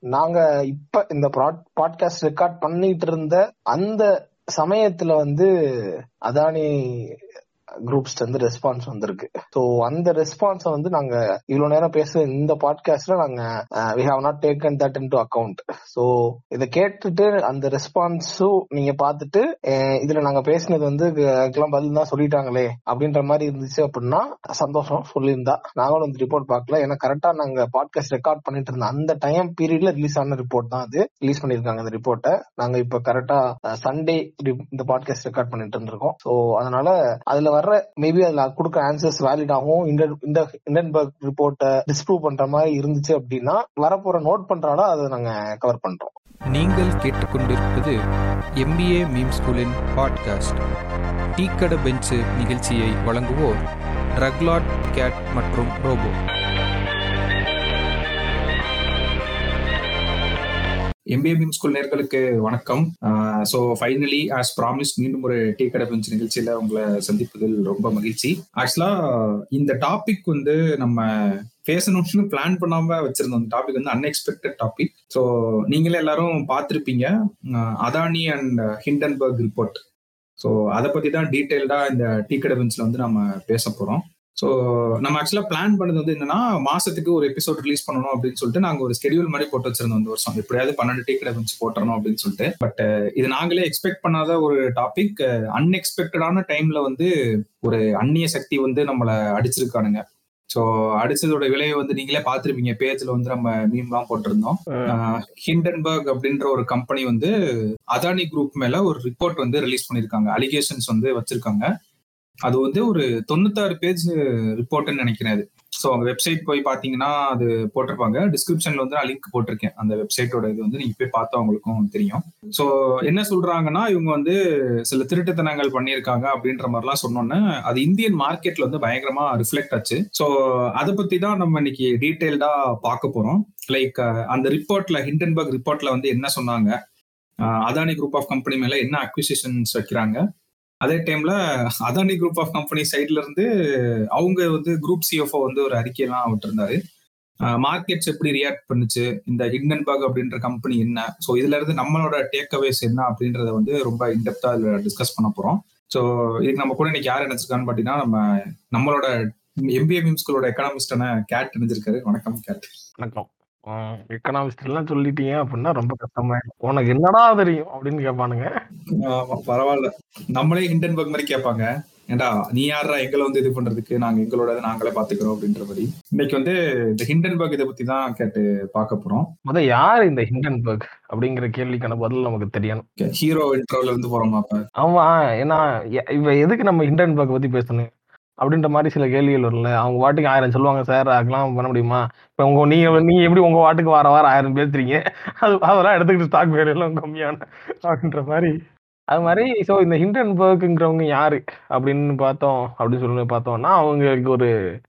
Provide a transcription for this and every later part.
நாங்க இப்ப இந்த பாட்காஸ்ட் ரெக்கார்ட் பண்ணிட்டு இருந்த அந்த சமயத்துல வந்து அதானி குரூப்ஸ் வந்து ரெஸ்பான்ஸ் வந்திருக்கு ஸோ அந்த ரெஸ்பான்ஸை வந்து நாங்க இவ்வளவு நேரம் பேசுற இந்த பாட்காஸ்ட்ல நாங்க we have not taken that into account so இதை கேட்டுட்டு அந்த ரெஸ்பான்ஸும் நீங்க பார்த்துட்டு இதுல நாங்க பேசினது வந்து அதுக்கெல்லாம் பதில் தான் சொல்லிட்டாங்களே அப்படின்ற மாதிரி இருந்துச்சு அப்படின்னா சந்தோஷம் சொல்லியிருந்தா நாங்களும் அந்த ரிப்போர்ட் பார்க்கல ஏன்னா கரெக்டா நாங்க பாட்காஸ்ட் ரெக்கார்ட் பண்ணிட்டு இருந்த அந்த டைம் பீரியட்ல ரிலீஸ் ஆன ரிப்போர்ட் தான் அது ரிலீஸ் பண்ணிருக்காங்க அந்த ரிப்போர்ட்டை நாங்க இப்ப கரெக்டா சண்டே இந்த பாட்காஸ்ட் ரெக்கார்ட் பண்ணிட்டு இருந்திருக்கோம் ஸோ அதனால அதுல வர வர்ற மேபி அதுல கொடுக்க ஆன்சர்ஸ் வேலிட் ஆகும் இந்த இண்டன்பர்க் ரிப்போர்ட்டை டிஸ்ப்ரூவ் பண்ற மாதிரி இருந்துச்சு அப்படின்னா வரப்போற நோட் பண்றாலும் அதை நாங்க கவர் பண்றோம் நீங்கள் கேட்டுக்கொண்டிருப்பது எம்பிஏ மீம் ஸ்கூலின் பாட்காஸ்ட் டீ கடை பெஞ்சு நிகழ்ச்சியை வழங்குவோர் ட்ரக்லாட் கேட் மற்றும் ரோபோ எம்பிஏ பீம் ஸ்கூல் நேர்களுக்கு வணக்கம் ஸோ ஃபைனலி ஆஸ் ப்ராமிஸ் மீண்டும் ஒரு டீ கடை பெஞ்ச் நிகழ்ச்சியில உங்களை சந்திப்பதில் ரொம்ப மகிழ்ச்சி ஆக்சுவலா இந்த டாபிக் வந்து நம்ம பேசணும்னு பிளான் பண்ணாம வச்சிருந்தோம் அந்த டாபிக் வந்து அன்எக்ஸ்பெக்டட் டாபிக் ஸோ நீங்களே எல்லாரும் பார்த்துருப்பீங்க Adani and Hindenburg report so அதை பத்தி தான் டீட்டெயில்டா இந்த டீ கடை பெஞ்சில் வந்து நம்ம பேச போறோம் ஸோ நம்ம ஆக்சுவலாக பிளான் பண்ணது வந்து என்னன்னா மாசத்துக்கு ஒரு எபிசோட் ரிலீஸ் பண்ணணும் அப்படின்னு சொல்லிட்டு நாங்கள் ஒரு ஸ்கெடியூல் மாதிரி போட்டு வச்சிருந்தோம் இந்த வருஷம் எப்படியாவது பன்னெண்டு டீ கடை வச்சு போட்டுறணும் அப்படின்னு சொல்லிட்டு பட் இது நாங்களே எக்ஸ்பெக்ட் பண்ணாத ஒரு டாபிக் அன்எக்ஸ்பெக்டடான டைம்ல வந்து ஒரு அந்நிய சக்தி வந்து நம்மளை அடிச்சிருக்கானுங்க ஸோ அடிச்சதோட விலையை வந்து நீங்களே பார்த்துருப்பீங்க பேஜ்ல வந்து நம்ம மீம்லாம் போட்டிருந்தோம் ஹிண்டன்பர்க் அப்படின்ற ஒரு கம்பெனி வந்து அதானி குரூப் மேல ஒரு ரிப்போர்ட் வந்து ரிலீஸ் பண்ணிருக்காங்க அலிகேஷன்ஸ் வந்து வச்சிருக்காங்க அது வந்து ஒரு தொண்ணூத்தாறு பேஜ் ரிப்போர்ட்னு நினைக்கிறேன் அது ஸோ அவங்க வெப்சைட் போய் பார்த்தீங்கன்னா அது போட்டிருப்பாங்க டிஸ்கிரிப்ஷன்ல வந்து நான் லிங்க் போட்டிருக்கேன் அந்த வெப்சைட்டோட இது வந்து நீங்க போய் பார்த்தா அவங்களுக்கும் தெரியும் ஸோ என்ன சொல்றாங்கன்னா இவங்க வந்து சில திருட்டுத்தனங்கள் பண்ணியிருக்காங்க அப்படின்ற மாதிரிலாம் சொன்னோன்னே அது இந்தியன் மார்க்கெட்ல வந்து பயங்கரமா ரிஃப்ளெக்ட் ஆச்சு ஸோ அதை பத்தி தான் நம்ம இன்னைக்கு டீட்டெயில்டா பார்க்க போறோம் லைக் அந்த ரிப்போர்ட்ல ஹிண்டன்பர்க் ரிப்போர்ட்ல வந்து என்ன சொன்னாங்க அதானி குரூப் ஆஃப் கம்பெனி மேல என்ன அக்விசிஷன்ஸ் வைக்கிறாங்க அதே டைம்ல அதானி குரூப் ஆஃப் கம்பெனி சைட்ல இருந்து அவங்க வந்து குரூப் சிஎஃப்ஓ வந்து ஒரு அறிக்கையெல்லாம் விட்டுருந்தாரு மார்க்கெட்ஸ் எப்படி ரியாக்ட் பண்ணுச்சு இந்த ஹிண்டன்பர்க் அப்படின்ற கம்பெனி என்ன ஸோ இதுல இருந்து நம்மளோட டேக் அவேஸ் என்ன அப்படின்றத வந்து ரொம்ப இன்டெப்தா இதுல டிஸ்கஸ் பண்ண போறோம் ஸோ இதுக்கு நம்ம கூட இன்னைக்கு யார் நினைச்சிருக்கான்னு பாத்தீங்கன்னா நம்ம நம்மளோட எம்பிஏ மீம் ஸ்கூலோட எக்கனாமிஸ்டான கேட் நினைச்சிருக்காரு வணக்கம் கேட் வணக்கம் எக்கனாமிஸ்ட் எல்லாம் சொல்லிட்டீங்க அப்படின்னா ரொம்ப கஷ்டமா உனக்கு என்னடா தெரியும் அப்படின்னு கேட்பானுங்க பரவாயில்ல நம்மளே ஹிண்டன்பர்க் மாதிரி கேட்பாங்க ஏண்டா நீ யாரா எங்களை வந்து இது பண்றதுக்கு நாங்க எங்களோட நாங்களே பாத்துக்கிறோம் அப்படின்ற மாதிரி இன்னைக்கு வந்து இந்த ஹிண்டன்பர்க் இதை பத்தி தான் கேட்டு பார்க்க போறோம் முத யார் இந்த ஹிண்டன்பர்க் அப்படிங்கிற கேள்விக்கான பதில் நமக்கு தெரியணும் ஹீரோ இன்ட்ரோல இருந்து போறோமா அப்ப ஆமா ஏன்னா இவ எதுக்கு நம்ம ஹிண்டன்பர்க் பத்தி பேசணும் அப்படின்ற மாதிரி சில கேள்விகள் வரும்ல அவங்க வாட்டுக்கு ஆயிரம் சொல்லுவாங்க சார் அதெல்லாம் பண்ண முடியுமா இப்போ உங்க நீங்க நீங்க எப்படி உங்க வாட்டுக்கு வார வாரம் ஆயிரம் பேசுறீங்க அது அதெல்லாம் எடுத்துக்கிட்டு ஸ்டாக் வேலை எல்லாம் கம்மியான அப்படின்ற மாதிரி அது மாதிரி ஸோ இந்த ஹிண்டன்பர்க்குங்கிறவங்க யாரு அப்படின்னு பார்த்தோம் அப்படின்னு சொல்லி பார்த்தோம்னா அவங்களுக்கு ஒரு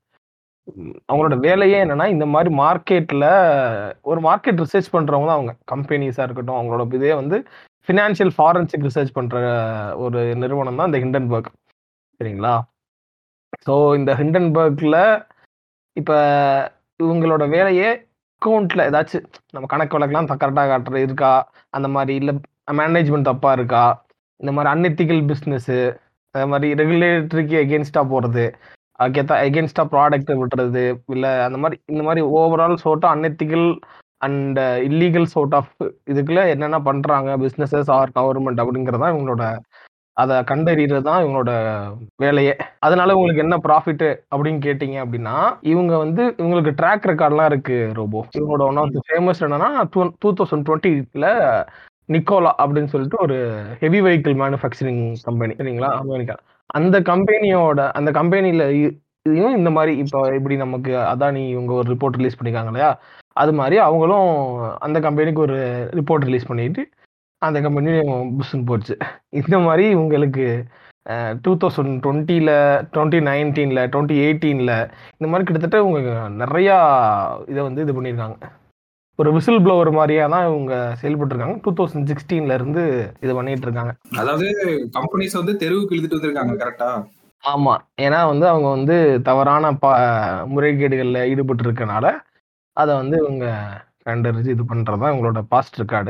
அவங்களோட வேலையே என்னன்னா இந்த மாதிரி மார்க்கெட்ல ஒரு மார்க்கெட் ரிசர்ச் பண்றவங்க தான் அவங்க கம்பெனிஸா இருக்கட்டும் அவங்களோட இதே வந்து ஃபினான்ஷியல் ஃபாரன்சிக் ரிசர்ச் பண்ற ஒரு நிறுவனம் தான் இந்த ஹிண்டன்பர்க் சரிங்களா ஸோ இந்த ஹிண்டன்பர்க்ல இப்போ இவங்களோட வேலையே அக்கௌண்ட்ல ஏதாச்சும் நம்ம கணக்கு வழக்கெல்லாம் கரெக்டாக காட்டுற இருக்கா அந்த மாதிரி இல்லை மேனேஜ்மெண்ட் தப்பா இருக்கா இந்த மாதிரி அன்எத்திக்கல் பிஸ்னஸ்ஸு அது மாதிரி ரெகுலேட்டரிக்கு எகென்ஸ்டா போகிறது அதுக்கேற்ற எகென்ஸ்டா ப்ராடக்ட் விட்டுறது இல்லை அந்த மாதிரி இந்த மாதிரி ஓவரால் சோட்டா unethical and illegal sort of இதுக்குள்ள என்னென்ன பண்றாங்க பிஸ்னஸஸ் ஆர் கவர்மெண்ட் அப்படிங்கிறதா இவங்களோட அதை கண்டறியறது தான் இவங்களோட வேலையே அதனால உங்களுக்கு என்ன ப்ராஃபிட் அப்படின்னு கேட்டீங்க அப்படின்னா இவங்க வந்து இவங்களுக்கு ட்ராக் ரெக்கார்ட்லாம் இருக்கு ரோபோ இவங்களோட ஒன் ஆஃப் தி ஃபேமஸ் என்னன்னா டூ தௌசண்ட் டுவெண்ட்டில நிக்கோலா அப்படின்னு சொல்லிட்டு ஒரு ஹெவி வெஹிக்கிள் மேனுஃபேக்சரிங் கம்பெனி சரிங்களா அமெரிக்கா அந்த கம்பெனியோட அந்த கம்பெனில இதையும் இந்த மாதிரி இப்போ இப்படி நமக்கு அதானி இவங்க ஒரு ரிப்போர்ட் ரிலீஸ் பண்ணிருக்காங்க இல்லையா அது மாதிரி அவங்களும் அந்த கம்பெனிக்கு ஒரு ரிப்போர்ட் ரிலீஸ் பண்ணிட்டு அந்த கம்பெனியும் புஷ்ன்னு போச்சு இந்த மாதிரி உங்களுக்கு டூ தௌசண்ட் டுவெண்ட்டியில் டுவெண்ட்டி நைன்டீனில் டுவெண்ட்டி எயிட்டீனில் இந்த மாதிரி கிட்டத்தட்ட இவங்க நிறையா இதை வந்து இது பண்ணியிருக்காங்க ஒரு விசில் ப்ளோவர் மாதிரியா தான் இவங்க செயல்பட்டு இருக்காங்க டூ தௌசண்ட் சிக்ஸ்டீன்ல இருந்து இது பண்ணிட்டு இருக்காங்க அதாவது கம்பெனிஸ் வந்து தெருவுக்கு இழுத்துட்டு வந்திருக்காங்க கரெக்டா ஆமா ஏன்னா வந்து அவங்க வந்து தவறான ப முறைகேடுகளில் ஈடுபட்டு இருக்கனால அதை வந்து இவங்க கண்டறிஞ்சு இது பண்றது தான் இவங்களோட பாஸ்ட் ரெக்கார்டு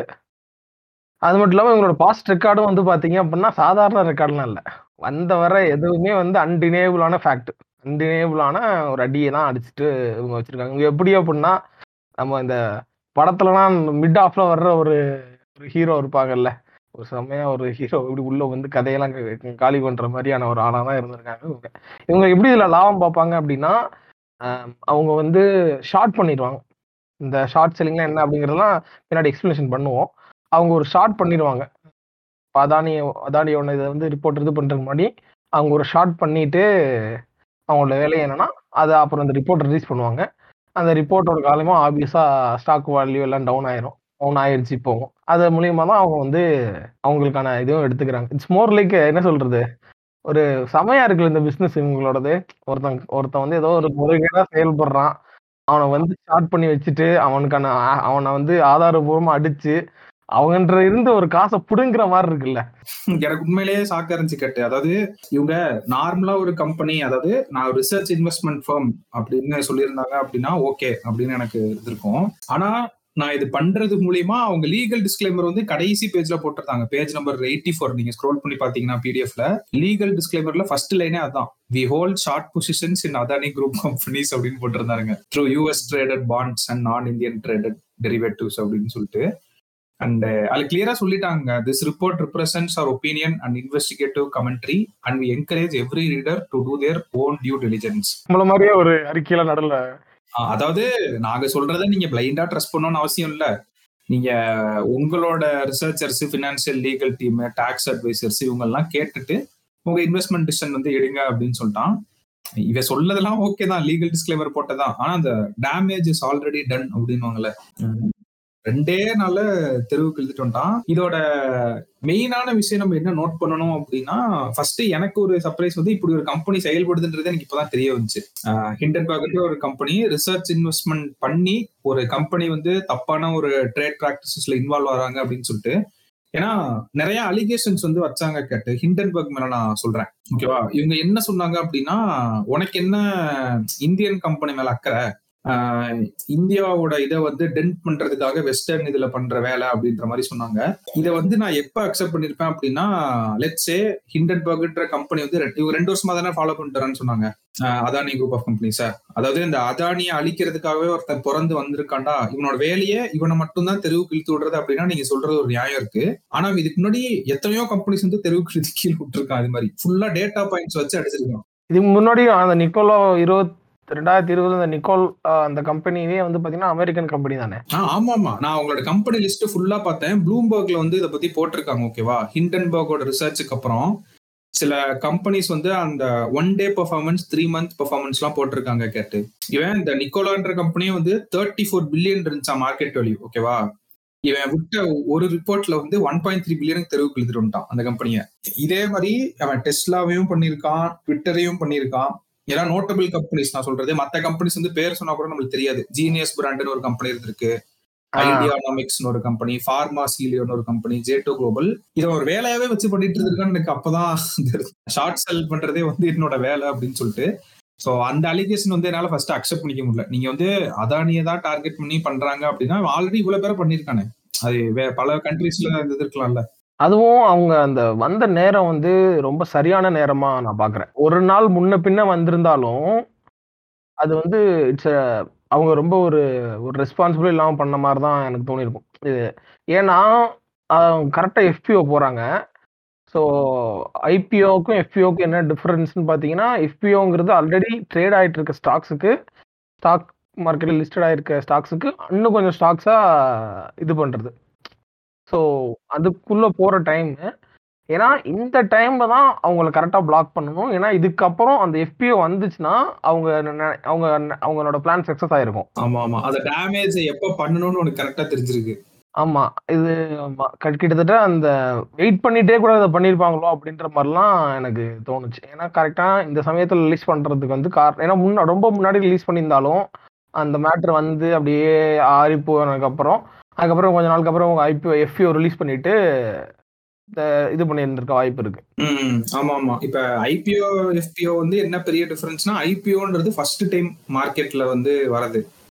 அது மட்டும் இல்லாம இவங்களோட பாஸ்ட் ரெக்கார்டும் வந்து பாத்தீங்க அப்படின்னா சாதாரண ரெக்கார்ட்லாம் இல்ல வந்த வர எதுவுமே வந்து அன்டினேபிளான ஃபேக்ட் அன்டினேபிளான ஒரு அடியை தான் அடிச்சுட்டு இவங்க வச்சிருக்காங்க இவங்க எப்படி அப்படின்னா நம்ம இந்த படத்துலலாம் மிட் ஆஃப்ல வர்ற ஒரு ஒரு ஹீரோ இருப்பாங்கல்ல ஒரு செம்மையா ஒரு ஹீரோ இப்படி உள்ள வந்து கதையெல்லாம் க- காலி பண்ற மாதிரியான ஒரு ஆளா தான் இருந்திருக்காங்க இவங்க இவங்க எப்படி இதுல லாபம் பார்ப்பாங்க அப்படின்னா ஆம், அவங்க வந்து ஷார்ட் பண்ணிடுவாங்க இந்த ஷார்ட் செல்லிங்லாம் என்ன அப்படிங்கறதெல்லாம் பின்னாடி எக்ஸ்பிளனேஷன் பண்ணுவோம் அவங்க ஒரு ஷார்ட் பண்ணிடுவாங்க இப்போ அதானி அதானியோட இதை வந்து ரிப்போர்ட் இது பண்றதுக்கு முன்னாடி அவங்க ஒரு ஷார்ட் பண்ணிட்டு அவங்களோட வேலை என்னன்னா அதை அப்புறம் அந்த ரிப்போர்ட் ரிலீஸ் பண்ணுவாங்க அந்த ரிப்போர்ட்டோட காலமும் ஆப்வியஸா ஸ்டாக் வேல்யூ எல்லாம் டவுன் ஆயிரும் டவுன் ஆயிருச்சு இப்போ அது மூலியமா தான் அவங்க வந்து அவங்களுக்கான இதுவும் எடுத்துக்கிறாங்க இட்ஸ் மோர் லைக் என்ன சொல்றது ஒரு செமையா இருக்குல்ல இந்த பிசினஸ் இவங்களோடது ஒருத்தன் ஒருத்தன் வந்து ஏதோ ஒரு முறைகேடா செயல்படுறான் அவனை வந்து ஸ்டார்ட் பண்ணி வச்சுட்டு அவனுக்கான ஆ- அவனை வந்து ஆதாரபூர்வமா அடிச்சு அவங்கன்ற இருந்து ஒரு காசை புடுங்குற மாதிரி இருக்குல்ல எனக்கு உண்மையிலேயே சாக்க இருந்துச்சு கேட்டு அதாவது இவங்க நார்மலா ஒரு கம்பெனி அதாவது நான் ரிசர்ச் இன்வெஸ்ட்மெண்ட் ஃபர்ம் அப்படின்னு சொல்லியிருந்தாங்க அப்படின்னா ஓகே அப்படின்னு எனக்கு இது இருக்கும் ஆனா நான் இது பண்றது மூலியமா அவங்க லீகல் டிஸ்க்ளைமர் வந்து கடைசி பேஜ்ல போட்டிருந்தாங்க பேஜ் நம்பர் எயிட்டி ஃபோர் நீங்க ஸ்க்ரோல் பண்ணி பாத்தீங்கன்னா பிடிஎஃப்ல லீகல் டிஸ்க்ளைமர்ல ஃபர்ஸ்ட் லைனே அதான் we hold short positions in Adani group companies அப்படின்னு போட்டிருந்தாங்க through US traded bonds and non Indian traded derivatives அப்படின்னு சொல்லிட்டு அண்ட் அதுல கிளியரா சொல்லிட்டாங்க this report represents our opinion and investigative commentary and we encourage every reader to do their own due diligence நம்மள மாதிரியே ஒரு அறிக்கையில நடுல அதாவது நாங்க சொல்றதை நீங்க பிளைண்டா ட்ரஸ்ட் பண்ணணும்னு அவசியம் இல்ல நீங்க உங்களோட researchers financial legal team tax advisors இவங்க எல்லாம் கேட்டுட்டு உங்க இன்வெஸ்ட்மெண்ட் டிசிஷன் வந்து எடுங்க அப்படின்னு சொல்லிட்டான் இவ சொல்லதெல்லாம் ஓகே தான் லீகல் டிஸ்க்ளைமர் போட்டதான் ஆனா அந்த டேமேஜ் இஸ் ஆல்ரெடி டன் அப்படின்னுவாங்கல்ல ரெண்டே நாள்ல தெருவுக்கு இழுத்துட்டு வந்துட்டான் இதோட மெயினான விஷயம் நம்ம என்ன நோட் பண்ணணும் அப்படின்னா ஃபர்ஸ்ட் எனக்கு ஒரு சர்ப்ரைஸ் வந்து இப்படி ஒரு கம்பெனி செயல்படுதுன்றது எனக்கு இப்பதான் தெரிய வந்துச்சு ஹிண்டன்பர்க் ஒரு கம்பெனி ரிசர்ச் இன்வெஸ்ட்மெண்ட் பண்ணி ஒரு கம்பெனி வந்து தப்பான ஒரு ட்ரேட் ப்ராக்டிசஸ்ல இன்வால்வ் ஆறாங்க அப்படின்னு சொல்லிட்டு ஏன்னா நிறைய அலிகேஷன்ஸ் வந்து வச்சாங்க கேட்டு ஹிண்டன்பர்க் மேல நான் சொல்றேன் ஓகேவா இவங்க என்ன சொன்னாங்க அப்படின்னா உனக்கு என்ன இந்தியன் கம்பெனி மேல அக்கறை ஆஹ் இந்தியாவோட இதை வந்து டென்ட் பண்றதுக்காக வெஸ்டர்ன் இதுல பண்ற வேலை அப்படின்ற மாதிரி சொன்னாங்க இதை வந்து நான் எப்ப அக்செப்ட் பண்ணிருப்பேன் அப்படின்னா லெட்ஸே ஹிண்டன்பர்க்ன்ற கம்பெனி வந்து ரெண்டு- இவங்க ரெண்டு வருஷமா தானே ஃபாலோ பண்ணிட்டு சொன்னாங்க ஆஹ் Adani group of company sir அதாவது இந்த அதானியை அழிக்கிறதுக்காகவே ஒருத்தன் பிறந்து வந்திருக்காண்டா இவனோட வேலையை இவனை மட்டும் தான் தெருவுக்கு இழுத்து விடுறது அப்படின்னா நீங்க சொல்றது ஒரு நியாயம் இருக்கு ஆனா இதுக்கு முன்னாடி எத்தனையோ கம்பெனிஸ் வந்து தெருவுக்கு இழுத்து கீழே விட்டுருக்கான் அது மாதிரி ஃபுல்லா டேட்டா பாயிண்ட்ஸ் வச்சு அடிச்சிருக்கான் இதுக்கு முன்னாடி அந்த நிக்கோலோ இருபத் ரெண்டாயிரத்தி இருபதுல அந்த நிக்கோல் அஹ், அந்த கம்பெனியே வந்து பாத்தீங்கன்னா அமெரிக்கன் கம்பெனி தானே ஆ, ஆமா ஆமா நான் உங்களோட கம்பெனி லிஸ்ட் ஃபுல்லா பார்த்தேன் ப்ளூம்பர்க்ல வந்து இதை பத்தி போட்டிருக்காங்க ஓகேவா ஹிண்டன்பர்கோட ரிசர்ச்சுக்கு அப்புறம் சில கம்பெனிஸ் வந்து அந்த one day performance three month performance எல்லாம் போட்டிருக்காங்க கேட்டு இவன் இந்த நிக்கோலான்ற கம்பெனியும் வந்து தேர்ட்டி ஃபோர் பில்லியன் இருந்துச்சா மார்க்கெட் வேல்யூ ஓகேவா இவன் விட்ட ஒரு ரிப்போர்ட்ல வந்து ஒன் பாயிண்ட் த்ரீ பில்லியனுக்கு தெருவுக்கு இழுத்துட்டு வந்துட்டான் அந்த கம்பெனியை இதே மாதிரி அவன் டெஸ்லாவையும் பண்ணியிருக்கான் ட்விட்டரையும் பண்ணியிருக்கான் எல்லாம் நோட்டபிள் கம்பெனிஸ் நான் சொல்றது மத்த கம்பெனிஸ் வந்து பேர் சொன்னா கூட நம்மளுக்கு தெரியாது ஜீனியஸ் பிராண்ட்னு ஒரு கம்பெனி இருந்திருக்கு ஐடியானாமிக்ஸ் ஒரு கம்பெனி ஃபார்மா சீலியோன்னு ஒரு கம்பெனி ஜேட்டோ குளோபல் இதை ஒரு வேலையாவே வச்சு பண்ணிட்டு இருக்கான்னு எனக்கு அப்பதான் ஷார்ட் செல் பண்றதே வந்து என்னோட வேலை அப்படின்னு சொல்லிட்டு சோ அந்த அலிகேஷன் வந்து என்னால ஃபர்ஸ்ட் அக்செப்ட் பண்ணிக்க முடியல நீங்க வந்து அதானியை தான் டார்கெட் பண்ணி பண்றாங்க அப்படின்னா ஆல்ரெடி இவ்வளவு பேரை பண்ணிருக்கானே அது வே- பல கண்ட்ரீஸ்ல இது இருக்கலாம்ல அதுவும் அவங்க அந்த வந்த நேரம் வந்து ரொம்ப சரியான நேரமா நான் பாக்குறேன் ஒரு நாள் முன்ன பின்ன வந்திருந்தாலும் அது வந்து இட்ஸ் அவங்க ரொம்ப ஒரு ஒரு ரெஸ்பான்சிபிள் இல்லாம பண்ண மாதிரி தான் எனக்கு தோணியிருக்கும் இது ஏன்னா கரெக்டா எஃபிஓ போறாங்க ஸோ ஐபிஓக்கும் எஃபிஓக்கும் என்ன டிஃபரன்ஸ்னு பார்த்தீங்கன்னா எஃபிஓங்கிறது ஆல்ரெடி ட்ரேட் ஆயிட்டு இருக்க ஸ்டாக்ஸுக்கு ஸ்டாக் மார்க்கெட்டில் லிஸ்டட் ஆயிருக்க ஸ்டாக்ஸுக்கு இன்னும் கொஞ்சம் ஸ்டாக்ஸாக இது பண்ணுறது ஸோ அதுக்குள்ளே போகிற டைம் ஏன்னா இந்த டைம்ல தான் அவங்கள கரெக்டாக பிளாக் பண்ணணும் ஏன்னா இதுக்கப்புறம் அந்த எஃபிஓ வந்துச்சுன்னா அவங்க நெ- அவங்க அவங்களோட பிளான் சக்ஸஸ் ஆயிருக்கும் ஆமா ஆமா அந்த டேமேஜ் எப்ப பண்ணணும்னு உனக்கு கரெக்டா தெரிஞ்சிருக்கு ஆமா இது ஆமா, கட்- கிட்டத்தட்ட அந்த வெயிட் பண்ணிட்டே கூட இதை பண்ணியிருப்பாங்களோ அப்படின்ற மாதிரிலாம் எனக்கு தோணுச்சு ஏன்னா கரெக்டா இந்த சமயத்துல ரிலீஸ் பண்றதுக்கு வந்து கார் ஏன்னா முன்ன ரொம்ப முன்னாடி ரிலீஸ் பண்ணியிருந்தாலும் அந்த மேட்ரு வந்து அப்படியே ஆறி போனதுக்கு அப்புறம் அதுக்கப்புறம் கொஞ்ச நாளுக்கு அப்புறம் உங்க ஐபிஓ எஃப்இஓ ரிலீஸ் பண்ணிட்டு இந்த இது பண்ணியிருந்திருக்க வாய்ப்பு இருக்கு ம் ஆமா ஆமா இப்ப ஐபிஓ எஃபிஓ வந்து என்ன பெரிய டிஃபரன்ஸ்னா ஐபிஓன்றது ஃபர்ஸ்ட் டைம் மார்க்கெட்ல வந்து வரது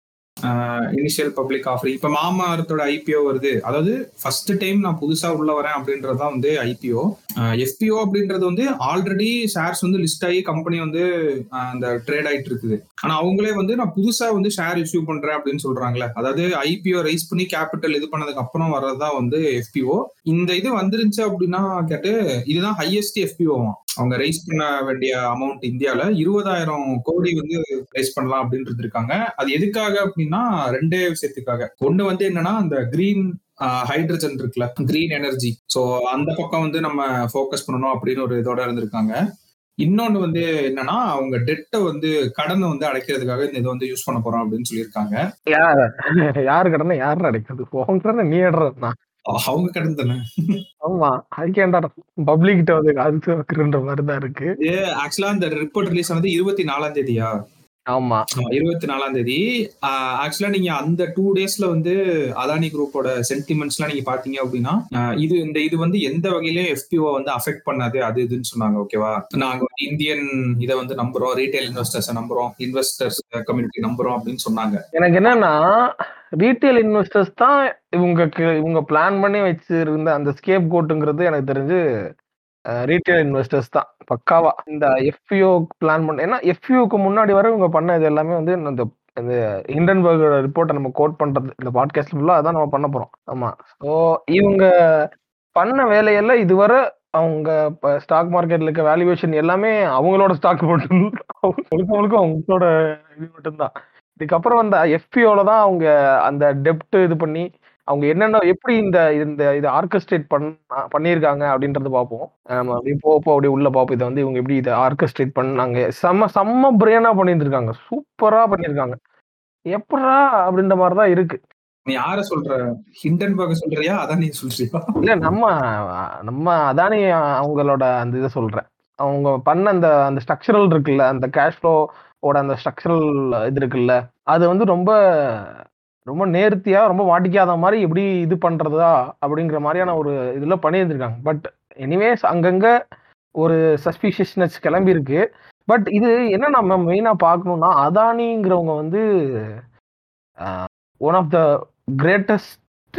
இனிஷியல் பப்ளிக் ஆஃபரிங் இப்ப மாமரத்தோட ஐபிஓ வருது அதாவது ஃபர்ஸ்ட் டைம் நான் புதுசா உள்ள வரேன் அப்படின்றதுதான் வந்து ஐபிஓ எஃபிஓ அப்படின்றது வந்து ஆல்ரெடி ஷேர்ஸ் வந்து லிஸ்ட் ஆகி கம்பெனி வந்து அஹ், அந்த ட்ரேட் ஆயிட்டு இருக்குது ஆனா அவங்களே வந்து நான் புதுசா வந்து ஷேர் இஷ்யூ பண்றேன் அப்படின்னு சொல்றாங்களே அதாவது ஐபிஓ ரைஸ் பண்ணி கேபிட்டல் இது பண்ணதுக்கு அப்புறம் வர்றதுதான் வந்து எஃபிஓ இந்த இது வந்துருந்துச்சு அப்படின்னா கேட்டு இதுதான் ஹையஸ்ட் எஃபிஓ அவங்க ரைஸ் பண்ண வேண்டிய அமௌண்ட் இந்தியால இருபதாயிரம் கோடி வந்து ரைஸ் பண்ணலாம் அப்படின்றது இருக்காங்க அது எதுக்காக அப்படின்னா ரெண்டே விஷயத்துக்காக ஒண்ணு வந்து என்னன்னா அந்த கிரீன் ஹைட்ரஜன் இருக்குல்ல கிரீன் எனர்ஜி சோ அந்த பக்கம் வந்து நம்ம ஃபோக்கஸ் பண்ணணும் அப்படின்னு ஒரு இதோட இருந்திருக்காங்க இன்னொன்னு வந்து என்னன்னா அவங்க டெட்டை வந்து கடனை வந்து அடைக்கிறதுக்காக இந்த இதை வந்து யூஸ் பண்ண போறோம் அப்படின்னு சொல்லியிருக்காங்க யார் யாரு கடனை யாரு அடைக்கிறது உங்க கடனை நீ அடுறா அவங்க கடன் தானே ஆமா அதுக்கேண்டா பப்ளிக் கிட்ட வந்து அது வைக்கிறன்ற மாதிரி தான் இருக்கு ஆக்சுவலா இந்த ரிப்போர்ட் ரிலீஸ் ஆனது இருபத்தி நாலாம் தேதியா ஆமா இருபத்தி நாலாம் தேதி ஆக்சுவலா நீங்க அந்த டூ டேஸ்ல வந்து அதானி குரூப்போட சென்டிமெண்ட்ஸ் எல்லாம் நீங்க பாத்தீங்க அப்படின்னா ஆஹ் இது இந்த இது வந்து எந்த வகையிலயும் எஃபிஓ வந்து அஃபெக்ட் பண்ணாது அது இதுன்னு சொன்னாங்க ஓகேவா நாங்க வந்து இந்தியன் இதை வந்து நம்புறோம் ரீட்டைல் இன்வெஸ்டர்ஸ் நம்புறோம் இன்வெஸ்டர்ஸ் கம்யூனிட்டி நம்புறோம் அப்படின்னு சொன்னாங்க எனக்கு என்னன்னா ரீட்டைல் இன்வெஸ்டர்ஸ் தான் இவங்க இவங்க பிளான் பண்ணி வச்சிருந்த அந்த ஸ்கேப் கோட்டுங்கிறது எனக்கு தெரிஞ்சு ரீட்டைல் இன்வெஸ்டர்ஸ் தான் பக்காவா இந்த எஃப்யூ பிளான் பண்ண ஏன்னா எஃப்யூக்கு முன்னாடி வரை இவங்க பண்ண இது எல்லாமே வந்து இந்த இந்த ஹிண்டன்பர்கோட ரிப்போர்ட்டை நம்ம கோட் பண்றது இந்த பாட்காஸ்ட் ஃபுல்லா அதான் நம்ம பண்ண போறோம் ஆமா ஸோ இவங்க பண்ண வேலையெல்லாம் இதுவரை அவங்க ஸ்டாக் மார்க்கெட்ல இருக்க வேல்யூவேஷன் எல்லாமே அவங்களோட ஸ்டாக் மட்டும் முழுக்க முழுக்க அவங்களோட இது மட்டும்தான் இதுக்கப்புறம் அந்த எஃபிஓல தான் அவங்க அந்த டெப்ட் இது பண்ணி அவங்க என்னென்ன எப்படி இந்த இந்த இது ஆர்கஸ்ட்ரேட் பண் பண்ணியிருக்காங்க அப்படின்றத பார்ப்போம் நம்ம அப்படியே போக போக அப்படியே உள்ள பார்ப்போம் இதை வந்து இவங்க எப்படி இதை ஆர்கஸ்ட்ரேட் பண்ணாங்க செம்ம செம்ம பிரியானா பண்ணியிருந்திருக்காங்க சூப்பரா பண்ணியிருக்காங்க எப்படா அப்படின்ற மாதிரி தான் இருக்கு நீ யார சொல்ற ஹிண்டன்பர்க் சொல்றியா அதான் நீ சொல்றியா இல்ல நம்ம நம்ம அதானே அவங்களோட அந்த இதை சொல்றேன் அவங்க பண்ண அந்த அந்த ஸ்ட்ரக்சரல் இருக்குல்ல அந்த கேஷ் ஃப்ளோவோட அந்த ஸ்ட்ரக்சரல் இது இருக்குல்ல அது வந்து ரொம்ப ரொம்ப நேர்த்தியா ரொம்ப மாட்டிக்காத மாதிரி எப்படி இது பண்றதா அப்படிங்கிற மாதிரியான ஒரு இதுல பண்ணியிருந்திருக்காங்க பட் எனிவேஸ் அங்கங்க ஒரு சஸ்பிஷியஸ்னஸ் கிளம்பி இருக்கு பட் இது என்ன நம்ம மெயினா பார்க்கணும்னா அதானிங்கிறவங்க வந்து ஒன் ஆஃப் த கிரேட்டஸ்ட்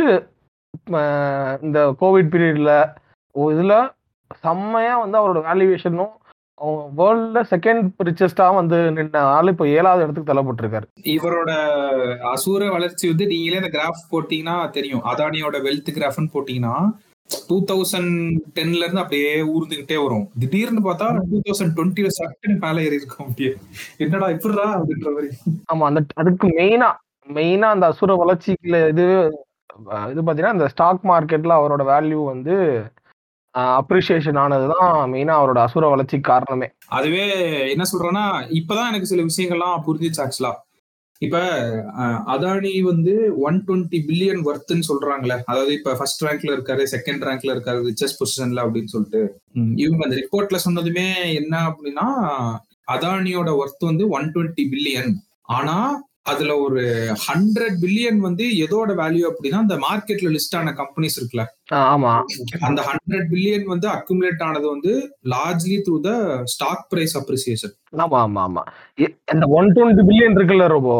இந்த கோவிட் பீரியட்ல இதுல செம்மையா வந்து அவரோட வேல்யூவேஷனும் அவங்க வேர்ல்ட்ல செகண்ட் ரிச்சஸ்டா வந்து நின்ன ஆள் இப்போ ஏழாவது இடத்துக்கு தள்ளப்பட்டிருக்காரு இவரோட அசூர வளர்ச்சி வந்து நீங்களே இந்த கிராஃப் போட்டீங்கன்னா தெரியும் அதானியோட வெல்த் கிராஃப்னு போட்டீங்கன்னா டூ தௌசண்ட் டென்ல இருந்து அப்படியே ஊர்ந்துகிட்டே வரும் திடீர்னு பார்த்தா டூ தௌசண்ட் டுவெண்ட்டில சட்டுன்னு மேலே ஏறி இருக்கும் அப்படியே என்னடா இப்படிடா அப்படின்ற மாதிரி ஆமா அந்த அதுக்கு மெயினா மெயினா அந்த அசுர வளர்ச்சிக்குள்ள இது இது பாத்தீங்கன்னா இந்த ஸ்டாக் மார்க்கெட்ல அவரோட வேல்யூ வந்து அப்ரிசியேஷன் ஆனதுதான் மெயினா அவரோட அசுர வளர்ச்சிக்கு காரணமே அதுவே என்ன சொல்றேன்னா இப்பதான் எனக்கு சில விஷயங்கள்லாம் புரிஞ்சிச்சு ஆக்சுவலா இப்ப அதானி வந்து ஒன் டுவெண்ட்டி பில்லியன் ஒர்த்துன்னு சொல்றாங்களே அதாவது இப்ப ஃபர்ஸ்ட் ரேங்க்ல இருக்காரு செகண்ட் ரேங்க்ல இருக்காரு ரிச்சஸ்ட் பொசிஷன்ல அப்படின்னு சொல்லிட்டு இவங்க அந்த ரிப்போர்ட்ல சொன்னதுமே என்ன அப்படின்னா அதானியோட ஒர்த் வந்து ஒன் டுவெண்ட்டி பில்லியன் ஆனா அதுல ஒரு ஹண்ட்ரட் பில்லியன் வந்து எதோட வேல்யூ அப்படின்னா அந்த மார்க்கெட்ல லிஸ்ட் ஆன கம்பெனிஸ் இருக்குல்ல ஆமா அந்த ஹண்ட்ரட் பில்லியன் வந்து அக்குமுலேட் ஆனது வந்து largely through the stock price appreciation ஆமா ஆமா ஆமா அந்த ஒன் டுவெண்ட்டி பில்லியன் இருக்குல்ல ரோபோ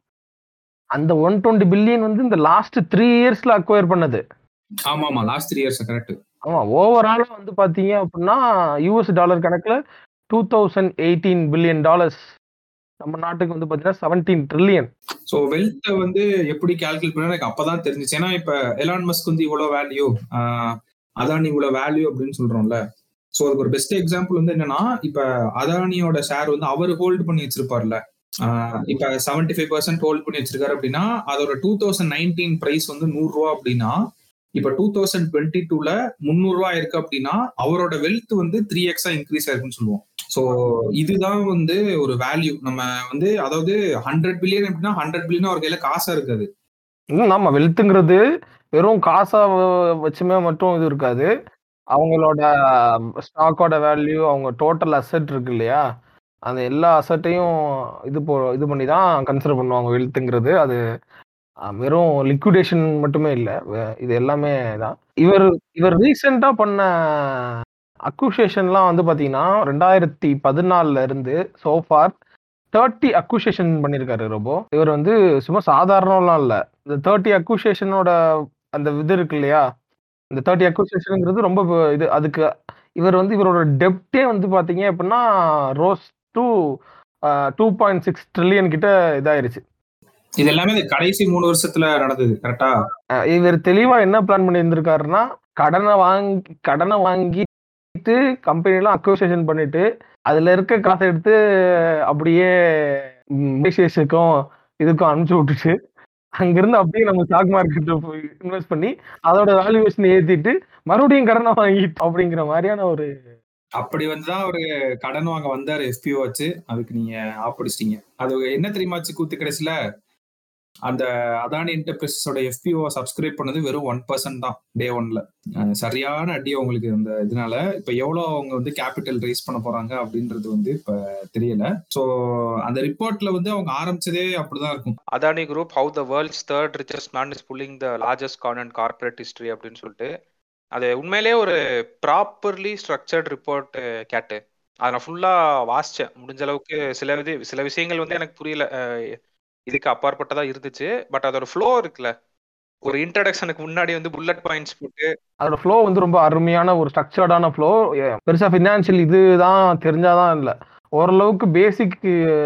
அந்த ஒன் டுவெண்ட்டி பில்லியன் வந்து இந்த லாஸ்ட் த்ரீ இயர்ஸ்ல அக்வயர் பண்ணது ஆமா ஆமா லாஸ்ட் த்ரீ இயர்ஸ் கரெக்ட் ஆமா ஓவராலா வந்து பாத்தீங்க அப்படின்னா யூஎஸ் டாலர் கணக்குல two thousand eighteen billion dollars நம்ம நாட்டுக்கு வந்து பாத்தீங்கன்னா செவன்டீன் ட்ரில்லியன் ஸோ வெல்த் வந்து எப்படி கால்குலேட் பண்ண எனக்கு அப்பதான் தெரிஞ்சிச்சு ஏன்னா இப்ப எலான் மஸ்க் வந்து இவ்வளவு வேல்யூ அதானி இவ்வளவு வேல்யூ அப்படின்னு சொல்றோம்ல ஸோ அதுக்கு ஒரு பெஸ்ட் எக்ஸாம்பிள் வந்து என்னன்னா இப்ப அதானியோட ஷேர் வந்து அவர் ஹோல்டு பண்ணி வச்சிருப்பார்ல இப்ப செவன்டி ஃபைவ் பர்சன்ட் ஹோல்ட் பண்ணி வச்சிருக்காரு அப்படின்னா அதோட டூ தௌசண்ட் நைன்டீன் பிரைஸ் வந்து நூறு ரூபா அப்படின்னா இப்ப டூ தௌசண்ட் டுவெண்ட்டி டூல முந்நூறு ரூபா இருக்கு அப்படின்னா அவரோட வெல்த் வந்து த்ரீ எக்ஸா இன்க்ரீஸ் ஆயிருக்குன்னு சொல்லுவோம் ஸோ இதுதான் வந்து ஒரு வேல்யூ நம்ம வந்து அதாவது ஹண்ட்ரட் பில்லியன் அப்படின்னா ஹண்ட்ரட் பில்லியன் அவர் கையில காசா இருக்காது ஆமா வெல்த்துங்கிறது வெறும் காசா வச்சுமே மட்டும் இது இருக்காது அவங்களோட ஸ்டாக்கோட வேல்யூ அவங்க டோட்டல் அசெட் இருக்கு இல்லையா அந்த எல்லா அசட்டையும் இது போ இது பண்ணி தான் கன்சிடர் பண்ணுவாங்க வெல்த்துங்கிறது அது வெறும் லிக்விடேஷன் மட்டுமே இல்லை இது எல்லாமே தான் இவர் இவர் ரீசெண்டா பண்ண அக்குசேஷன்லாம் வந்து பாத்தீங்கன்னா ரெண்டாயிரத்தி பதினாலுல இருந்து சோஃபார் தேர்ட்டி அக்யூசேஷன் பண்ணியிருக்காரு ரோபோ இவர் வந்து சும்மா சாதாரணம்லாம் இல்ல இந்த தேர்ட்டி அக்யூசேஷனோட அந்த இது இருக்கு இல்லையா இந்த தேர்ட்டி அக்யூசேஷனுங்கிறது ரொம்ப ப- இது அதுக்கு இவர் வந்து இவரோட டெப்டே வந்து பாத்தீங்க அப்படின்னா rose to two point six trillion கிட்ட இதாயிருச்சு இது எல்லாமே இந்த கடைசி மூணு வருஷத்துல நடந்தது கரெக்டா அஹ் இவர் தெளிவா என்ன பிளான் பண்ணி இருந்திருக்காருன்னா கடனை வாங்கி கடனை வாங்கிட்டு கம்பெனி எல்லாம் அக்யூசேஷன் பண்ணிட்டு அதுல இருக்க காசை எடுத்து அப்படியே மலேசியஸுக்கும் இதுக்கும் அனுப்பிச்சு விட்டுட்டு அங்கிருந்து அப்படியே நம்ம ஸ்டாக் மார்க்கெட்ல போய் இன்வெஸ்ட் பண்ணி அதோட வேல்யூவேஷன் ஏத்திட்டு மறுபடியும் கடனை வாங்கிட்டு அப்படிங்கிற மாதிரியான ஒரு அப்படி வந்துதான் அவரு கடன் வாங்க வந்தாரு எஃபிஓ வச்சு அதுக்கு நீங்க ஆப்படிச்சிட்டீங்க அது என்ன தெரியுமாச்சு கூத்து கடைசியில அந்த அதானி என்டர்பிரைசஸோட எஃபிஓ சப்ஸ்கிரைப் பண்ணது வெறும் ஒன் பர்சன்ட் தான் டே ஒன்ல சரியான அடி அவங்களுக்கு இந்த இதனால இப்ப எவ்வளவு அவங்க வந்து கேபிட்டல் ரைஸ் பண்ண போறாங்க அப்படின்றது வந்து இப்ப தெரியல சோ அந்த ரிப்போர்ட்ல வந்து அவங்க ஆரம்பிச்சதே அப்படிதான் இருக்கும் Adani group how the world's third richest man is pulling the largest con and corporate history அப்படின்னு சொல்லிட்டு அது உண்மையிலேயே ஒரு ப்ராப்பர்லி ஸ்ட்ரக்சர்ட் ரிப்போர்ட் கேட்டு அதை நான் ஃபுல்லாக வாசித்தேன் முடிஞ்ச அளவுக்கு சில இது சில விஷயங்கள் வந்து எனக்கு புரியல அஹ் இதுக்கு அப்பாற்பட்டதா இருந்துச்சு பட் அதோட ஃப்ளோ இருக்குல்ல ஒரு இன்ட்ரடக்ஷனுக்கு முன்னாடி வந்து புல்லட் பாயிண்ட்ஸ் போட்டு அதோட ஃப்ளோ வந்து ரொம்ப அருமையான ஒரு ஸ்ட்ரக்சர்டான ஃப்ளோ பெருசா ஃபினான்ஷியல் இதுதான் தெரிஞ்சாதான் இல்லை ஓரளவுக்கு பேசிக்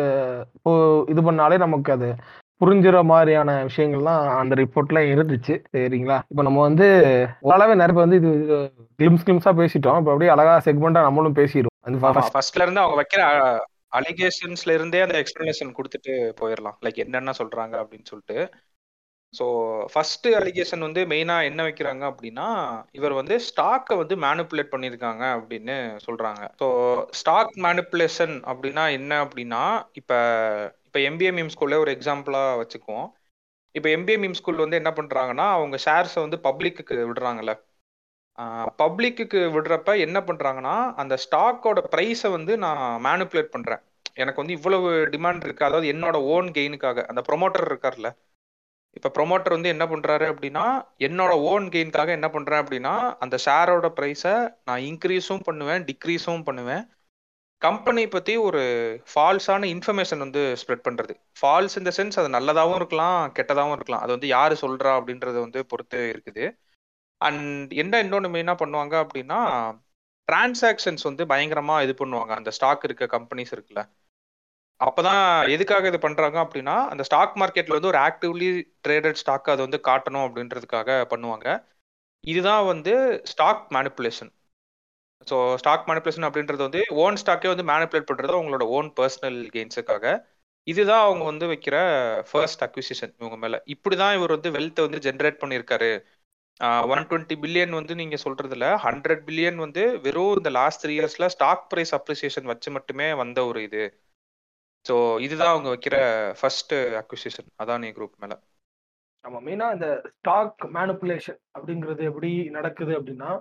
இது பண்ணாலே நமக்கு அது புரிஞ்சுற மாதிரியான விஷயங்கள்லாம் அந்த ரிப்போர்ட்ல இருந்துச்சு சரிங்களா இப்போ நம்ம வந்து ஓரளவு நிறைய பேர் வந்து இது கிளிம்ஸ் கிளிம்ஸா பேசிட்டோம் இப்போ அப்படியே அழகா செக்மெண்டா நம்மளும் பேசிடுவோம் அந்த first- ஃபர்ஸ்ட்ல இருந்து அவங்க வைக்கிற அலிகேஷன்ஸ்ல இருந்தே அந்த எக்ஸ்பிளனேஷன் கொடுத்துட்டு போயிடலாம் லைக் என்னென்ன சொல்றாங்க அப்படின்னு சொல்லிட்டு ஸோ ஃபர்ஸ்ட் அலிகேஷன் வந்து மெயினா என்ன வைக்கிறாங்க அப்படின்னா இவர் வந்து ஸ்டாக்கை வந்து மேனிப்புலேட் பண்ணியிருக்காங்க அப்படின்னு சொல்றாங்க ஸோ ஸ்டாக் மேனிப்புலேஷன் அப்படின்னா என்ன அப்படின்னா இப்போ இப்போ எம்பிஏ மீம் ஸ்கூல்ல ஒரு எக்ஸாம்பிளா வச்சுக்குவோம் இப்போ எம்பிஏ மீம் ஸ்கூல் வந்து என்ன பண்றாங்கன்னா அவங்க ஷேர்ஸை வந்து பப்ளிக்கு விடுறாங்கல்ல பப்ளிக்கு விடுறப்ப என்ன பண்றாங்கன்னா அந்த ஸ்டாக்கோட ப்ரைஸை வந்து நான் மேனிப்புலேட் பண்றேன் எனக்கு வந்து இவ்வளவு டிமாண்ட் இருக்கு அதாவது என்னோட ஓன் கெயினுக்காக அந்த ப்ரொமோட்டர் இருக்கார்ல இப்ப ப்ரொமோட்டர் வந்து என்ன பண்றாரு அப்படின்னா என்னோட ஓன் கெயினுக்காக என்ன பண்றேன் அப்படின்னா அந்த ஷேரோட ப்ரைஸை நான் இன்க்ரீஸும் பண்ணுவேன் டிக்ரீஸும் பண்ணுவேன் கம்பெனி பத்தி ஒரு ஃபால்ஸான இன்ஃபர்மேஷன் வந்து ஸ்ப்ரெட் பண்றது ஃபால்ஸ் இந்த சென்ஸ் அது நல்லதாகவும் இருக்கலாம் கெட்டதாகவும் இருக்கலாம் அது வந்து யாரு சொல்றா அப்படின்றத வந்து பொறுத்து இருக்குது அண்ட் என்ன இன்னொன்று மெயினாக பண்ணுவாங்க அப்படின்னா டிரான்சாக்ஷன்ஸ் வந்து பயங்கரமா இது பண்ணுவாங்க அந்த ஸ்டாக் இருக்க கம்பெனிஸ் இருக்குல்ல அப்பதான் எதுக்காக இது பண்றாங்க அப்படின்னா அந்த ஸ்டாக் மார்க்கெட்ல வந்து ஒரு ஆக்டிவ்லி ட்ரேடட் ஸ்டாக் அதை வந்து காட்டணும் அப்படின்றதுக்காக பண்ணுவாங்க இதுதான் வந்து stock manipulation so stock manipulation அப்படின்றது வந்து ஓன் ஸ்டாக்கே வந்து மேனிப்புலேட் பண்றது அவங்களோட ஓன் பர்சனல் கெயின்ஸுக்காக இதுதான் அவங்க வந்து வைக்கிற ஃபர்ஸ்ட் அக்விசிஷன் இவங்க மேல இப்படிதான் இவர் வந்து வெல்த்தை வந்து ஜென்ரேட் பண்ணியிருக்காரு ஒன் டுவெண்ட்டி பில்லியன் வந்து நீங்க சொல்றதுல ஹண்ட்ரட் பில்லியன் வந்து வெறும் இந்த லாஸ்ட் த்ரீ இயர்ஸ்ல ஸ்டாக் பிரைஸ் அப்ரிசியேஷன் வச்சு மட்டுமே வந்த ஒரு இது ஸோ இதுதான் அவங்க வைக்கிற ஃபர்ஸ்ட் அக்விசிஷன் அதானி குரூப் மேல நம்ம மெயினா இந்த ஸ்டாக் மேனிப்புலேஷன் அப்படிங்கிறது எப்படி நடக்குது அப்படின்னா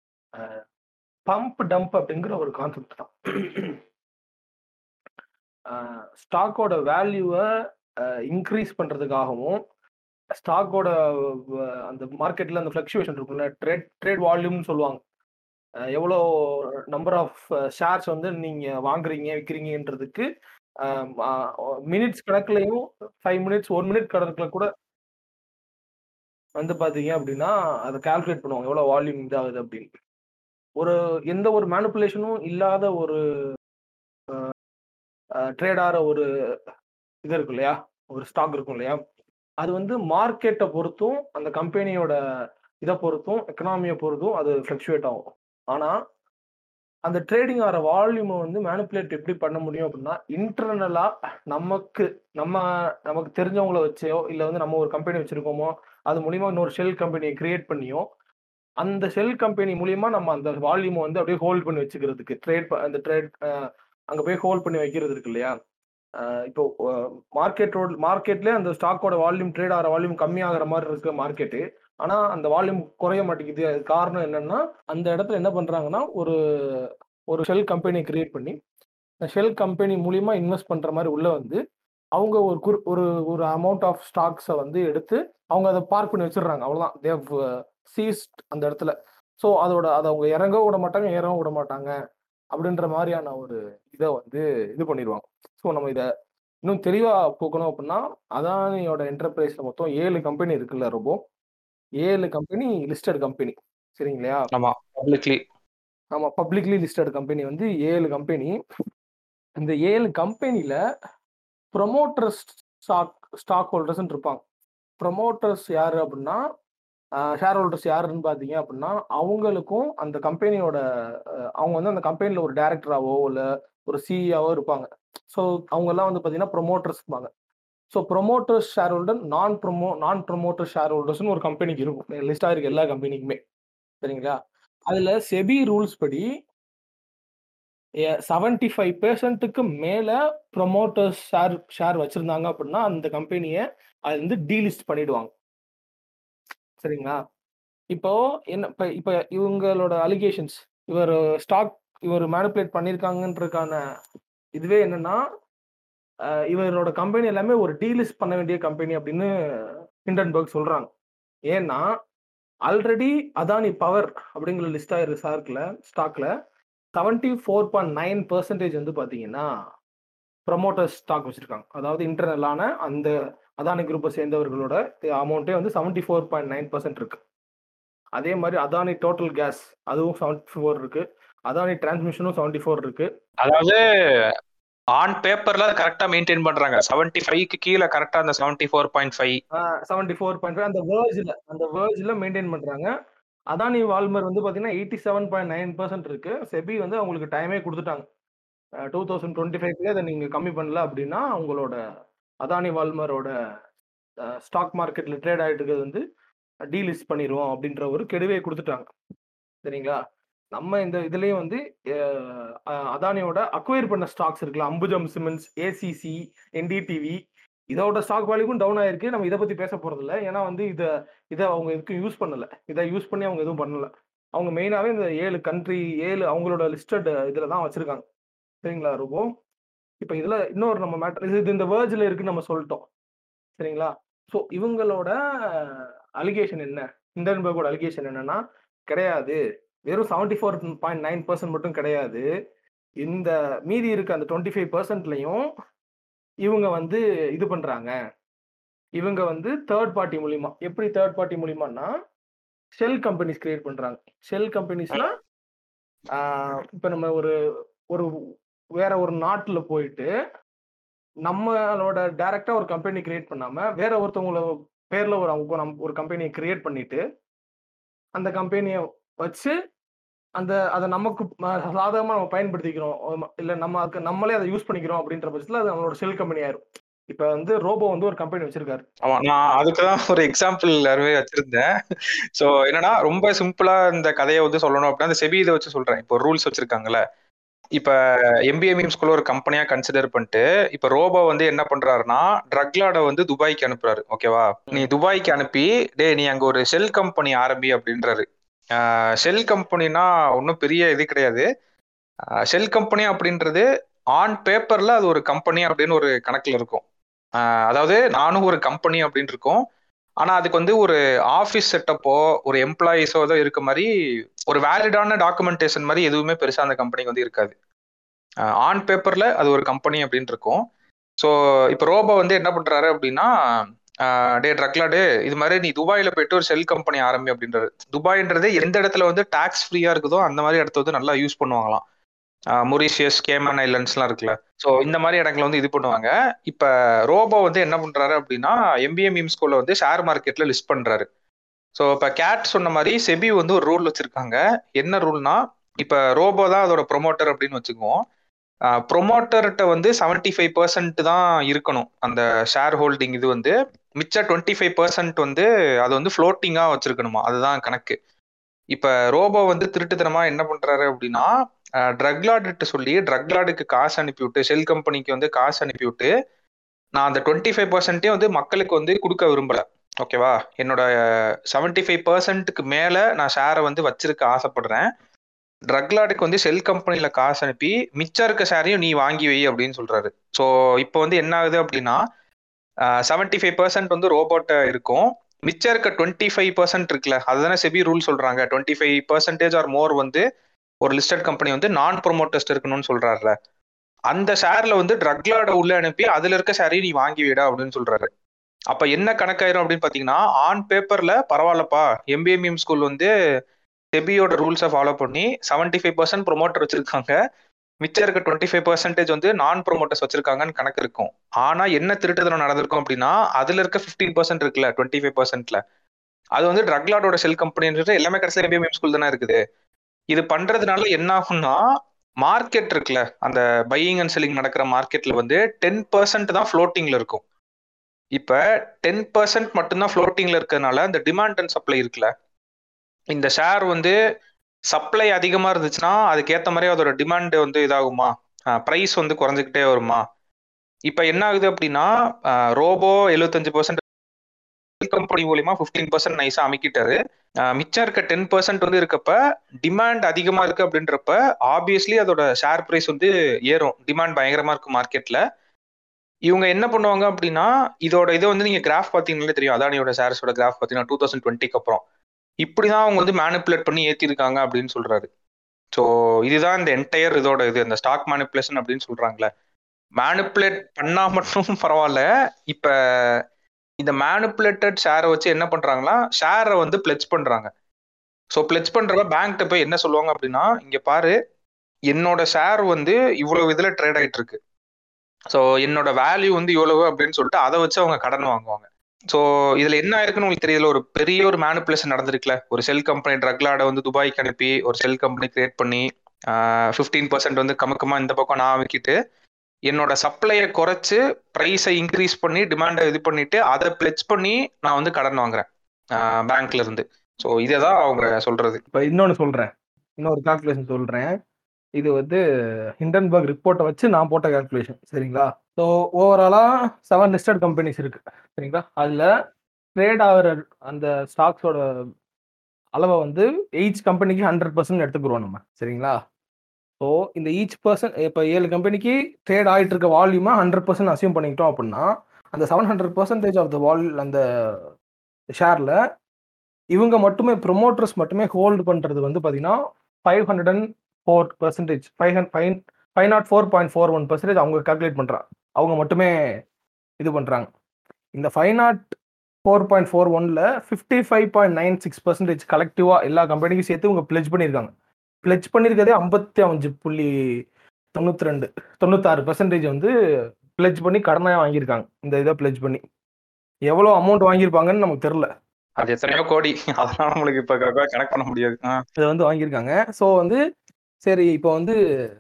பம்ப் டம்ப் அப்படிங்கிற ஒரு கான்செப்ட் தான் ஸ்டாக்கோட வேல்யூவை இன்க்ரீஸ் பண்றதுக்காகவும் ஸ்டாக்கோட அந்த மார்க்கெட்ல அந்த ஃபிளக்சுவேஷன் இருக்கும்ல ட்ரேட் ட்ரேட் வால்யூம்னு சொல்லுவாங்க அஹ் எவ்வளோ நம்பர் ஆஃப் ஷேர்ஸ் வந்து நீங்க வாங்குறீங்க விற்கிறீங்கன்றதுக்கு மினிட்ஸ் கணக்குலையும் ஃபைவ் மினிட்ஸ் ஒன் மினிட் கணக்கில் கூட வந்து பார்த்தீங்க அப்படின்னா அதை கால்குலேட் பண்ணுவாங்க எவ்வளோ வால்யூம் இதாகுது அப்படின்னு ஒரு எந்த ஒரு மேனிப்புலேஷனும் இல்லாத ஒரு ட்ரேட் ஆகிற ஒரு இது இருக்கும் இல்லையா ஒரு ஸ்டாக் இருக்கும் இல்லையா அது வந்து மார்க்கெட்டை பொறுத்தும் அந்த கம்பெனியோட இதை பொறுத்தும் எக்கனாமியை பொறுத்தும் அது ஃப்ளக்சுவேட் ஆகும் ஆனால் அந்த ட்ரேடிங் ஆகிற வால்யூமை வந்து மேனிப்புலேட் எப்படி பண்ண முடியும் அப்படின்னா இன்டர்னலா நமக்கு நம்ம நமக்கு தெரிஞ்சவங்கள வச்சோ இல்லை வந்து நம்ம ஒரு கம்பெனி வச்சிருக்கோமோ அது மூலியமா இன்னொரு ஷெல் கம்பெனியை கிரியேட் பண்ணியோ அந்த ஷெல் கம்பெனி மூலியமா நம்ம அந்த வால்யூமை வந்து அப்படியே ஹோல்ட் பண்ணி வச்சுக்கிறதுக்கு ட்ரேட் அந்த ட்ரேட் அங்கே போய் ஹோல்ட் பண்ணி வைக்கிறது இருக்கு இல்லையா இப்போ மார்க்கெட்டோட மார்க்கெட்லேயே அந்த ஸ்டாக்கோட வால்யூம் ட்ரேட் ஆகிற வால்யூம் கம்மியாகிற மாதிரி இருக்கு மார்க்கெட்டு ஆனா அந்த வால்யூம் குறைய மாட்டேங்குது அது காரணம் என்னன்னா அந்த இடத்துல என்ன பண்றாங்கன்னா ஒரு ஒரு ஷெல் கம்பெனி கிரியேட் பண்ணி அந்த ஷெல் கம்பெனி மூலியமா இன்வெஸ்ட் பண்ற மாதிரி உள்ள வந்து அவங்க ஒரு குர் ஒரு ஒரு அமௌண்ட் ஆஃப் ஸ்டாக்ஸை வந்து எடுத்து அவங்க அதை பார்க் பண்ணி வச்சிடுறாங்க அவ்வளோதான் தேவ் சீஸ்ட் அந்த இடத்துல ஸோ அதோட அதை அவங்க இறங்க விட மாட்டாங்க ஏறவும் விட மாட்டாங்க அப்படின்ற மாதிரியான ஒரு இதை வந்து இது பண்ணிடுவாங்க ஸோ நம்ம இதை இன்னும் தெளிவா போக்கணும் அப்படின்னா அதானியோட என்டர்பிரைஸ்ல மொத்தம் ஏழு கம்பெனி இருக்குல்ல ரொம்ப ஏழு கம்பெனி லிஸ்டட் கம்பெனி சரிங்களா ஆமா பப்ளிக்லி ஆமா பப்ளிக்லி லிஸ்டட் கம்பெனி வந்து ஏழு கம்பெனி இந்த ஏழு கம்பெனில ப்ரொமோட்டர்ஸ் ஸ்டாக் ஸ்டாக் ஹோல்டர்ஸ் இருப்பாங்க ப்ரொமோட்டர்ஸ் யாரு அப்படின்னா ஷேர் ஹோல்டர்ஸ் யாருன்னு பார்த்தீங்க அப்படின்னா அவங்களுக்கும் அந்த கம்பெனியோட அவங்க வந்து அந்த கம்பெனியில் ஒரு டேரக்டராவோ இல்லை ஒரு சிஇஆவோ இருப்பாங்க ஸோ அவங்கெல்லாம் வந்து பார்த்தீங்கன்னா ப்ரொமோட்டர்ஸ் இருப்பாங்க so promoters share holder non promo non promoter share ஹோல்டர்ஸ்னு ஒரு கம்பெனிக்கு இருக்கும் லிஸ்டாக இருக்கு எல்லா கம்பெனிக்குமே சரிங்களா அதில் செபி ரூல்ஸ் படி செவன்டி ஃபைவ் பெர்சன்ட்டுக்கு மேலே ப்ரொமோட்டர்ஸ் ஷேர் ஷேர் வச்சுருந்தாங்க அப்படின்னா அந்த கம்பெனியை அது வந்து டீலிஸ்ட் பண்ணிடுவாங்க சரிங்களா இப்போ என்ன இப்போ இப்போ இவங்களோட அலிகேஷன்ஸ் இவர் ஸ்டாக் இவர் மேனிப்புலேட் பண்ணியிருக்காங்கன்றதுக்கான இதுவே என்னன்னா இவரோட கம்பெனி எல்லாமே ஒரு டீலிஸ்ட் பண்ண வேண்டிய கம்பெனி அப்படின்னு ஹிண்டன்பர்க் சொல்றாங்க ஏன்னா ஆல்ரெடி அதானி பவர் அப்படிங்கிற லிஸ்ட் ஆயிருக்கு சார்க்கில் ஸ்டாக்ல seventy four point nine percentage வந்து பார்த்தீங்கன்னா ப்ரமோட்டர்ஸ் ஸ்டாக் வச்சிருக்காங்க அதாவது இன்டர்னலான அந்த அதானி குரூப்பை சேர்ந்தவர்களோட அமௌண்ட்டே வந்து seventy four point nine percent இருக்கு அதே மாதிரி அதானி டோட்டல் கேஸ் அதுவும் செவன்டி ஃபோர் இருக்கு அதானி டிரான்ஸ்மிஷனும் செவன்டி ஃபோர் இருக்கு அதாவது ஆன் பேப்பர்ல கரெக்டா மெயின்டைன் பண்றாங்க செவன்டி ஃபைவ்க்கு கீழே கரெக்டா அந்த seventy four point five seventy four point five அந்த வேர்ஜில் அந்த வேர்ஜில் மெயின்டைன் பண்றாங்க அதானி வால்மர் வந்து பார்த்தீங்கன்னா eighty seven point nine percent இருக்கு செபி வந்து அவங்களுக்கு டைமே கொடுத்துட்டாங்க டூ தௌசண்ட் டுவெண்ட்டி ஃபைவ்ல அதை நீங்கள் கம்மி பண்ணல அப்படின்னா அவங்களோட அதானி வால்மரோட ஸ்டாக் மார்க்கெட்ல ட்ரேட் ஆகிட்டு இருக்கிறது வந்து டீலிஸ்ட் பண்ணிடுவோம் அப்படின்ற ஒரு கெடுவே கொடுத்துட்டாங்க சரிங்களா நம்ம இந்த இதுலேயும் வந்து அதானியோட அக்வயர் பண்ண ஸ்டாக்ஸ் இருக்குல்ல அம்புஜம் சிமெண்ட்ஸ் ஏசிசி என்டிடிவி இதோட ஸ்டாக் வேல்யூக்கும் டவுன் ஆயிருக்கு நம்ம இதை பத்தி பேச போறது இல்லை ஏன்னா வந்து இதை இதை அவங்க இதுக்கு யூஸ் பண்ணல இதை யூஸ் பண்ணி அவங்க எதுவும் பண்ணல அவங்க மெயினாகவே இந்த ஏழு கண்ட்ரி ஏழு அவங்களோட லிஸ்டட் இதில் தான் வச்சிருக்காங்க சரிங்களா ரொம்ப இப்போ இதில் இன்னொரு நம்ம மேட்டர் இது இந்த வேர்ஜில் இருக்குன்னு நம்ம சொல்லிட்டோம் சரிங்களா ஸோ இவங்களோட அலிகேஷன் என்ன இண்டன்பர்கோட அலிகேஷன் என்னன்னா கிடையாது வெறும் seventy four point nine percent மட்டும் கிடையாது இந்த மீதி இருக்க அந்த டுவெண்ட்டி ஃபைவ் பர்சன்ட்லையும் இவங்க வந்து இது பண்றாங்க இவங்க வந்து தேர்ட் பார்ட்டி மூலியமா எப்படி தேர்ட் பார்ட்டி மூலியமானா ஷெல் கம்பெனிஸ் கிரியேட் பண்றாங்க ஷெல் கம்பெனிஸ்னா இப்போ நம்ம ஒரு ஒரு வேற ஒரு நாட்டில் போயிட்டு நம்மளோட டைரக்டா ஒரு கம்பெனி கிரியேட் பண்ணாம வேற ஒருத்தவங்கள பேர்ல ஒரு அவங்க ஒரு கம்பெனியை கிரியேட் பண்ணிட்டு அந்த கம்பெனியை வச்சு அந்த அதை நமக்கு சாதகமாக நம்ம பயன்படுத்திக்கிறோம் இல்லை நம்ம நம்மளே அதை யூஸ் பண்ணிக்கிறோம் அப்படின்ற பட்சத்தில் அது நம்மளோட செல் கம்பெனி ஆயிரும் இப்ப வந்து ரோபோ வந்து ஒரு கம்பெனி வச்சிருக்காரு ஆமா நான் அதுக்கு தான் ஒரு எக்ஸாம்பிள் யாருமே வச்சிருந்தேன் சோ என்னன்னா ரொம்ப சிம்பிளா இந்த கதையை வந்து சொல்லணும் அப்படின்னா அந்த செபி இதை வச்சு சொல்றேன் இப்போ ரூல்ஸ் வச்சிருக்காங்கல்ல இப்ப எம்பிஏ மீம்ஸ்குள்ள ஒரு கம்பெனியா கன்சிடர் பண்ணிட்டு இப்ப ரோபோ வந்து என்ன பண்றாருன்னா ட்ரக்லாட வந்து துபாய்க்கு அனுப்புறாரு ஓகேவா நீ துபாய்க்கு அனுப்பி டே நீ அங்க ஒரு செல் கம்பெனி ஆரம்பி அப்படின்றாரு ஷெல் கம்பெனினா ஒன்றும் பெரிய இது கிடையாது ஷெல் கம்பெனி அப்படின்றது ஆன் பேப்பர்ல அது ஒரு கம்பெனி அப்படின்னு ஒரு கணக்குல இருக்கும் அதாவது நானும் ஒரு கம்பெனி அப்படின்னு இருக்கும் ஆனா அதுக்கு வந்து ஒரு ஆஃபீஸ் செட்டப்போ ஒரு எம்ப்ளாயிஸோ ஏதோ இருக்க மாதிரி ஒரு வேலிடான டாக்குமெண்டேஷன் மாதிரி எதுவுமே பெருசா அந்த கம்பெனிக்கு வந்து இருக்காது ஆன் பேப்பர்ல அது ஒரு கம்பெனி அப்படின்னு இருக்கும் ஸோ இப்போ ரோபோ வந்து என்ன பண்றாரு அப்படின்னா டே ட்ரக்லாடு இது மாதிரி நீ துபாயில போயிட்டு ஒரு செல் கம்பெனி ஆரம்பி அப்படின்றது துபாய்ன்றது எந்த இடத்துல வந்து டாக்ஸ் ஃப்ரீயா இருக்குதோ அந்த மாதிரி இடத்த வந்து நல்லா யூஸ் பண்ணுவாங்களாம் மொரிஷியஸ் கேமன் ஐலண்ட்ஸ்லாம் இருக்குல்ல ஸோ இந்த மாதிரி இடங்களை வந்து இது பண்ணுவாங்க இப்போ ரோபோ வந்து என்ன பண்றாரு அப்படின்னா எம்பிஏ மீம் ஸ்கூல்ல வந்து ஷேர் மார்க்கெட்ல லிஸ்ட் பண்றாரு ஸோ இப்போ கேட் சொன்ன மாதிரி செபி வந்து ஒரு ரூல் வச்சிருக்காங்க என்ன ரூல்னா இப்போ ரோபோ தான் அதோட ப்ரொமோட்டர் அப்படின்னு வச்சுக்குவோம் ப்ரொமோட்டர்கிட்ட வந்து செவன்டி ஃபைவ் பர்சன்ட் தான் இருக்கணும் அந்த ஷேர் ஹோல்டிங் இது வந்து மிச்ச டுவெண்ட்டி ஃபைவ் பர்சன்ட் வந்து அது வந்து ஃப்ளோட்டிங்காக வச்சிருக்கணுமா அதுதான் கணக்கு இப்போ ரோபோ வந்து திருட்டுத்தனமா என்ன பண்றாரு அப்படின்னா ட்ரக்லாடுட்டு சொல்லி ட்ரக்லாடுக்கு காசு அனுப்பிவிட்டு ஷெல் கம்பெனிக்கு வந்து காசு அனுப்பிவிட்டு நான் அந்த டுவெண்ட்டி ஃபைவ் பர்சன்ட்டே வந்து மக்களுக்கு வந்து கொடுக்க விரும்பல ஓகேவா என்னோட செவன்டி ஃபைவ் பர்சன்ட்டுக்கு மேலே நான் ஷேரை வந்து வச்சிருக்க ஆசைப்படுறேன் ட்ரக்லாடுக்கு வந்து செல் கம்பெனில காசு அனுப்பி மிச்சம் இருக்க ஷேரையும் நீ வாங்கி வை அப்படின்னு சொல்றாரு ஸோ இப்போ வந்து என்ன ஆகுது அப்படின்னா செவன்டி ஃபைவ் பர்சன்ட் வந்து ரோபோட்ட இருக்கும் மிச்சம் இருக்க டுவெண்ட்டி ஃபைவ் பர்சன்ட் இருக்குல்ல அதுதானே செபி ரூல் சொல்றாங்க twenty five percentage or more வந்து ஒரு லிஸ்டட் கம்பெனி வந்து நான் ப்ரொமோட்டர்ஸ்ட் இருக்கணும்னு சொல்றாருல அந்த ஷேர்ல வந்து ட்ரக்லாட உள்ள அனுப்பி அதுல இருக்க ஷேரையும் நீ வாங்கி விட அப்படின்னு சொல்றாரு அப்ப என்ன கணக்காயிரும் அப்படின்னு பாத்தீங்கன்னா ஆன் பேப்பர்ல பரவாயில்லப்பா எம்பிஎம்எம் ஸ்கூல் வந்து செபியோட ரூல்ஸை ஃபாலோ பண்ணி செவன்டி ஃபைவ் பர்சன்ட் ப்ரொமோட்டர் வச்சிருக்காங்க மிச்சம் இருக்க டுவெண்ட்டி ஃபைவ் பர்சன்டேஜ் வந்து நான் ப்ரொமோட்டர்ஸ் வச்சிருக்காங்கன்னு கணக்கு இருக்கும் ஆனா என்ன திருட்டுதனம் நடந்திருக்கும் அப்படின்னா அதுல இருக்க ஃபிஃப்டீன் பர்சன்ட் இருக்குல்ல டுவெண்ட்டி ஃபைவ் பர்சன்ட்ல அது வந்து ட்ரக்லாடோட செல் கம்பெனின்றது எல்லாமே கடைசியில் எம்பிஎம் ஸ்கூல் தானே இருக்குது இது பண்றதுனால என்ன ஆகும்னா மார்க்கெட் இருக்குல்ல அந்த பையிங் அண்ட் செல்லிங் நடக்கிற மார்க்கெட்ல வந்து டென் பர்சன்ட் தான் ஃப்ளோட்டிங்ல இருக்கும் இப்ப டென் பர்சன்ட் மட்டும்தான் ஃப்ளோட்டிங்ல இருக்கிறதுனால இந்த டிமாண்ட் அண்ட் சப்ளை இருக்குல்ல இந்த ஷேர் வந்து சப்ளை அதிகமா இருந்துச்சுன்னா அதுக்கேற்ற மாதிரி அதோட டிமாண்ட் வந்து இதாகுமா ப்ரைஸ் வந்து குறைஞ்சிக்கிட்டே வருமா இப்ப என்ன ஆகுது அப்படின்னா ரோபோ எழுபத்தஞ்சு பர்சன்ட் கம்பெனி மூலியமா ஃபிஃப்டீன் பர்சன்ட் நைஸா அமைக்கிட்டாரு மிச்சம் இருக்க டென் பர்சன்ட் வந்து இருக்கப்ப டிமாண்ட் அதிகமா இருக்கு அப்படின்றப்ப ஆப்வியஸ்லி அதோட ஷேர் ப்ரைஸ் வந்து ஏறும் டிமாண்ட் பயங்கரமா இருக்கு மார்க்கெட்ல இவங்க என்ன பண்ணுவாங்க அப்படின்னா இதோட இதை வந்து நீங்க கிராஃப் பாத்தீங்கன்னாலே தெரியும் அதானியோட ஷேர்ஸோட கிராஃப் பாத்தீங்கன்னா டூ தௌசண்ட் டுவெண்ட்டிக்கு அப்புறம் இப்படிதான் அவங்க வந்து மேனிப்புலேட் பண்ணி ஏத்திருக்காங்க அப்படின்னு சொல்றாரு ஸோ இதுதான் இந்த என்டையர் இதோட இது இந்த ஸ்டாக் மேனிப்புலேஷன் அப்படின்னு சொல்றாங்களே மேனிப்புலேட் பண்ணா மட்டும் பரவாயில்ல இப்ப இந்த மேனிப்புலேட்டட் ஷேரை வச்சு என்ன பண்றாங்கன்னா ஷேரை வந்து பிளெச் பண்றாங்க ஸோ பிளெச் பண்றப்ப பேங்க்ட்ட போய் என்ன சொல்லுவாங்க அப்படின்னா இங்க பாரு என்னோட ஷேர் வந்து இவ்வளவு இதுல ட்ரேட் ஆயிட்டு இருக்கு ஸோ என்னோட வேல்யூ வந்து இவ்வளவு அப்படின்னு சொல்லிட்டு அதை வச்சு அவங்க கடன் வாங்குவாங்க ஸோ இதுல என்ன ஆயிருக்குன்னு உங்களுக்கு தெரியல ஒரு பெரிய ஒரு மேனிப்புலேஷன் நடந்திருக்குல்ல ஒரு செல் கம்பெனி ட்ரக்லாட வந்து துபாய்க்கு அனுப்பி ஒரு செல் கம்பெனி கிரியேட் பண்ணி ஃபிஃப்டீன் பர்சன்ட் வந்து கமக்கமா இந்த பக்கம் நான் வைக்கிட்டு என்னோட சப்ளையை குறைச்சு ப்ரைஸை இன்க்ரீஸ் பண்ணி டிமாண்டை இது பண்ணிட்டு அதை பிளெச் பண்ணி நான் வந்து கடன் வாங்குறேன் பேங்க்ல இருந்து ஸோ இதை தான் அவங்க சொல்றது இப்போ இன்னொன்று சொல்கிறேன் இன்னொரு கால்குலேஷன் சொல்கிறேன் இது வந்து ஹிண்டன்பர்க் ரிப்போர்ட்டை வச்சு நான் போட்ட கால்குலேஷன் சரிங்களா ஸோ ஓவராலாக செவன் லிஸ்டட் கம்பெனிஸ் இருக்கு சரிங்களா அதில் ட்ரேட் ஆகிற அந்த ஸ்டாக்ஸோட அளவை வந்து எயிச் கம்பெனிக்கு ஹண்ட்ரட் பர்சன்ட் எடுத்துக்கிறோம் நம்ம சரிங்களா ஸோ இந்த ஈச் பர்சன் இப்போ ஏழு கம்பெனிக்கு ட்ரேட் ஆகிட்டு இருக்க வால்யூமா ஹண்ட்ரட் பர்சன்ட் அசியூம் பண்ணிக்கிட்டோம் அப்படின்னா அந்த seven hundred percentage of the வால் அந்த ஷேரில் இவங்க மட்டுமே ப்ரொமோட்டர்ஸ் மட்டுமே ஹோல்டு பண்ணுறது வந்து பார்த்தீங்கன்னா five hundred and four percentage five hundred five five not four point four one percentage அவங்க கால்குலேட் பண்ணுறாங்க அவங்க மட்டுமே இது பண்ணுறாங்க இந்த five not four point four ஒனில் fifty five point nine six percentage கலெக்டிவாக எல்லா கம்பெனிக்கும் சேர்த்து இவங்க பிளெஜ் பண்ணியிருக்காங்க பிளெஜ் பண்ணியிருக்கதே ஐம்பத்தி அஞ்சு புள்ளி தொண்ணூற்றி ரெண்டு தொண்ணூத்தாறு பர்சன்டேஜ் வந்து பிளெஜ் பண்ணி கடனாக வாங்கியிருக்காங்க இந்த இதை பிளெஜ் பண்ணி எவ்வளோ அமௌண்ட் வாங்கியிருப்பாங்கன்னு நமக்கு தெரில அது எத்தனையோ கோடி அதெல்லாம் நம்மளுக்கு இப்ப கனெக்ட் பண்ண முடியாது இதை வந்து வாங்கியிருக்காங்க ஸோ வந்து சரி இப்போ வந்து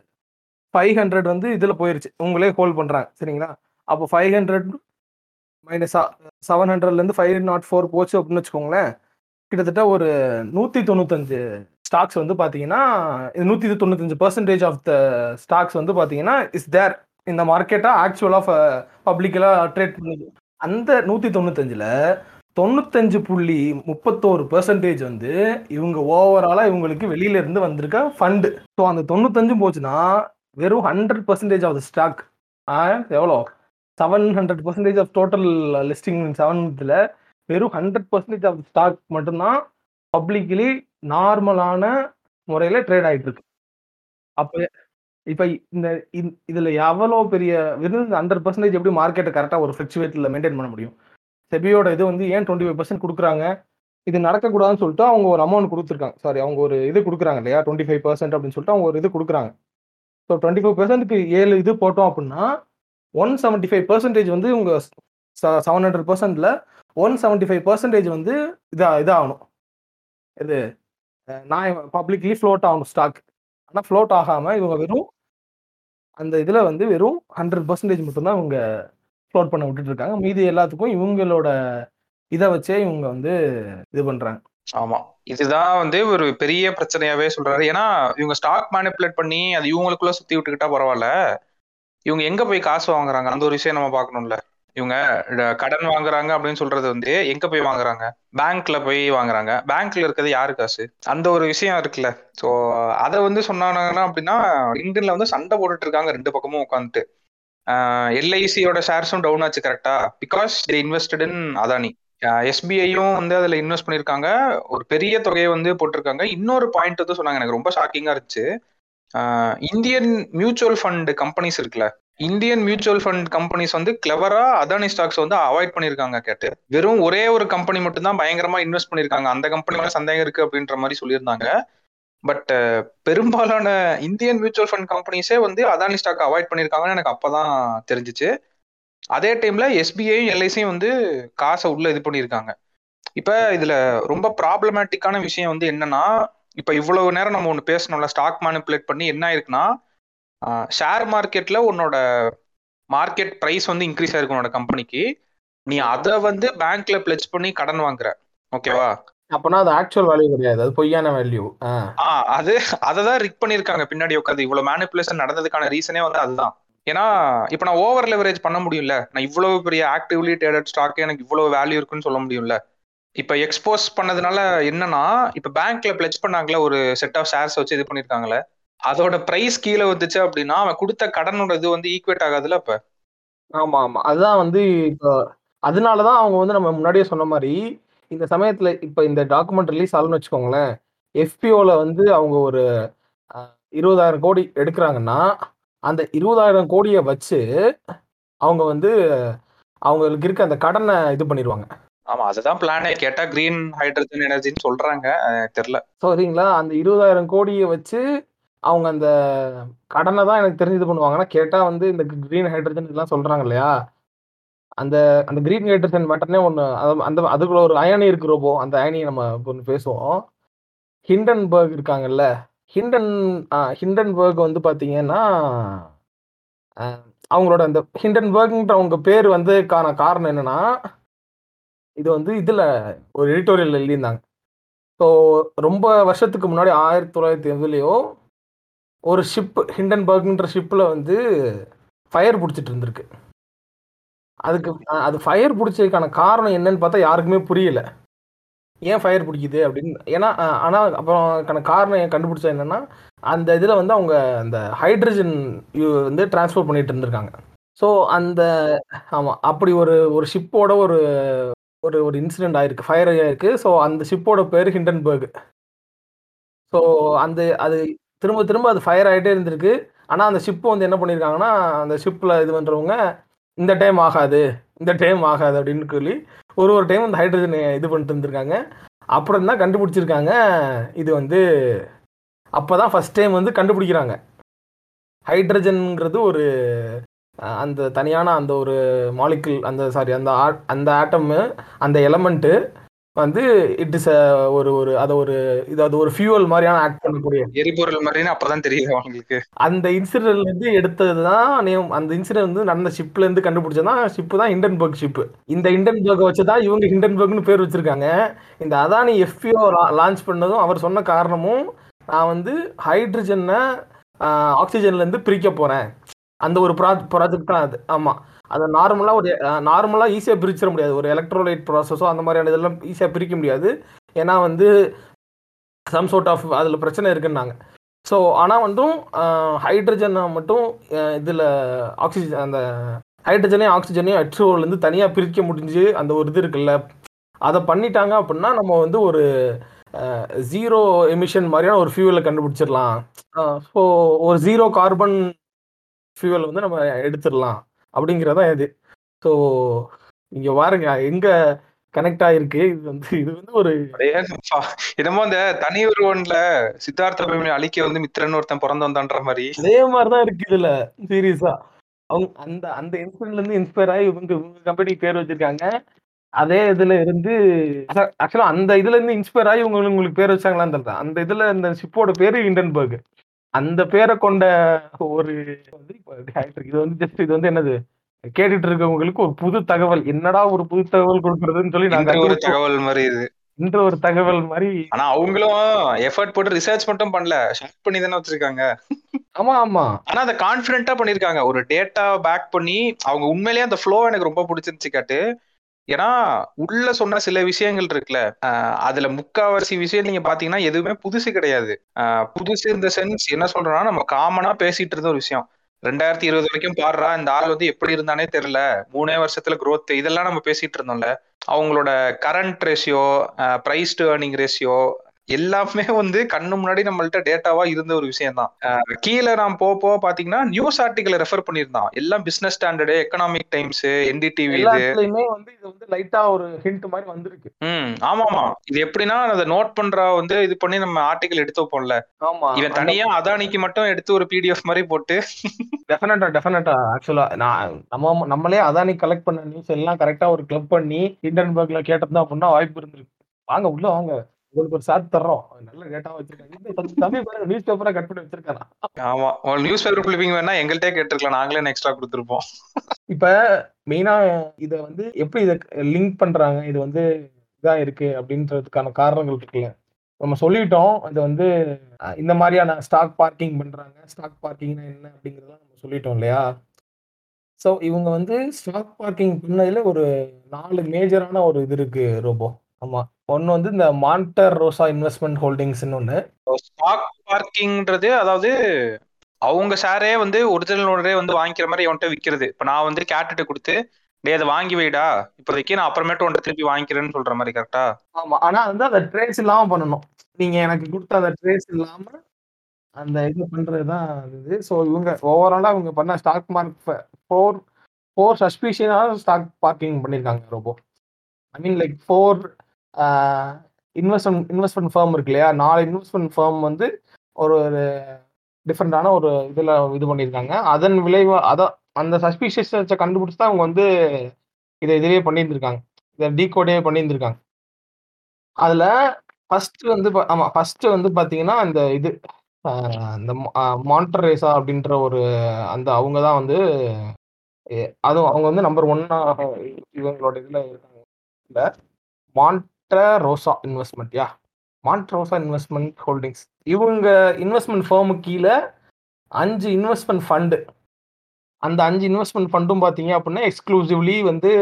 ஃபைவ் ஹண்ட்ரட் வந்து இதில் போயிருச்சு உங்களே ஹோல்ட் பண்ணுறாங்க சரிங்களா அப்போ ஃபைவ் ஹண்ட்ரட் மைனஸ் செவன் ஹண்ட்ரட்லேருந்து ஃபைவ் நாட் ஃபோர் போச்சு அப்படின்னு வச்சுக்கோங்களேன் கிட்டத்தட்ட ஒரு நூற்றி தொண்ணூத்தஞ்சு ஸ்டாக்ஸ் வந்து பார்த்தீங்கன்னா இது நூற்றி தொண்ணூத்தஞ்சு பர்சன்டேஜ் ஆஃப் த ஸ்டாக்ஸ் வந்து பார்த்தீங்கன்னா இஸ் தேர் இந்த மார்க்கெட்டாக ஆக்சுவலாக பப்ளிக்கலாக ட்ரேட் பண்ணுது அந்த நூற்றி தொண்ணூத்தஞ்சில் தொண்ணூத்தஞ்சு புள்ளி முப்பத்தோரு பெர்சன்டேஜ் வந்து இவங்க ஓவராலாக இவங்களுக்கு வெளியில இருந்து வந்திருக்க ஃபண்டு ஸோ அந்த தொண்ணூத்தஞ்சும் போச்சுன்னா வெறும் hundred percentage of the stock எவ்வளோ seven hundred percentage of total listing செவன்த்தில் வெறும் ஹண்ட்ரட் பர்சன்டேஜ் ஆஃப் ஸ்டாக் மட்டும்தான் பப்ளிக்லி நார்மலான முறையில் ட்ரேட் ஆகிட்டு இருக்கு அப்போ இப்போ இந்த இதில் எவ்வளோ பெரிய வெறும் ஹண்ட்ரட் பர்சன்டேஜ் எப்படி மார்க்கெட்டை கரெக்டாக ஒரு ஃப்ளக்சுவேட்டில் மெயின்டைன் பண்ண முடியும் செபியோட இது வந்து ஏன் டுவெண்ட்டி ஃபைவ் பர்சன்ட் கொடுக்குறாங்க இது நடக்கக்கூடாதுன்னு சொல்லிட்டு அவங்க ஒரு அமௌண்ட் கொடுத்துருக்காங்க சாரி அவங்க ஒரு இது கொடுக்குறாங்க இல்லையா டுவெண்ட்டி ஃபைவ் பர்சன்ட் அப்படின்னு சொல்லிட்டு அவங்க ஒரு இது கொடுக்குறாங்க ஸோ டுவெண்ட்டி ஃபைவ் பர்சன்ட்டுக்கு ஏழு இது போட்டோம் அப்படின்னா ஒன் செவன்ட்டி ஃபைவ் பர்சன்டேஜ் வந்து உங்கள் செவன் ஹண்ட்ரட் பர்சன்ட்ல ஒன் செவன்ட்டி ஃபைவ் பர்சன்டேஜ் வந்து இதா இதாகணும் இது நான் பப்ளிக்லி ஃப்ளோட் ஆகணும் ஸ்டாக் ஆனால் ஃப்ளோட் ஆகாமல் இவங்க வெறும் அந்த இதில் வந்து வெறும் ஹண்ட்ரட் பர்சன்டேஜ் மட்டும்தான் இவங்க ஃப்ளோட் பண்ண விட்டுட்டு இருக்காங்க மீதி எல்லாத்துக்கும் இவங்களோட இதை வச்சே இவங்க வந்து இது பண்றாங்க ஆமா இதுதான் வந்து ஒரு பெரிய பிரச்சனையாவே சொல்றாரு ஏன்னா இவங்க ஸ்டாக் மேனிப்புலேட் பண்ணி அது இவங்களுக்குள்ள சுத்தி விட்டுக்கிட்டா பரவாயில்ல இவங்க எங்க போய் காசு வாங்குறாங்க அந்த ஒரு விஷயம் நம்ம பார்க்கணும்ல இவங்க கடன் வாங்குறாங்க அப்படின்னு சொல்றது வந்து எங்க போய் வாங்குறாங்க பேங்க்ல போய் வாங்குறாங்க பேங்க்ல இருக்கிறது யாரு காசு அந்த ஒரு விஷயம் இருக்குல்ல சோ அதை வந்து சொன்னாங்கன்னா அப்படின்னா இந்தியன்ல வந்து சண்டை போட்டுட்டு இருக்காங்க ரெண்டு பக்கமும் உட்காந்துட்டு எல்ஐசியோட ஷேர்ஸும் டவுன் ஆச்சு கரெக்டா because they invested in Adani எஸ்பிஐயும் வந்து அதுல இன்வெஸ்ட் பண்ணிருக்காங்க ஒரு பெரிய தொகையை வந்து போட்டிருக்காங்க இன்னொரு பாயிண்ட் வந்து சொன்னாங்க எனக்கு ரொம்ப ஷாக்கிங்கா இருந்துச்சு இந்தியன் மியூச்சுவல் ஃபண்ட் கம்பெனிஸ் இருக்குல்ல இந்தியன் மியூச்சுவல் ஃபண்ட் கம்பெனிஸ் வந்து கிளவரா அதானி ஸ்டாக்ஸ் வந்து அவாய்ட் பண்ணிருக்காங்க கேட்டு வெறும் ஒரே ஒரு கம்பெனி மட்டும் தான் பயங்கரமா இன்வெஸ்ட் பண்ணிருக்காங்க அந்த கம்பெனி மேல சந்தேகம் இருக்கு அப்படின்ற மாதிரி சொல்லியிருந்தாங்க பட் பெரும்பாலான இந்தியன் மியூச்சுவல் ஃபண்ட் கம்பெனிஸே வந்து அதானி ஸ்டாக் அவாய்ட் பண்ணிருக்காங்கன்னு எனக்கு அப்பதான் தெரிஞ்சிச்சு அதே டைம்ல எஸ்பிஐயும் எல்ஐசியும் வந்து காசை உள்ள இது பண்ணியிருக்காங்க இப்ப இதுல ரொம்ப ப்ராப்ளமேட்டிக்கான விஷயம் வந்து என்னன்னா இப்ப இவ்வளவு நேரம் நம்ம ஒண்ணு பேசணும்ல ஸ்டாக் மேனிப்புலேட் பண்ணி என்ன ஆயிருக்குன்னா ஷேர் மார்க்கெட்ல உன்னோட மார்க்கெட் ப்ரைஸ் வந்து இன்க்ரீஸ் ஆயிருக்கு உன்னோட கம்பெனிக்கு நீ அதை வந்து பேங்க்ல பிளெச் பண்ணி கடன் வாங்குற ஓகேவா அப்பனா அது ஆக்சுவல் வேல்யூ கிடையாது அது பொய்யான வேல்யூ ஆ அது அதை தான் ரிக் பண்ணிருக்காங்க பின்னாடி உட்காந்து இவ்வளவு மேனிப்புலேஷன் நடந்ததுக்கான ரீசனே வந்து அதுதான் ஏன்னா இப்ப நான் ஓவர் லெவரேஜ் பண்ண முடியும்ல நான் இவ்வளவு பெரிய ஆக்டிவ்லி ட்ரேடட் ஸ்டாக் எனக்கு இவ்வளவு வேல்யூ இருக்குன்னு சொல்ல முடியும்ல இப்ப எக்ஸ்போஸ் பண்ணதுனால என்னன்னா இப்ப பேங்க்ல பிளெச் பண்ணாங்களே ஒரு செட் ஆஃப் ஷேர்ஸ் வச்சு இது பண்ணிருக்காங்களே அதோட பிரைஸ் கீழே வந்துச்சு அப்படின்னா அவன் கொடுத்த கடனோட இது வந்து ஈக்குவேட் ஆகாதுல்ல இப்ப ஆமா ஆமா அதுதான் வந்து இப்போ அதனாலதான் அவங்க வந்து நம்ம முன்னாடியே சொன்ன மாதிரி இந்த சமயத்துல இப்ப இந்த டாக்குமெண்ட் ரிலீஸ் ஆகும்னு வச்சுக்கோங்களேன் எஃபிஓல வந்து அவங்க ஒரு அஹ், இருபதாயிரம் கோடி எடுக்கிறாங்கன்னா அந்த இருபதாயிரம் கோடியை வச்சு அவங்க வந்து அவங்களுக்கு இருக்க அந்த கடனை இது பண்ணிடுவாங்க ஆமா அதுதான் பிளானே கேட்டா கிரீன் ஹைட்ரஜன் எனர்ஜின்னு சொல்றாங்க அஹ் தெரியல சரிங்களா அந்த இருபதாயிரம் கோடியை வச்சு அவங்க அந்த கடனை தான் எனக்கு தெரிஞ்சு இது பண்ணுவாங்கன்னா கேட்டா வந்து இந்த கிரீன் ஹைட்ரஜன் இதெல்லாம் சொல்றாங்க இல்லையா அந்த அந்த கிரீன் ஹைட்ரஜன் மேட்டர்னே ஒன்று அந்த அதுக்குள்ள ஒரு அயனி இருக்கு ரோபோ அந்த அயனியை நம்ம ஒன்று பேசுவோம் ஹிண்டன்பர்க் இருக்காங்கல்ல ஹிண்டன் ஹிண்டன்பர்க் வந்து பார்த்தீங்கன்னா அஹ், அவங்களோட அந்த ஹிண்டன்பர்க்ன்ற அவங்க பேர் வந்து கான காரணம் என்னன்னா இது வந்து இதில் ஒரு எடிட்டோரியல் எழுதியிருந்தாங்க ஸோ ரொம்ப வருஷத்துக்கு முன்னாடி ஆயிரத்தி தொள்ளாயிரத்தி எதுலேயோ ஒரு ஷிப் ஹிண்டன்பர்க்ன்ற ஷிப்பில் வந்து ஃபயர் பிடிச்சிட்டு இருந்திருக்கு அதுக்கு அஹ், அது ஃபயர் பிடிச்சதுக்கான காரணம் என்னன்னு பார்த்தா யாருக்குமே புரியல ஏன் ஃபயர் பிடிக்குது அப்படின்னு ஏன்னா அஹ், ஆனால் அப்புறம் அதுக்கான காரணம் ஏன் கண்டுபிடிச்சா என்னன்னா அந்த இதில் வந்து அவங்க அந்த ஹைட்ரஜன் வந்து டிரான்ஸ்ஃபர் பண்ணிட்டு இருந்திருக்காங்க ஸோ அந்த ஆமாம் அப்படி ஒரு ஒரு ஷிப்போட ஒரு ஒரு ஒரு இன்சிடென்ட் ஆயிருக்கு ஃபயர் ஆயிருக்கு ஸோ அந்த ஷிப்போட பேர் ஹிண்டன்பர்க் ஸோ அந்த அது திரும்ப திரும்ப அது ஃபயர் ஆகிட்டே இருந்திருக்கு ஆனால் அந்த ஷிப்பு வந்து என்ன பண்ணியிருக்காங்கன்னா அந்த ஷிப்பில் இது பண்ணுறவங்க இந்த டைம் ஆகாது இந்த டைம் ஆகாது அப்படின்னு சொல்லி ஒரு ஒரு டைம் அந்த ஹைட்ரஜன் இது பண்ணிட்டு இருந்திருக்காங்க அப்புறம் தான் கண்டுபிடிச்சிருக்காங்க இது வந்து அப்போ தான் ஃபஸ்ட் டைம் வந்து கண்டுபிடிக்கிறாங்க ஹைட்ரஜன்ங்கிறது ஒரு அஹ், அந்த தனியான அந்த ஒரு மாலிகுல் அந்த சாரி அந்த ஆ- அந்த ஆட்டமு அந்த எலமெண்ட்டு வந்து இட் இஸ் ஒரு ஒரு அதை ஒரு இது அது ஒரு ஃபியூவல் மாதிரியான ஆக்ட் பண்ணக்கூடிய எரிபொருள் மாதிரின்னு அப்பதான் தெரியுது அவங்களுக்கு அந்த இன்சிடென்ட்ல இருந்து எடுத்தது தான் அந்த இன்சிடென்ட் வந்து நடந்த ஷிப்ல இருந்து கண்டுபிடிச்சதா ஷிப்பு தான் ஹிண்டன்பர்க் ஷிப் இந்த ஹிண்டன்பர்க் வச்சு தான் இவங்க ஹிண்டன்பர்க்னு பேர் வச்சிருக்காங்க இந்த அதானி எஃபிஓ லான்ச் பண்ணதும் அவர் சொன்ன காரணமும் நான் வந்து ஹைட்ரஜனை ஆக்சிஜன்ல இருந்து பிரிக்க போறேன் அந்த ஒரு ப்ராஜெக்ட் தான் அது ஆமா அதை நார்மலாக ஒரு நார்மலாக ஈஸியாக பிரிச்சிட முடியாது ஒரு எலக்ட்ரோலைட் ப்ராசஸோ அந்த மாதிரியான இதெல்லாம் ஈஸியாக பிரிக்க முடியாது ஏன்னா வந்து சம் சோர்ட் ஆஃப் அதில் பிரச்சனை இருக்குன்னாங்க ஸோ ஆனால் வந்தும் ஹைட்ரஜனை மட்டும் இதில் ஆக்சிஜன் அந்த ஹைட்ரஜனையும் ஆக்சிஜனையும் ஹெச்ஓலேருந்து தனியாக பிரிக்க முடிஞ்சு அந்த ஒரு இது இருக்குல்ல அதை பண்ணிட்டாங்க அப்படின்னா நம்ம வந்து ஒரு ஜீரோ எமிஷன் மாதிரியான ஒரு ஃபியூவலை கண்டுபிடிச்சிடலாம் ஸோ ஒரு ஜீரோ கார்பன் ஃபியூவல் வந்து நம்ம எடுத்துடலாம் அப்படிங்கிறதா இது ஸோ இங்கே பாருங்க எங்கே கனெக்ட் ஆயிருக்கு இது வந்து இது வந்து ஒரு அடேங்கப்பா. என்னமோ அந்த தனி ஒருவன்ல சித்தார்த்த அபிமன்யு அழிக்க வந்து மித்திரன் ஒருத்தன் பிறந்து வந்தான்ற மாதிரி அதே மாதிரி தான் இருக்கு இதுல சீரியஸா அவங்க அந்த அந்த இன்சிடென்ட்ல இருந்து இன்ஸ்பயர் ஆகி இவங்க இவங்க கம்பெனி பேர் வச்சிருக்காங்க அதே இதுல இருந்து ஆக்சுவலா அந்த இதுல இருந்து இன்ஸ்பயர் ஆகி உங்களுக்கு உங்களுக்கு பேர் வச்சாங்களான்னு தெரியல அந்த இதுல இந்த ஷிப்போட பேரு இண்டன்பர்க் அந்த பேரை கொண்ட ஒரு வந்து இப்ப இப்படி ஆயிட்டு இருக்கு. இது வந்து ஜஸ்ட் இது வந்து என்னது கேட்டுட்டு இருக்கவங்களுக்கு ஒரு புது தகவல் என்னடா ஒரு புது தகவல் கொடுக்கறதுன்னு சொல்லி நாங்க இந்த ஒரு அடிச்சு தகவல் மாதிரி இது இந்த ஒரு தகவல் மாதிரி ஆனா அவங்களும் எஃபர்ட் போட்டு ரிசர்ச் மட்டும் பண்ணல ஷேர் பண்ணி தானே வச்சிருக்காங்க ஆமா ஆமா ஆனா அதை கான்பிடென்ட்டா பண்ணிருக்காங்க ஒரு டேட்டா பேக் பண்ணி அவங்க உண்மையிலேயே அந்த ஃப்ளோ எனக்கு ரொம்ப பிடிச்சிருந்துச்சு காட்டு ஏன்னா உள்ள சொன்ன சில விஷயங்கள் இருக்குல்ல ஆஹ் அதுல முக்காவாசி விஷயம் நீங்க பாத்தீங்கன்னா எதுவுமே புதுசு கிடையாது ஆஹ் புதுசு இந்த சென்ஸ் என்ன சொல்றோம்னா நம்ம காமனா பேசிட்டு இருந்த ஒரு விஷயம் ரெண்டாயிரத்தி இருபது வரைக்கும் பாடுறா இந்த ஆள் வந்து எப்படி இருந்தானே தெரியல மூணே வருஷத்துல growth இதெல்லாம் நம்ம பேசிட்டு இருந்தோம்ல அவங்களோட current ratio price to earning ratio எல்லாமே வந்து கண்ணு முன்னாடி நம்மள்ட்ட டேட்டாவா இருந்த ஒரு விஷயம் தான் கீழே நான் போக போக பாத்தீங்கன்னா நியூஸ் ஆர்டிகல் ரெஃபர் பண்ணியிருந்தான் எல்லாம் Business Standard Economic Times NDTV இது எல்லாத்துலயுமே வந்து இது வந்து லைட்டா ஒரு ஹிண்ட் மாதிரி வந்திருக்கு ம் ஆமா ஆமா இது எப்படின்னா அதை நோட் பண்றா வந்து இது பண்ணி நம்ம ஆர்டிகல் எடுத்து வைப்போம்ல ஆமா இவன் தனியா அதானிக்கு மட்டும் எடுத்து ஒரு பிடிஎஃப் மாதிரி போட்டு டெஃபினட்டா டெஃபினட்டா ஆக்சுவலா நான் நம்ம நம்மளே அதானி கலெக்ட் பண்ண நியூஸ் எல்லாம் கரெக்டா ஒரு கிளப் பண்ணி இன்டர்நெட் கேட்டதா அப்படின்னா வாய்ப்பு இருந்திருக்கு வாங்க உள்ள வாங்க உங்களுக்கு ஒரு சாட் தர்றோம் நல்ல டேட்டா வச்சிருக்காங்க இந்த தம்பி- தம்பி பாருங்க நியூஸ் பேப்பரா கட் பண்ணி வச்சிருக்காரா ஆமா ஒரு நியூஸ் பேப்பர் கிளிப்பிங் வேணா எங்கள்கிட்டயே கேட்டிருக்கலாம் நாங்களே எக்ஸ்ட்ரா கொடுத்துருப்போம் இப்ப மெயினா இத வந்து எப்படி இத லிங்க் பண்றாங்க இது வந்து இதா இருக்கு அப்படின்றதுக்கான காரணங்கள் இருக்குல்ல நம்ம சொல்லிட்டோம் அது வந்து அஹ், இந்த மாதிரியான ஸ்டாக் பார்க்கிங் பண்றாங்க ஸ்டாக் பார்க்கிங்னா என்ன அப்படிங்கறத நம்ம சொல்லிட்டோம் இல்லையா ஸோ இவங்க வந்து ஸ்டாக் பார்க்கிங் பண்ணதுல ஒரு நாலு மேஜரான ஒரு இது இருக்கு ரோபோ ஆமா ஒன்னு வந்து இந்த மான்டர் ரோசா இன்வெஸ்ட்மெண்ட் ஹோல்டிங்ஸ்னு ஒன்று ஸ்டாக் பார்க்கிங்ன்றது அதாவது அவங்க ஷேரே வந்து ஒரிஜினல் ஓனரே வந்து வாங்கிக்கிற மாதிரி அவன்கிட்ட விக்கிறது இப்ப நான் வந்து கேட்டுட்டு கொடுத்து டே அதை வாங்கி வைடா இப்போதைக்கு நான் அப்புறமேட்டு உன்ட்ட திருப்பி வாங்கிக்கிறேன்னு சொல்ற மாதிரி கரெக்டா ஆமா ஆனா வந்து அந்த ட்ரேஸ் இல்லாம பண்ணணும் நீங்க எனக்கு கொடுத்த அந்த ட்ரேஸ் இல்லாம அந்த இது பண்றதுதான் இது ஸோ இவங்க ஓவராலா இவங்க பண்ண ஸ்டாக் மார்க் ஃபோர் ஃபோர் சஸ்பிஷியனான ஸ்டாக் பார்க்கிங் பண்ணியிருக்காங்க ரொம்ப I mean like four investment investment firm இருக்கு இல்லையா நாலு இன்வெஸ்ட்மெண்ட் ஃபேம் வந்து ஒரு ஒரு டிஃப்ரெண்டான ஒரு இதில் இது பண்ணியிருக்காங்க அதன் விளைவு அதான் அந்த சஸ்பிஷியஸை கண்டுபிடிச்சு தான் அவங்க வந்து இதை இதுவே பண்ணியிருந்திருக்காங்க இதை டீகோடே பண்ணியிருந்திருக்காங்க அதுல ஃபர்ஸ்ட் வந்து பா- ஆமா ஃபர்ஸ்ட் வந்து பாத்தீங்கன்னா இந்த இது ஆஹ் இந்த மாண்டரேசா அப்படின்ற ஒரு அந்த அவங்க தான் வந்து எ- அதுவும் அவங்க வந்து நம்பர் ஒன்னா இவங்களோட இதுல இருக்காங்க இல்ல Montrosa investment yeah Montrosa investment holdings இவங்க இன்வெஸ்ட்மெண்ட் ஃபேர்மு கீழே அஞ்சு இன்வெஸ்ட்மெண்ட் ஃபண்டு அந்த அஞ்சு இன்வெஸ்ட்மெண்ட் ஃபண்டும் பார்த்தீங்க அப்படின்னா எக்ஸ்க்ளூசிவ்லி வந்து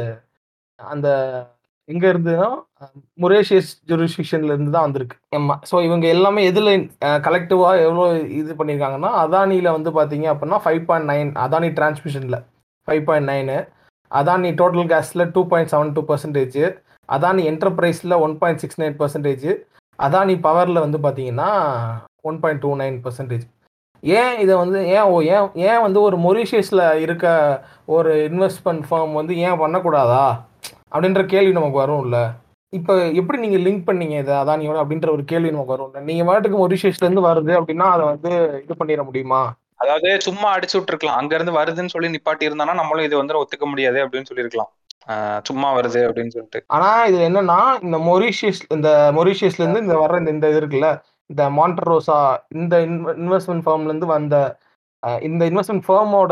அந்த எங்க இருந்துன்னா முரேஷியஸ் ஜூரிஸ்டிக்ஷன்ல இருந்து தான் வந்திருக்கு ஆமா ஸோ இவங்க எல்லாமே எதுல கலெக்டிவா எவ்வளோ இது பண்ணியிருக்காங்கன்னா அதானியில வந்து பாத்தீங்க அப்படின்னா ஃபைவ் பாயிண்ட் நைன் அதானி டிரான்ஸ்மிஷன்ல five point nine Adani total கேஸ்ல two point seven two percentage Adani என்டர்பிரைஸ்ல one point six nine percentage Adani பவர்ல வந்து பாத்தீங்கன்னா one point two nine percentage ஏன் இதை வந்து ஏன் ஓ ஏன் ஏன் வந்து ஒரு மொரிஷியஸில் இருக்க ஒரு இன்வெஸ்ட்மெண்ட் ஃபார்ம் வந்து ஏன் பண்ணக்கூடாதா அப்படின்ற கேள்வி நமக்கு வரும்ல இப்போ எப்படி நீங்கள் லிங்க் பண்ணீங்க இதை அதானியோட அப்படின்ற ஒரு கேள்வி நமக்கு வரும்ல நீங்கள் பாட்டுக்கு மொரிஷியஸ்லேருந்து வருது அப்படின்னா அதை வந்து இது பண்ணிட முடியுமா அதாவது சும்மா அடிச்சு விட்டுருக்கலாம் அங்க இருந்து வருதுன்னு சொல்லி நிப்பாட்டி இருந்தானா நம்மளும் இது வந்து ஒத்துக்க முடியாது அப்படின்னு சொல்லியிருக்கலாம் ஆஹ் சும்மா வருது அப்படின்னு சொல்லிட்டு ஆனா இது என்னன்னா இந்த மொரிஷியஸ் இந்த மொரிஷியஸ்ல இருந்து இந்த வர்ற இந்த இந்த இது இருக்குல்ல இந்த மாண்டரோசா இந்த இன்வெஸ்ட்மெண்ட் ஃபார்ம்ல இருந்து வந்த அஹ், இந்த இன்வெஸ்ட்மெண்ட் ஃபார்மோட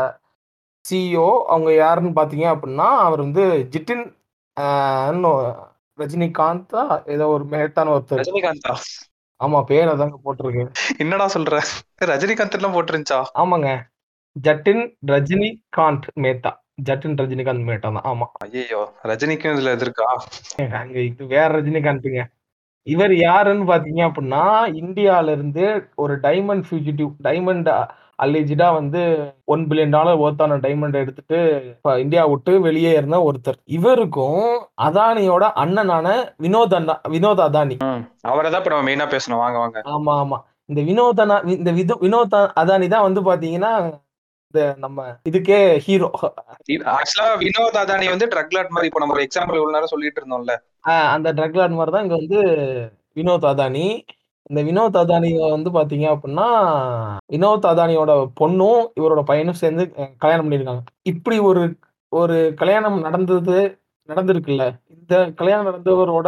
சிஇஓ அவங்க யாருன்னு பாத்தீங்க அப்படின்னா அவர் வந்து ஜிட்டின் அஹ், இன்னும் ரஜினிகாந்தா ஏதோ ஒரு மேத்தான ஒருத்தர் ரஜினிகாந்தா ஆமா பேர் அதாங்க போட்டிருக்கு என்னடா சொல்ற ரஜினிகாந்த் எல்லாம் போட்டுருந்துச்சா ஆமாங்க ஜட்டின் ரஜினிகாந்த் மேத்தா ஜட்டின் ரஜினிகாந்த் மேத்தா தான் ஆமா ஐயோ ரஜினிக்கும் இதுல இது இருக்கா அங்க இது வேற ரஜினிகாந்துங்க இவர் யாருன்னு பாத்தீங்க அப்படின்னா இந்தியால இருந்து ஒரு டைமண்ட் ஃபியூஜிட்டிவ் டைமண்ட் அலிஜிடா வந்து ஒன் பில்லியன் டாலர் ஒர்த்தான டைமண்ட் எடுத்துட்டு இப்ப இந்தியா விட்டு வெளியே இருந்த ஒருத்தர் இவருக்கும் அதானியோட அண்ணனான வினோத் அண்ணா வினோத் அதானி அவரை தான் இப்ப நம்ம மெயினா பேசணும் வாங்க வாங்க ஆமா ஆமா இந்த வினோத் அண்ணா இந்த விது வினோத் அதானி தான் வந்து பாத்தீங்கன்னா இந்த நம்ம இதுக்கே ஹீரோ ஆக்சுவலா வினோத் அதானி வந்து ட்ரக் லாட் மாதிரி இப்போ நம்ம ஒரு எக்ஸாம்பிள் இவ்வளவு நேரம் சொல்லிட்டு இருந்தோம்ல அந்த ட்ரக் லாட் மாதிரி தான் இங்க வந்து வினோத் அதானி இந்த வினோத் அதானி வந்து பாத்தீங்க அப்படின்னா வினோத் அதானியோட பொண்ணும் இவரோட பையனும் சேர்ந்து அஹ், கல்யாணம் பண்ணியிருக்காங்க இப்படி ஒரு ஒரு கல்யாணம் நடந்தது நடந்திருக்குல்ல இந்த கல்யாணம் நடந்தவரோட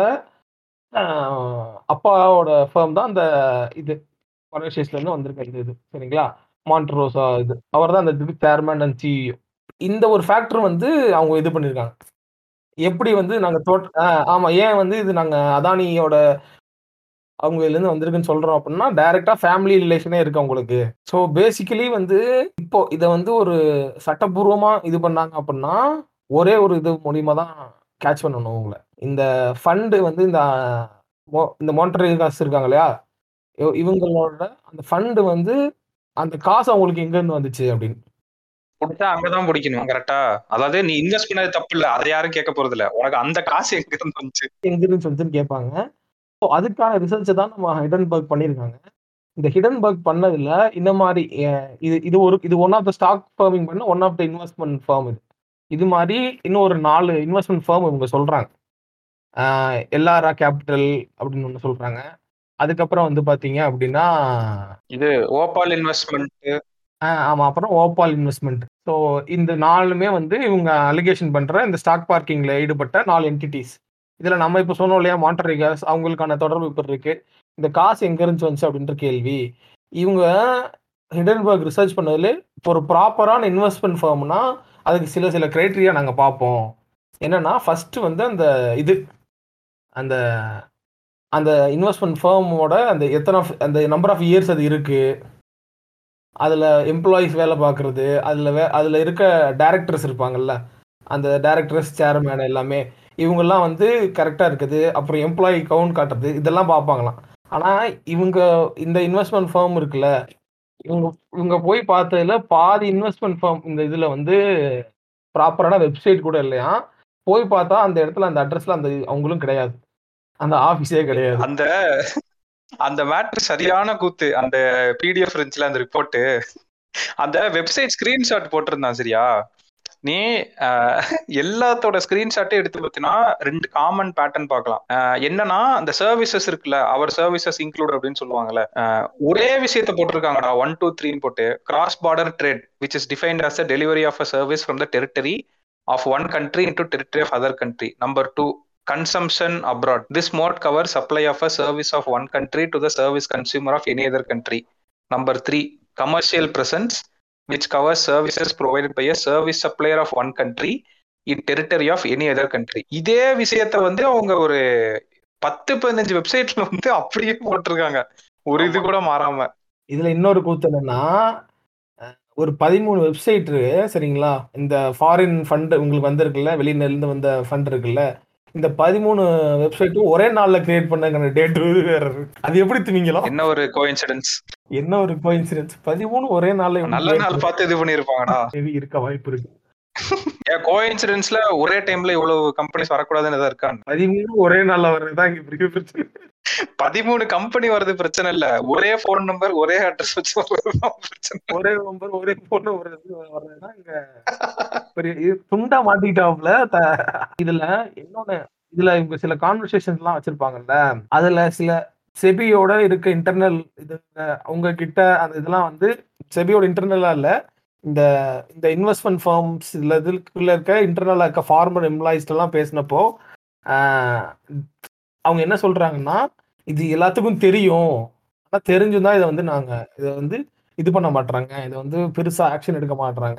அஹ், அப்பாவோட ஃபேம் தான் அந்த இது மலேசியஸ்ல இருந்து வந்திருக்க இந்த இது சரிங்களா மான்ட்ரோசா இது அவர் தான் அந்த இதுக்கு சேர்மேன் அண்ட் சிஇஓ இந்த ஒரு ஃபேக்டர் வந்து அவங்க இது பண்ணியிருக்காங்க எப்படி வந்து நாங்க தோட் ஆஹ் ஆமா ஏன் வந்து இது நாங்க அதானியோட அவங்க இதுல இருந்து வந்திருக்குன்னு சொல்றோம் அப்படின்னா டைரக்டா ஃபேமிலி ரிலேஷனே இருக்கு அவங்களுக்கு ஸோ பேசிக்கலி வந்து இப்போ இதை வந்து ஒரு சட்டபூர்வமா இது பண்ணாங்க அப்படின்னா ஒரே ஒரு இது மூலியமா தான் கேட்ச் பண்ணணும் உங்களை இந்த ஃபண்டு வந்து இந்த மோ- இந்த மோட்டரி காசு இருக்காங்க இல்லையா இவ- இவங்களோட அந்த ஃபண்டு வந்து அந்த காசு அவங்களுக்கு எங்க இருந்து வந்துச்சு அப்படின்னு புடிச்சா அங்கதான் பிடிக்கணும் கரெக்டா அதாவது நீ இன்வெஸ்ட் பண்ணது தப்பு இல்ல அதை யாரும் கேட்க போறது இல்ல உனக்கு அந்த காசு எங்க இருந்து வந்துச்சு எங்க இருந்து வந்துச்சுன்னு கேட்பாங்க ஸோ அதுக்கான ரிசர்ச்சை தான் நம்ம ஹிடன்பர்க் பண்ணியிருக்காங்க இந்த ஹிடன்பர்க் பண்ணதுல இந்த மாதிரி அஹ், இது இது ஒரு இது ஒன் ஆஃப் த ஸ்டாக் ஃபர்மிங் பண்ண one of the investment firm இது இது மாதிரி இன்னும் ஒரு நாலு இன்வெஸ்ட்மெண்ட் ஃபர்ம் இவங்க சொல்றாங்க எல்லாரா கேபிட்டல் அப்படின்னு ஒன்று சொல்றாங்க அதுக்கப்புறம் வந்து பாத்தீங்க அப்படின்னா இது ஓபால் இன்வெஸ்ட்மெண்ட் ஆஹ் ஆமா அப்புறம் ஓபால் இன்வெஸ்ட்மெண்ட் ஸோ இந்த நாலுமே வந்து இவங்க அலிகேஷன் பண்ற இந்த ஸ்டாக் பார்க்கிங்ல ஈடுபட்ட நாலு என்டிட்டிஸ் இதுல நம்ம இப்போ சொன்னோம் இல்லையா மாண்டரிகாஸ் அவங்களுக்கான தொடர்பு இப்போ இருக்கு இந்த காசு எங்க இருந்து வந்துச்சு அப்படின்ற கேள்வி இவங்க ஹிடன்பர்க் ரிசர்ச் பண்ணதுல இப்போ ஒரு ப்ராப்பரான இன்வெஸ்ட்மெண்ட் ஃபார்ம்னா அதுக்கு சில சில கிரைட்டீரியா நாங்கள் பார்ப்போம் என்னன்னா ஃபர்ஸ்ட் வந்து அந்த இது அந்த அந்த இன்வெஸ்ட்மெண்ட் ஃபேர்மோட அந்த எத்தனை அந்த நம்பர் ஆஃப் இயர்ஸ் அது இருக்கு அதில் எம்ப்ளாயீஸ் வேலை பார்க்குறது அதில் வே அதில் இருக்க டேரக்டர்ஸ் இருப்பாங்கல்ல அந்த டேரக்டர்ஸ் சேர்மேன் எல்லாமே இவங்கெல்லாம் வந்து கரெக்டாக இருக்குது அப்புறம் எம்ப்ளாயி கவுண்ட் காட்டுறது இதெல்லாம் பார்ப்பாங்களாம் ஆனால் இவங்க இந்த இன்வெஸ்ட்மெண்ட் ஃபார்ம் இருக்குல்ல இவங்க இவங்க போய் பார்த்ததுல பாதி இன்வெஸ்ட்மெண்ட் ஃபார்ம் இந்த இதில் வந்து ப்ராப்பரான வெப்சைட் கூட இல்லையா போய் பார்த்தா அந்த இடத்துல அந்த அட்ரஸ்ல அந்த அவங்களும் கிடையாது அந்த ஆஃபீஸே கிடையாது அந்த அந்த மேட்ரு சரியான கூத்து அந்த பிடிஎஃப் இருந்துச்சுல அந்த ரிப்போர்ட் அந்த வெப்சைட் ஸ்கிரீன்ஷாட் போட்டிருந்தான் சரியா நீ அஹ், எல்லாத்தோட ஸ்கிரீன்ஷாட்டே எடுத்து பார்த்தீங்கன்னா ரெண்டு காமன் பேட்டர்ன் பார்க்கலாம் அஹ், என்னன்னா அந்த சர்வீசஸ் இருக்குல்ல அவர் சர்வீசஸ் இன்க்ளூட் அப்படின்னு சொல்லுவாங்கல்ல அஹ், ஒரே விஷயத்த போட்டிருக்காங்கடா ஒன் டூ த்ரீன்னு போட்டு cross border trade which is defined as a delivery of a service from the territory of one country into territory of other country number two consumption abroad this mode covers supply of a service of one country to the service consumer of any other country number three commercial presence which covers services provided by a service supplier of one country in territory of any other country இதே விஷயத்த வந்து அவங்க ஒரு பத்து பதினஞ்சு வெப்சைட்ல வந்து அப்படியே போட்டிருக்காங்க ஒரு இது கூட மாறாம இதுல இன்னொரு கூத்து என்னன்னா அஹ், ஒரு பதிமூணு வெப்சைட் சரிங்களா இந்த ஃபாரின் ஃபண்ட் உங்களுக்கு வந்திருக்குல்ல வெளியில இருந்து வந்த ஃபண்ட் இருக்குல்ல இந்த பதிமூணு வெப்சைட்டும் ஒரே நாள்ல கிரியேட் பண்ண டேட் வேற இருக்கு அது எப்படி திமிங்கலாம் என்ன ஒரு கோயின்சிடன்ஸ் என்ன ஒரு கோயின்சிடன்ஸ் பதிமூணு ஒரே நாள்ல இவங்க நல்ல create நாள் பார்த்து இது பண்ணிருப்பாங்கடா பண்ண maybe இருக்க வாய்ப்பு இருக்கு ஏன் கோயின்சிடன்ஸ்ல ஒரே டைம்ல இவ்வளவு கம்பெனிஸ் வரக்கூடாதுன்னு எதாவது இருக்காங்க பதிமூணு ஒரே நாள்ல வர்றதுதான் இங்க பெரிய பிரச்சனை பதிமூணு கம்பெனி வர்றது பிரச்சனை இல்ல ஒரே போன் நம்பர் ஒரே அட்ரஸ் வச்சு வர்றதுதான் பிரச்சனை ஒரே நம்பர் ஒரே பொண்ணு ஒரு இது வர்றதுதான் இங்க பெரிய இது துண்டா மாட்டிக்கிட்டாப்ல த- இதுல இன்னொன்னு இதுல இவங்க சில கான்வர்சேஷன்ஸ் எல்லாம் வச்சிருப்பாங்கல்ல அதுல சில செபியோட இருக்க இன்டர்னல் இது அவங்க கிட்ட அந்த இதெல்லாம் வந்து செபியோட இன்டர்னலா இல்ல இந்த இந்த இன்வெஸ்ட்மெண்ட் ஃபார்ம்ஸ் இதுல இதுக்குள்ள இருக்க இன்டர்னலா இருக்க ஃபார்மர் எம்ப்ளாயிஸ் எல்லாம் பேசினப்போ ஆஹ், அவங்க என்ன சொல்றாங்கன்னா இது எல்லாத்துக்கும் தெரியும் ஆனா தெரிஞ்சுதான் இதை வந்து நாங்க இதை வந்து இது பண்ண மாட்றாங்க இதை வந்து பெருசா ஆக்ஷன் எடுக்க மாட்றாங்க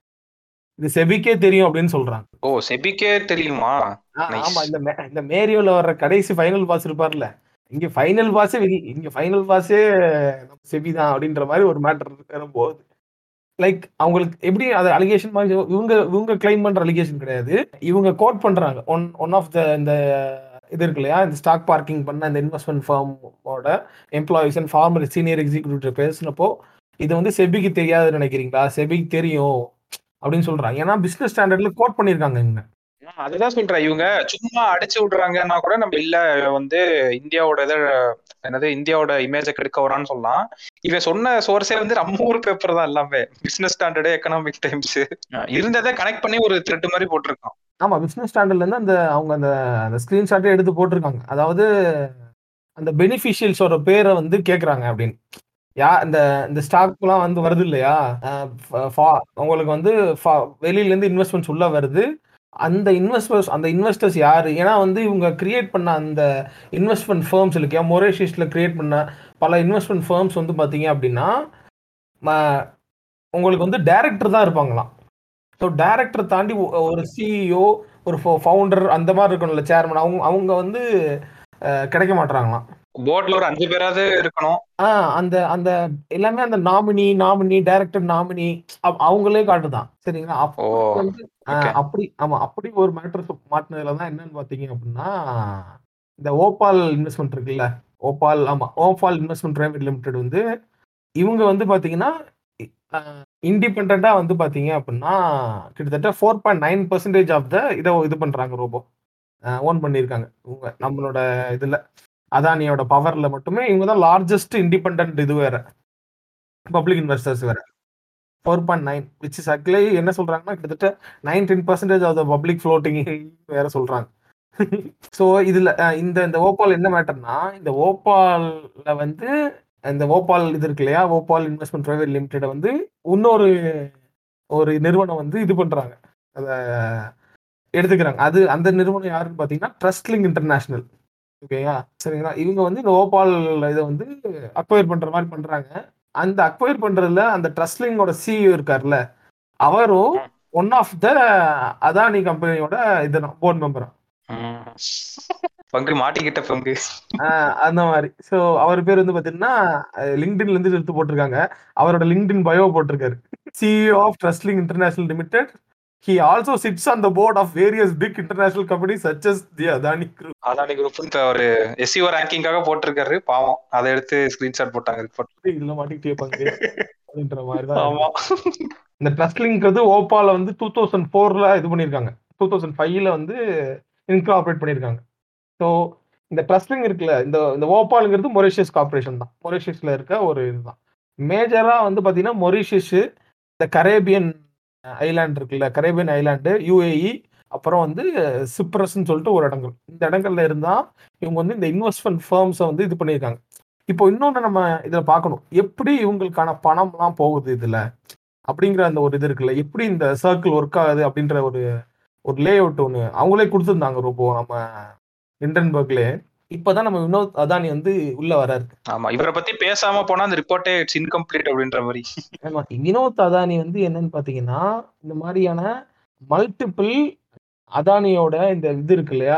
இது செபிக்கே தெரியும் அப்படின்னு சொல்றாங்க ஓ செபிக்கே தெரியுமா ஆ, Nice. ஆமா இந்த மே- இந்த மேரியோல வர்ற கடைசி ஃபைனல் பாஸ் இருப்பார்ல இங்க ஃபைனல் பாஸே இங்க ஃபைனல் பாஸே செபி தான் அப்படின்ற மாதிரி ஒரு மேட்டர் போகுது லைக் அவங்களுக்கு எப்படி அது அலிகேஷன் மாதிரி இவங்க இவங்க கிளைம் பண்ற அலிகேஷன் கிடையாது இவங்க கோட் பண்றாங்க ஒன் ஒன் ஆஃப் த இந்த இது இருக்கு இல்லையா இந்த ஸ்டாக் பார்க்கிங் பண்ண இந்த இன்வெஸ்ட்மெண்ட் ஃபார்மோட employees and former senior executive பேசினப்போ இது வந்து செபிக்கு தெரியாதுன்னு நினைக்கிறீங்களா செபிக்கு தெரியும் அப்படின்னு சொல்றாங்க ஏன்னா பிசினஸ் ஸ்டாண்டர்ட்ல கோட் பண்ணியிருக்காங்க இவங்க ஆ, அதுதான் சொல்றேன் இவங்க சும்மா அடிச்சு விடுறாங்கன்னா கூட நம்ம இல்ல இவன் வந்து இந்தியாவோட இதை என்னது இந்தியாவோட இமேஜை கெடுக்க வரான்னு சொல்லலாம் இவன் சொன்ன சோர்ஸே வந்து நம்ம ஊர் பேப்பர் தான் எல்லாமே பிசினஸ் ஸ்டாண்டர்டு எக்கனாமிக் டைம்ஸ் இருந்ததை கனெக்ட் பண்ணி ஒரு த்ரெட் மாதிரி போட்டிருக்கான் ஆமா பிசினஸ் ஸ்டாண்டர்ட்ல இருந்து அந்த அவங்க அந்த அந்த ஸ்கிரீன்ஷாட்டே எடுத்து போட்டிருக்காங்க அதாவது அந்த பெனிஃபிஷியல்ஸோட பேரை வந்து கேக்குறாங்க அப்படின்னு யா இந்த இந்த ஸ்டாக்லாம் வந்து வருது இல்லையா அஹ் ஃப- ஃபா- உங்களுக்கு வந்து ஃபா- வெளியில இருந்து இன்வெஸ்ட்மெண்ட்ஸ் உள்ள வருது அந்த இன்வெஸ்டர்ஸ் அந்த இன்வெஸ்டர்ஸ் யாரு ஏன்னா வந்து இவங்க கிரியேட் பண்ண அந்த இன்வெஸ்ட்மெண்ட் ஃபேர்ம்ஸ் இருக்கு மொரேஷியஸ்ல கிரியேட் பண்ண பல இன்வெஸ்ட்மெண்ட் ஃபேர்ம்ஸ் வந்து பாத்தீங்க அப்படின்னா ம- உங்களுக்கு வந்து டைரக்டர் தான் இருப்பாங்களாம் ஸோ டைரக்டர் தாண்டி ஒ- ஒரு சிஇஓ ஒரு ஃபவுண்டர் அந்த மாதிரி இருக்கணும்ல சேர்மன் அவங்க அவங்க வந்து அஹ், கிடைக்க மாட்டாங்களாம் போர்ட்ல ஒரு அஞ்சு பேராவது இருக்கணும் ஆ அந்த அந்த எல்லாமே அந்த நாமினி நாமினி டைரக்டர் நாமினி அவங்களே காட்டுதான் சரிங்களா அப்போ ஓ, வந்து ஆ, okay. அப்படி ஆமா அப்படி ஒரு மேட்டர் மாட்டினதுல தான் என்னன்னு பாத்தீங்க அப்படின்னா இந்த ஓபால் இன்வெஸ்ட்மெண்ட் இருக்குல்ல ஓபால் ஆமா ஓபால் இன்வெஸ்ட்மெண்ட் பிரைவேட் லிமிடெட் வந்து இவங்க வந்து பாத்தீங்கன்னா இண்டிபெண்டா வந்து பாத்தீங்க அப்படின்னா கிட்டத்தட்ட four point nine percentage of the இதை இது பண்றாங்க ரோபோ ஓன் பண்ணியிருக்காங்க இவங்க நம்மளோட இதுல அதானியோட பவர்ல மட்டுமே இவங்க தான் லார்ஜஸ்ட் இண்டிபெண்ட் இது வேற பப்ளிக் இன்வெஸ்டர்ஸ் வேற four point nine which is ugly என்ன சொல்றாங்கன்னா கிட்டத்தட்ட nineteen percentage of the public floating வேற சொல்றாங்க ஸோ இதுல அஹ், இந்த இந்த ஓபால் என்ன மேட்டர்னா இந்த ஓபால்ல வந்து இந்த ஓபால் இது இருக்கு இல்லையா ஓபால் இன்வெஸ்ட்மெண்ட் பிரைவேட் லிமிடெட் வந்து இன்னொரு ஒரு நிறுவனம் வந்து இது பண்றாங்க அத எடுத்துக்கிறாங்க அது அந்த நிறுவனம் யாருன்னு பாத்தீங்கன்னா ட்ரஸ்ட்லிங் இன்டர்நேஷனல் ஓகேயா சரிங்களா இவங்க வந்து இந்த ஓபால் இதை வந்து அக்வயர் பண்ற மாதிரி பண்றாங்க அந்த அக்வயர் பண்றதுல அந்த ட்ரஸ்ட்லிங்கோட சிஇஓ இருக்கார்ல அவரும் ஒன் ஆஃப் த அதானி கம்பெனியோட இது போர்ட் மெம்பர் பங்கு மாட்டிக்கிட்ட பங்கு அந்த மாதிரி ஸோ அவர் பேர் வந்து பாத்தீங்கன்னா லிங்க்டின்ல இருந்து எடுத்து போட்டிருக்காங்க அவரோட லிங்க்டின் பயோ போட்டிருக்காரு CEO of Trustling international limited he also sits on the board of various big international company such as the Adani group Adani group இப்ப ஒரு எஸ்சிஓ ரேங்கிங்காக போட்டிருக்காரு பாவம் அதை எடுத்து ஸ்கிரீன்ஷாட் போட்டாங்க ரிப்போர்ட் இதுல மாட்டிக்கிட்டே பங்கு அப்படின்ற மாதிரி தான் ஆமா இந்த ட்ரஸ்ட்லிங்கிறது ஓப்பால வந்து டூ தௌசண்ட் ஃபோர்ல இது பண்ணியிருக்காங்க டூ தௌசண்ட் ஃபைவ்ல வந்து இன்கார்பரேட் பண்ணியிருக்காங்க ஸோ இந்த ட்ரஸ்ட்லிங் இருக்குல்ல இந்த இந்த ஓப்பாலுங்கிறது மொரிஷியஸ் கார்பரேஷன் தான் மொரிஷியஸ்ல இருக்க ஒரு இதுதான் மேஜரா வந்து பாத்தீங்கன்னா மொரிஷியஸ் இந்த கரேபியன் ஐலாண்ட் இருக்குல்ல கரேபியன் ஐலாண்டு யூஏஇ அப்புறம் வந்து சிப்ரஸ்ன்னு சொல்லிட்டு ஒரு இடங்கள் இந்த இடங்கள்ல இருந்தா இவங்க வந்து இந்த இன்வெஸ்ட்மெண்ட் ஃபேர்ம்ஸை வந்து இது பண்ணியிருக்காங்க இப்போ இன்னொன்று நம்ம இதில் பார்க்கணும் எப்படி இவங்களுக்கான பணம்லாம் போகுது இதில் அப்படிங்கிற அந்த ஒரு இது இருக்குல்ல எப்படி இந்த சர்க்கிள் ஒர்க் ஆகுது அப்படின்ற ஒரு ஒரு லே அவுட் ஒன்று அவங்களே கொடுத்துருந்தாங்க ரொம்ப நம்ம இண்டன்பர்க்லே இப்போதான் நம்ம வினோத் அதானி வந்து உள்ள வராரு ஆமா இவரை பத்தி பேசாம போனா அந்த ரிப்போர்ட்டே இட்ஸ் இன்கம்ப்ளீட் அப்படின்ற மாதிரி ஆமா வினோத் அதானி வந்து என்னன்னு பாத்தீங்கன்னா இந்த மாதிரியான மல்டிபிள் அதானியோட இந்த இது இருக்கு இல்லையா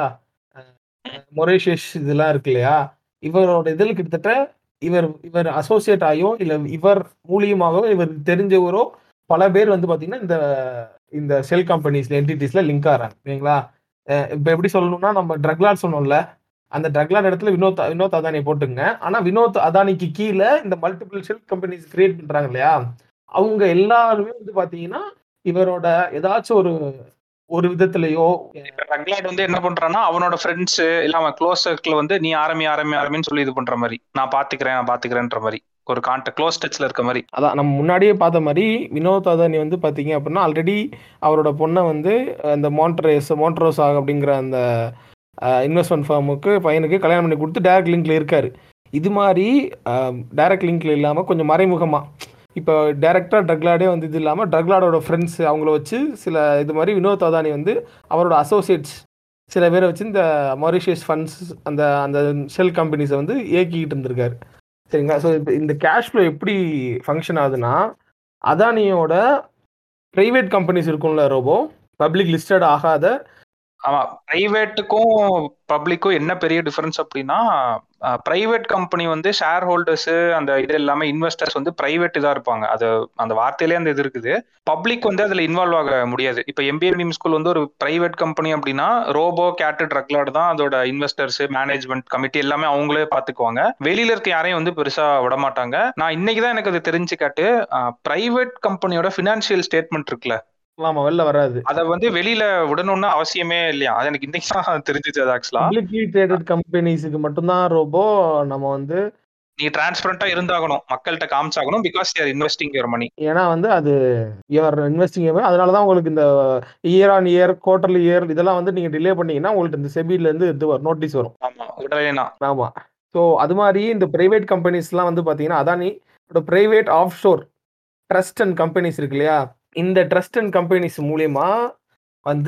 மொரேஷியஸ் இதெல்லாம் இருக்கு இல்லையா இவரோட இதில் கிட்டத்தட்ட இவர் இவர் அசோசியேட் ஆகியோ இல்ல இவர் மூலியமாகவோ இவர் தெரிஞ்சவரோ பல பேர் வந்து பாத்தீங்கன்னா இந்த இந்த செல் கம்பெனிஸ்ல என்டிட்டிஸ்ல லிங்க் ஆகிறாங்க சரிங்களா அஹ் இப்ப எப்படி சொல்லணும்னா நம்ம ட்ரக்லாட் சொன்னோம்ல அந்த ட்ரக்லாட் இடத்துல வினோத் வினோத் அதானி போட்டுங்க ஆனா வினோத் அதானிக்கு கீழே இந்த மல்டிபிள் செல் கம்பெனிஸ் கிரியேட் பண்றாங்க இல்லையா அவங்க எல்லாருமே வந்து பாத்தீங்கன்னா இவரோட ஏதாச்சும் ஒரு ஒரு விதத்திலயோ ரக்லாட் வந்து என்ன பண்றான்னா அவனோட ஃப்ரெண்ட்ஸ் இல்ல அவன் க்ளோஸ் சர்க்கிள் வந்து நீ ஆரம்பி ஆரம்பி ஆரம்பின்னு சொல்லி இது பண்ற மாதிரி நான் பாத்துக்கிறேன் நான் பாத்துக்கிறேன்ற மாதிரி ஒரு கான்டாக்ட் க்ளோஸ் டச்ல இருக்க மாதிரி அதான் நம்ம முன்னாடியே பார்த்த மாதிரி வினோத் அதானி வந்து பார்த்தீங்க அப்படின்னா ஆல்ரெடி அவரோட பொண்ணை வந்து அந்த மான்ட்ரேஸ் மோன்ட்ரோஸ் ஆக அப்படிங்கிற அந்த இன்வெஸ்ட்மெண்ட் ஃபார்முக்கு பையனுக்கு கல்யாணம் பண்ணி கொடுத்து டேரக்ட் லிங்க்ல இருக்காரு இது மாதிரி டைரக்ட் லிங்க்ல இல்லாமல் கொஞ்சம் மறைமுகமாக இப்போ டேரெக்டாக ட்ரக்லாடே வந்து இது இல்லாமல் ட்ரக்லாடோட ஃப்ரெண்ட்ஸ் அவங்கள வச்சு சில இது மாதிரி வினோத் அதானி வந்து அவரோட அசோசியேட்ஸ் சில பேரை வச்சு இந்த மொரிஷியஸ் ஃபண்ட்ஸ் அந்த அந்த ஷெல் கம்பெனிஸை வந்து இயக்கிக்கிட்டு இருந்திருக்காரு சரிங்களா ஸோ இப்போ இந்த கேஷ் ஃப்ளோ எப்படி ஃபங்க்ஷன் ஆகுதுன்னா அதானியோட ப்ரைவேட் கம்பெனிஸ் இருக்கும்ல ரோபோ பப்ளிக் லிஸ்டட் ஆகாத ஆமா பிரைவேட்டுக்கும் பப்ளிக்கும் என்ன பெரிய டிஃபரன்ஸ் அப்படின்னா பிரைவேட் கம்பெனி வந்து ஷேர் ஹோல்டர்ஸ் அந்த இது எல்லாமே இன்வெஸ்டர்ஸ் வந்து பிரைவேட் இதா இருப்பாங்க அது அந்த வார்த்தையிலே அந்த இது இருக்குது பப்ளிக் வந்து அதுல இன்வால்வ் ஆக முடியாது இப்ப எம்பிஏ மீம் ஸ்கூல் வந்து ஒரு பிரைவேட் கம்பெனி அப்படின்னா ரோபோ கேட்டு ட்ரக்லாட் தான் அதோட இன்வெஸ்டர்ஸ் மேனேஜ்மெண்ட் கமிட்டி எல்லாமே அவங்களே பாத்துக்குவாங்க வெளியில இருக்க யாரையும் வந்து பெருசா விட மாட்டாங்க நான் இன்னைக்கு தான் எனக்கு அது தெரிஞ்சு காட்டு பிரைவேட் கம்பெனியோட பினான்சியல் ஸ்டேட்மெண்ட் இருக்குல்ல ஆமா வெளில வராது அத வந்து வெளியில விடணும்னு அவசியமே இல்லையா அது எனக்கு இன்னைக்கு தான் தெரிஞ்சது அது ஆக்சுவலா பப்ளிக்லி ட்ரேடட் கம்பெனிஸுக்கு மட்டும்தான் ரோபோ நம்ம வந்து நீ டிரான்ஸ்பரண்டா இருந்தாகணும் மக்கள்கிட்ட காமிச்சாகணும் because you're investing your money ஏன்னா வந்து அது யுவர் இன்வெஸ்டிங் அதனால தான் உங்களுக்கு இந்த year on year quarterly year இதெல்லாம் வந்து நீங்க டிலே பண்ணீங்கன்னா உங்களுக்கு இந்த செபில இருந்து இது வரும் நோட்டீஸ் வரும் ஆமா உடனேனா ஆமா ஸோ அது மாதிரி இந்த பிரைவேட் கம்பெனிஸ்லாம் வந்து பாத்தீங்கன்னா Adani private offshore trust and companies இருக்கு இல்லையா இந்த ட்ரஸ்ட் அண்ட் கம்பெனிஸ் மூலியமா வந்து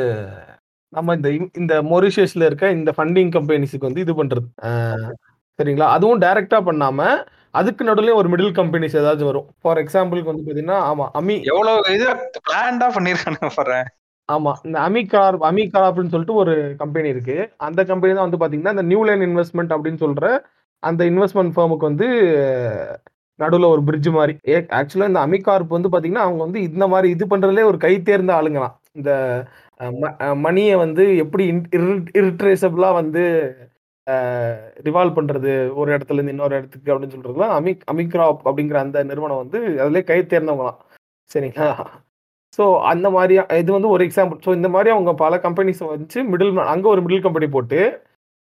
நம்ம இந்த இந்த மொரிஷியஸ்ல இருக்க இந்த ஃபண்டிங் கம்பெனிஸுக்கு வந்து இது பண்றது சரிங்களா அதுவும் டைரக்டா பண்ணாம அதுக்கு நடுவுல ஒரு மிடில் கம்பெனிஸ் ஏதாச்சும் வரும் ஃபார் எக்ஸாம்பிளுக்கு வந்து பாத்தீங்கன்னா ஆமா அமி எவ்வளவு இது பிளான்டா பண்ணிருக்கானு போறேன் ஆமா இந்த அமிகார் அமிகார் அப்படின்னு சொல்லிட்டு ஒரு கம்பெனி இருக்கு அந்த கம்பெனி தான் வந்து பாத்தீங்கன்னா இந்த நியூ லைன் இன்வெஸ்ட்மெண்ட் அப்படின்னு சொல்ற அந்த இன்வெஸ்ட்மெண்ட் ஃபேமுக்கு வந்து நடுவில் ஒரு பிரிட்ஜ் மாதிரி ஆக்சுவலாக இந்த அமிகார்ப் வந்து பார்த்தீங்கன்னா அவங்க வந்து இந்த மாதிரி இது பண்ணுறதுலே ஒரு கை தேர்ந்த ஆளுங்களாம் இந்த மணியை வந்து எப்படி இரிட்ரேசபிளாக வந்து ரிவால்வ் பண்ணுறது ஒரு இடத்துல இருந்து இன்னொரு இடத்துக்கு அப்படின்னு சொல்கிறதுலாம் அமிக் அமிக்ராப் அப்படிங்கிற அந்த நிறுவனம் வந்து அதிலே கை தேர்ந்தவங்களாம் சரிங்களா ஸோ அந்த மாதிரி இது வந்து ஒரு எக்ஸாம்பிள் ஸோ இந்த மாதிரி அவங்க பல கம்பெனிஸ் வச்சு மிடில் அங்கே ஒரு மிடில் கம்பெனி போட்டு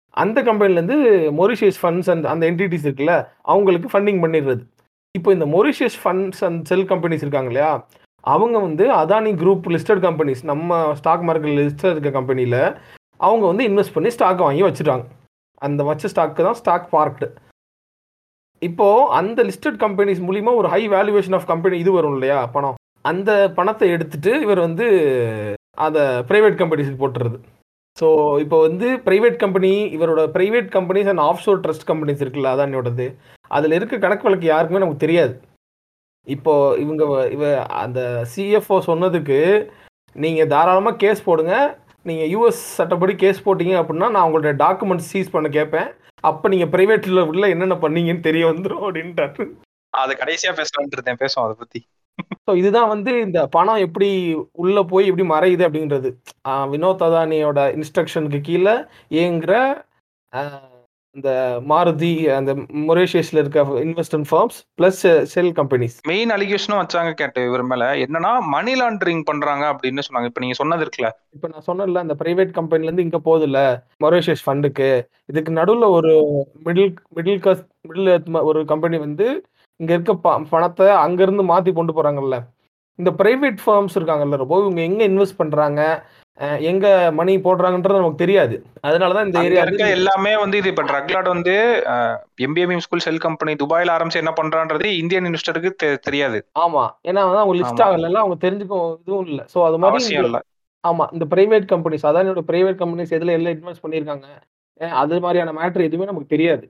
அந்த கம்பெனிலேருந்து மொரிஷியஸ் ஃபண்ட்ஸ் அண்ட் அந்த என்டிட்டிஸ் இருக்குல்ல அவங்களுக்கு ஃபண்டிங் பண்ணிடுறது இப்போ இந்த Mauritius funds and shell companies இருக்காங்க இல்லையா அவங்க வந்து அதானி குரூப் லிஸ்டட் கம்பெனிஸ் நம்ம ஸ்டாக் மார்க்கெட் லிஸ்டட் இருக்க கம்பெனியில் அவங்க வந்து இன்வெஸ்ட் பண்ணி ஸ்டாக் வாங்கி வச்சுட்டாங்க அந்த வச்ச ஸ்டாக்கு தான் ஸ்டாக் பார்க்டு இப்போ அந்த லிஸ்டட் கம்பெனிஸ் மூலிமா ஒரு ஹை வேல்யூவேஷன் ஆஃப் கம்பெனி இது வரும் இல்லையா பணம் அந்த பணத்தை எடுத்துட்டு இவர் வந்து அதை ப்ரைவேட் கம்பெனிஸுக்கு போட்டுறது ஸோ இப்போ வந்து ப்ரைவேட் கம்பெனி இவரோட private companies and offshore trust companies இருக்குல்ல அதானியோடது அதில் இருக்க கணக்கு வழக்கு யாருக்குமே நமக்கு தெரியாது இப்போ இவங்க இவ அந்த சிஎஃப்ஓ சொன்னதுக்கு நீங்கள் தாராளமாக கேஸ் போடுங்க நீங்கள் யூஎஸ் சட்டப்படி கேஸ் போட்டீங்க அப்படின்னா நான் உங்களோட டாக்குமெண்ட்ஸ் சீஸ் பண்ண கேட்பேன் அப்போ நீங்கள் ப்ரைவேட்டில் உள்ள என்னென்ன பண்ணீங்கன்னு தெரிய வந்துடும் அப்படின்ட்டாரு அது கடைசியா பேசலாம்னு இருந்தேன் பேசுவோம் அதை பத்தி ஸோ இதுதான் வந்து இந்த பணம் எப்படி உள்ள போய் எப்படி மறையுது அப்படின்றது ஆஹ் வினோத் அதானியோட இன்ஸ்ட்ரக்ஷனுக்கு கீழே இயங்குற ஆஹ் இந்த மாருதி அந்த மொரேஷியஸ்ல இருக்க investment firms plus shell companies main அலிகேஷனும் வச்சாங்க கேட்டு இவர் மேல என்னன்னா மணி லாண்டரிங் பண்றாங்க அப்படின்னு சொன்னாங்க இப்ப நீங்க சொன்னது இருக்குல்ல இப்போ நான் சொன்னேன்ல அந்த பிரைவேட் கம்பெனிலேருந்து இங்கே போகுதுல்ல மொரேஷியஸ் ஃபண்டுக்கு இதுக்கு நடுவில் ஒரு மிடில் மிடில் கிளாஸ் மிடில் ஒரு கம்பெனி வந்து இங்கே இருக்க ப பணத்தை அங்கேருந்து மாற்றி கொண்டு போகிறாங்கல்ல இந்த பிரைவேட் ஃபார்ம்ஸ் இருக்காங்கல்ல ரொம்ப இவங்க எங்கே இன்வெஸ்ட் பண்ணுறாங்க எங்கே மணி போடுறாங்கன்றது நமக்கு தெரியாது அதனால தான் இந்த அங்க ஏரியா இருக்க எல்லாமே வந்து இது இப்ப ட்ரக் லாட் வந்து எம்பிஎம் ஸ்கூல் செல் கம்பெனி துபாயில ஆரம்பிச்சு என்ன பண்றான்றது இந்தியன் இன்வெஸ்டருக்கு தெ- தெரியாது ஆமாம் ஏன்னா வந்து அவங்க லிஸ்ட் ஆமா. ஆகலைல்ல அவங்க தெரிஞ்சுக்க இதுவும் இல்லை ஸோ அது மாதிரி அவசியம் இந்த- இல்ல ஆமா இந்த பிரைவேட் கம்பெனிஸ் அதானியோட பிரைவேட் கம்பெனிஸ் எதுல எல்லாம் இன்வெஸ்ட் பண்ணியிருக்காங்க ஏன் அது மாதிரியான மேட்ரு எதுவுமே நமக்கு தெரியாது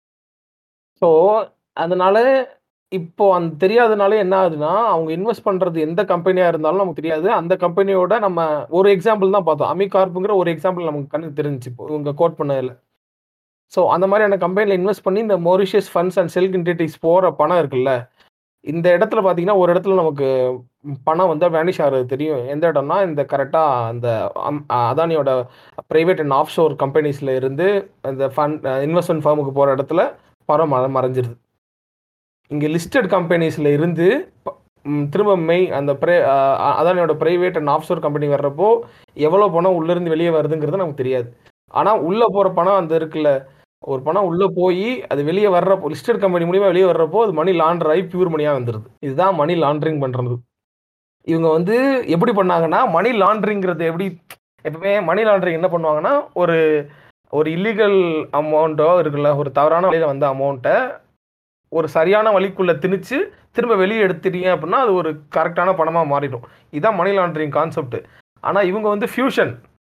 ஸோ அதனால இப்போ அந்த தெரியாதனால என்ன ஆகுதுன்னா அவங்க இன்வெஸ்ட் பண்றது எந்த கம்பெனியா இருந்தாலும் நமக்கு தெரியாது அந்த கம்பெனியோட நம்ம ஒரு எக்ஸாம்பிள் தான் பார்த்தோம் அமிகார்ப்புங்கிற ஒரு எக்ஸாம்பிள் நமக்கு கண்ணுக்கு தெரிஞ்சுச்சு இப்போ இவங்க கோட் பண்ணதில் ஸோ அந்த மாதிரியான கம்பெனியில் இன்வெஸ்ட் பண்ணி இந்த Mauritius funds and shell entities போகிற பணம் இருக்குல்ல இந்த இடத்துல பார்த்தீங்கன்னா ஒரு இடத்துல நமக்கு பணம் வந்து வேனிஷ் ஆகிறது தெரியும் எந்த இடம்னா இந்த கரெக்டாக அந்த அம்- அதானியோட ப்ரைவேட் அண்ட் ஆஃப் ஷோர் கம்பெனிஸில் இருந்து இந்த ஃபண்ட் இன்வெஸ்ட்மெண்ட் ஃபார்முக்கு போகிற இடத்துல பணம் மற மறைஞ்சிருது இங்கே லிஸ்டட் கம்பெனிஸில் இருந்து ப- ம், திரும்ப மெய் அந்த ப்ரை அதானியோட private and offshore company வர்றப்போ எவ்வளோ பணம் உள்ளேருந்து வெளியே வருதுங்கிறது நமக்கு தெரியாது ஆனால் உள்ளே போகிற பணம் அந்த இருக்குல்ல ஒரு பணம் உள்ளே போய் அது வெளியே வர்றப்போ லிஸ்டட் கம்பெனி மூலியமா வெளியே வர்றப்போ அது மணி லாண்டர் ஆகி பியூர் மணியாக வந்துடுது இதுதான் மணி லாண்டரிங் பண்ணுறது இவங்க வந்து எப்படி பண்ணாங்கன்னா மணி லாண்டரிங்கிறது எப்படி எப்பவுமே மணி லாண்டரிங் என்ன பண்ணுவாங்கன்னா ஒரு ஒரு இல்லீகல் அமௌண்ட்டோ இருக்குல்ல ஒரு தவறான வழியில் வந்த அமௌண்ட்டை ஒரு சரியான வழிக்குள்ள திணிச்சு திரும்ப வெளியே எடுத்துட்டீங்க அப்படின்னா அது ஒரு கரெக்டான பணமாக மாறிடும் இதுதான் மணி லாண்டரிங் கான்செப்ட் ஆனால் இவங்க வந்து ஃபியூஷன்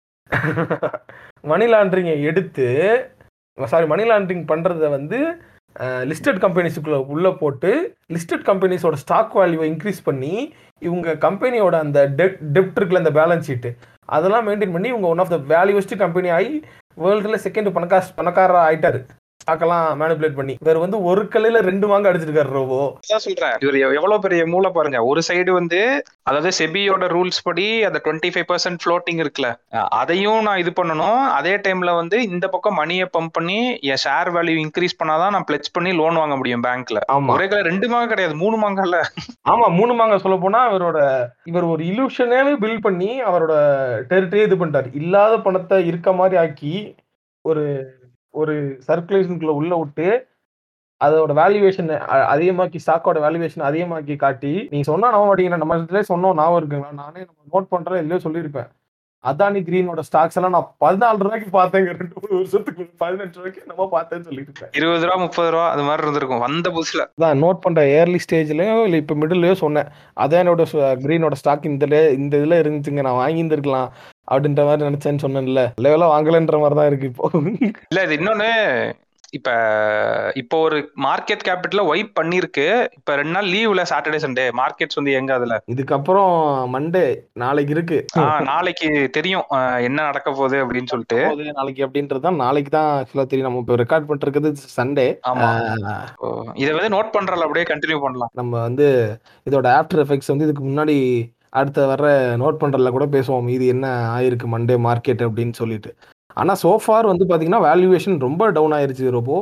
மணி லாண்டரிங்கை எடுத்து சாரி மணி லாண்டரிங் பண்ணுறத வந்து லிஸ்டட் கம்பெனிஸுக்குள்ள உள்ளே போட்டு லிஸ்டட் கம்பெனிஸோட ஸ்டாக் வேல்யூவை இன்க்ரீஸ் பண்ணி இவங்க கம்பெனியோட அந்த டெப் டெப்ட் இருக்குல்ல அந்த பேலன்ஸ் ஷீட்டு அதெல்லாம் மெயின்டைன் பண்ணி இவங்க one of the valued company ஆகி வேர்ல்டுல செகண்ட் பணக்கா பணக்காரர் ஆயிட்டாரு ஸ்டாக்கெல்லாம் மேனிபுலேட் பண்ணி இவர் வந்து ஒரு கல்லில் ரெண்டு வாங்க அடிச்சிருக்காரு ரோபோ அதான் சொல்றேன் இவர் எவ்- எவ்வளவு பெரிய மூளை பாருங்க ஒரு சைடு வந்து அதாவது செபியோட ரூல்ஸ் படி அந்த டுவெண்ட்டி ஃபைவ் பர்சன்ட் ஃப்ளோட்டிங் இருக்குல்ல அஹ் அதையும் நான் இது பண்ணணும் அதே டைம்ல வந்து இந்த பக்கம் மணியை பம்ப் பண்ணி என் ஷேர் வேல்யூ இன்க்ரீஸ் பண்ணாதான் நான் பிளெச் பண்ணி லோன் வாங்க முடியும் பேங்க்ல ஆமா ஒரே கலை ரெண்டு மாங்க கிடையாது மூணு மாங்கல்ல ஆமா மூணு மாங்க சொல்ல போனா இவரோட இவர் ஒரு இலூஷனே பில்ட் பண்ணி அவரோட டெரிட்டரியே இது பண்ணிட்டாரு இல்லாத பணத்தை இருக்க மாதிரி ஆக்கி ஒரு ஒரு சர்க்குலேஷனுக்குள்ள உள்ள விட்டு அதோட வேல்யூவேஷன் அதிகமாக்கி ஸ்டாக்கோட வேல்யூவேஷன் அதிகமாக்கி காட்டி நீங்க சொன்னா நம்ப மாட்டீங்கன்னா நம்ம இதுல சொன்னோம் ஞாபகம் இருக்குங்களா நானே நம்ம நோட் பண்றேன் இல்லையோ சொல்லியிருப்பேன் அதானி கிரீனோட ஸ்டாக்ஸ் எல்லாம் நான் பதினாலு ரூபாய்க்கு பார்த்தேங்க ரெண்டு மூணு வருஷத்துக்கு பதினெட்டு ரூபாய்க்கு நம்ம பார்த்தேன்னு சொல்லியிருப்பேன் இருபது ரூபா முப்பது ரூபா அது மாதிரி இருந்திருக்கும் வந்த புதுசுல தான் நோட் பண்ற ஏர்லி ஸ்டேஜ்லயோ இல்லை இப்போ மிடில்லையோ சொன்னேன் அதான் என்னோட கிரீனோட ஸ்டாக் இந்த லே- இந்த இதில் இருந்துச்சுங்க நான் வாங்கியிருந்திருக்கலாம் அப்படின்ற மாதிரி நினைச்சேன்னு சொன்னேன்ல லெவலாக வாங்கலைன்ற மாதிரி தான் இருக்கு இப்போ இல்ல இது இன்னொன்னு இப்ப இப்போ ஒரு மார்க்கெட் கேபிட்டல வைப் பண்ணிருக்கு இப்ப ரெண்டு நாள் லீவ்ல சாட்டர்டே சண்டே மார்க்கெட்ஸ் வந்து எங்க அதுல இதுக்கப்புறம் மண்டே நாளைக்கு இருக்கு ஆஹ் நாளைக்கு தெரியும் ஆஹ் என்ன நடக்க போகுது அப்படின்னு சொல்லிட்டு போகுது நாளைக்கு அப்படின்றது தான் நாளைக்கு தான் ஆக்சுவலாக தெரியும் நம்ம இப்போ ரெக்கார்ட் பண்ணிருக்கிறது சண்டே ஆமா ஓ, இத வந்து நோட் பண்றல அப்படியே கண்டினியூ பண்ணலாம் நம்ம வந்து இதோட ஆஃப்டர் எஃபெக்ட்ஸ் வந்து இதுக்கு முன்னாடி அடுத்த வர நோட் பண்றதுல கூட பேசுவோம் இது என்ன ஆயிருக்கு மண்டே மார்க்கெட் அப்படின்னு சொல்லிட்டு ஆனா சோஃபார் வந்து பாத்தீங்கன்னா வேல்யூவேஷன் ரொம்ப டவுன் ஆயிருச்சு ரொம்ப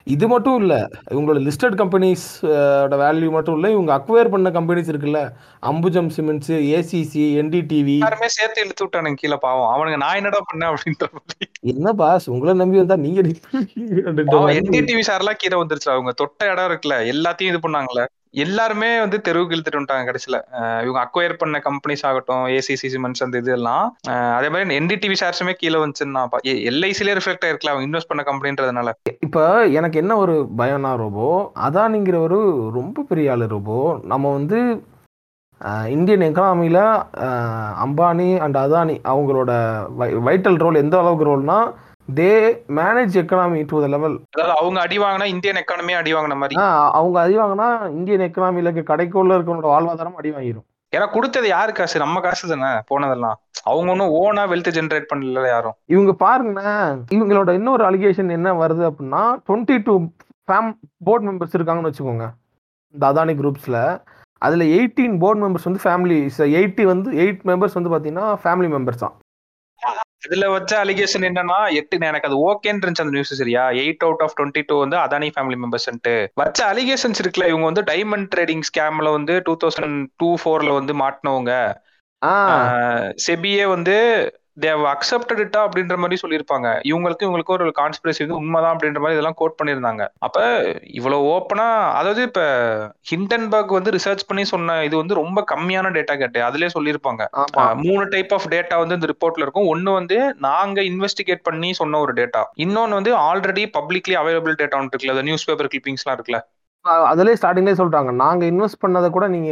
இது மட்டும் இல்ல இவங்களோட லிஸ்டட் கம்பெனிஸ் வேல்யூ மட்டும் இல்ல இவங்க அக்வயர் பண்ண கம்பெனிஸ் இருக்குல்ல அம்புஜம் சிமெண்ட்ஸ் ஏசிசி என்டிடிவி எல்லாருமே சேர்த்து இழுத்து விட்டானுங்க கீழே பாவம் அவனுங்க நான் என்னடா பண்ணேன் அப்படின்ற மாதிரி என்ன பாஸ் உங்களை நம்பி வந்தா நீங்க அப்படின்ற மாதிரி. என்டிடிவி சார் எல்லாம் கீழே வந்துருச்சு அவங்க தொட்ட இடம் இருக்குல்ல எல்லாத்தையும் இது பண்ணாங்கல்ல எல்லாருமே வந்து தெருவுக்கு இழுத்துட்டு வந்துட்டாங்க கடைசியில அஹ் இவங்க அக்வயர் பண்ண கம்பெனிஸ் ஆகட்டும் ஏசிசி சிமெண்ட்ஸ் அந்த இதெல்லாம் அஹ் அதே மாதிரி என்டிடிவி ஷேர்ஸுமே கீழே வந்துச்சுன்னா எல்ஐசிலே ரிஃப்ளெக்ட் ஆயிருக்கல அவங்க இன்வெஸ்ட் பண்ண கம்பெனின்றதுனால இப்ப எனக்கு என்ன ஒரு பயம்னா ரோபோ அதானிங்கிற ஒரு ரொம்ப பெரிய ஆளு ரோபோ நம்ம வந்து அஹ், இந்தியன் எக்கனாமியில் அம்பானி அண்ட் அதானி அவங்களோட வைட்டல் ரோல் எந்த அளவுக்கு ரோல்னா they manage economy to the level அதாவது அவங்க அடி வாங்கினா இந்தியன் எக்கானமியே அடி வாங்கின மாதிரி அவங்க அடி வாங்கினா இந்தியன் எக்கனாமியில் இருக்க கடைக்குள்ள இருக்கவங்களோட வாழ்வாதாரம் அடி வாங்கிடும் ஏன்னா கொடுத்தது யாரு காசு நம்ம காசு தானே போனதெல்லாம் அவங்க ஒன்றும் ஓனா வெல்த் ஜென்ரேட் பண்ணல யாரும் இவங்க பாருங்களேன் இவங்களோட இன்னொரு அலிகேஷன் என்ன வருது அப்படின்னா டுவெண்ட்டி டூ ஃபேம் போர்ட் மெம்பர்ஸ் இருக்காங்கன்னு வச்சுக்கோங்க இந்த அதானி குரூப்ஸில் அதில் எயிட்டீன் போர்ட் மெம்பர்ஸ் வந்து ஃபேமிலி எயிட்டி வந்து எயிட் மெம்பர்ஸ் வந்து பார்த்தீங்கன்னா ஃபேமிலி மெம்பர்ஸ் தான் இதுல வச்ச அலிகேஷன் என்னன்னா எட்டு எனக்கு அது ஓகேன்னு இருந்துச்சு அந்த நியூஸ் சரியா eight out of twenty two வந்து அதானி ஃபேமிலி மெம்பர்ஸ்ன்ட்டு வச்ச அலிகேஷன்ஸ் இருக்குல்ல இவங்க வந்து டைமண்ட் ட்ரேடிங் ஸ்கேம்ல வந்து டூ தௌசண்ட் டூ ஃபோர்ல வந்து மாட்டினவங்க ஆ செபியே வந்து தேவ் அக்செப்டட் இட்டா அப்படின்ற மாதிரி சொல்லியிருப்பாங்க இவங்களுக்கு இவங்களுக்கு ஒரு கான்ஸ்பிரசி வந்து உண்மைதான் அப்படின்ற மாதிரி இதெல்லாம் கோட் பண்ணியிருந்தாங்க அப்ப இவ்வளவு ஓப்பனா அதாவது இப்ப ஹிண்டன்பர்க் வந்து ரிசர்ச் பண்ணி சொன்ன இது வந்து ரொம்ப கம்மியான டேட்டா கேட்டு அதுலயே சொல்லியிருப்பாங்க ஆமா ஆஹ் மூணு டைப் ஆஃப் டேட்டா வந்து இந்த ரிப்போர்ட்ல இருக்கும் ஒன்னு வந்து நாங்க இன்வெஸ்டிகேட் பண்ணி சொன்ன ஒரு டேட்டா இன்னொன்னு வந்து ஆல்ரெடி பப்ளிக்லி அவைலபிள் டேட்டா ஒன்று இருக்குல்ல நியூஸ் பேப்பர் கிளிப்பிங்ஸ்லாம் இருக்குல்ல அதிலே ஸ்டார்டிங்லேயே சொல்றாங்க நாங்க இன்வெஸ்ட் பண்ணதை கூட நீங்க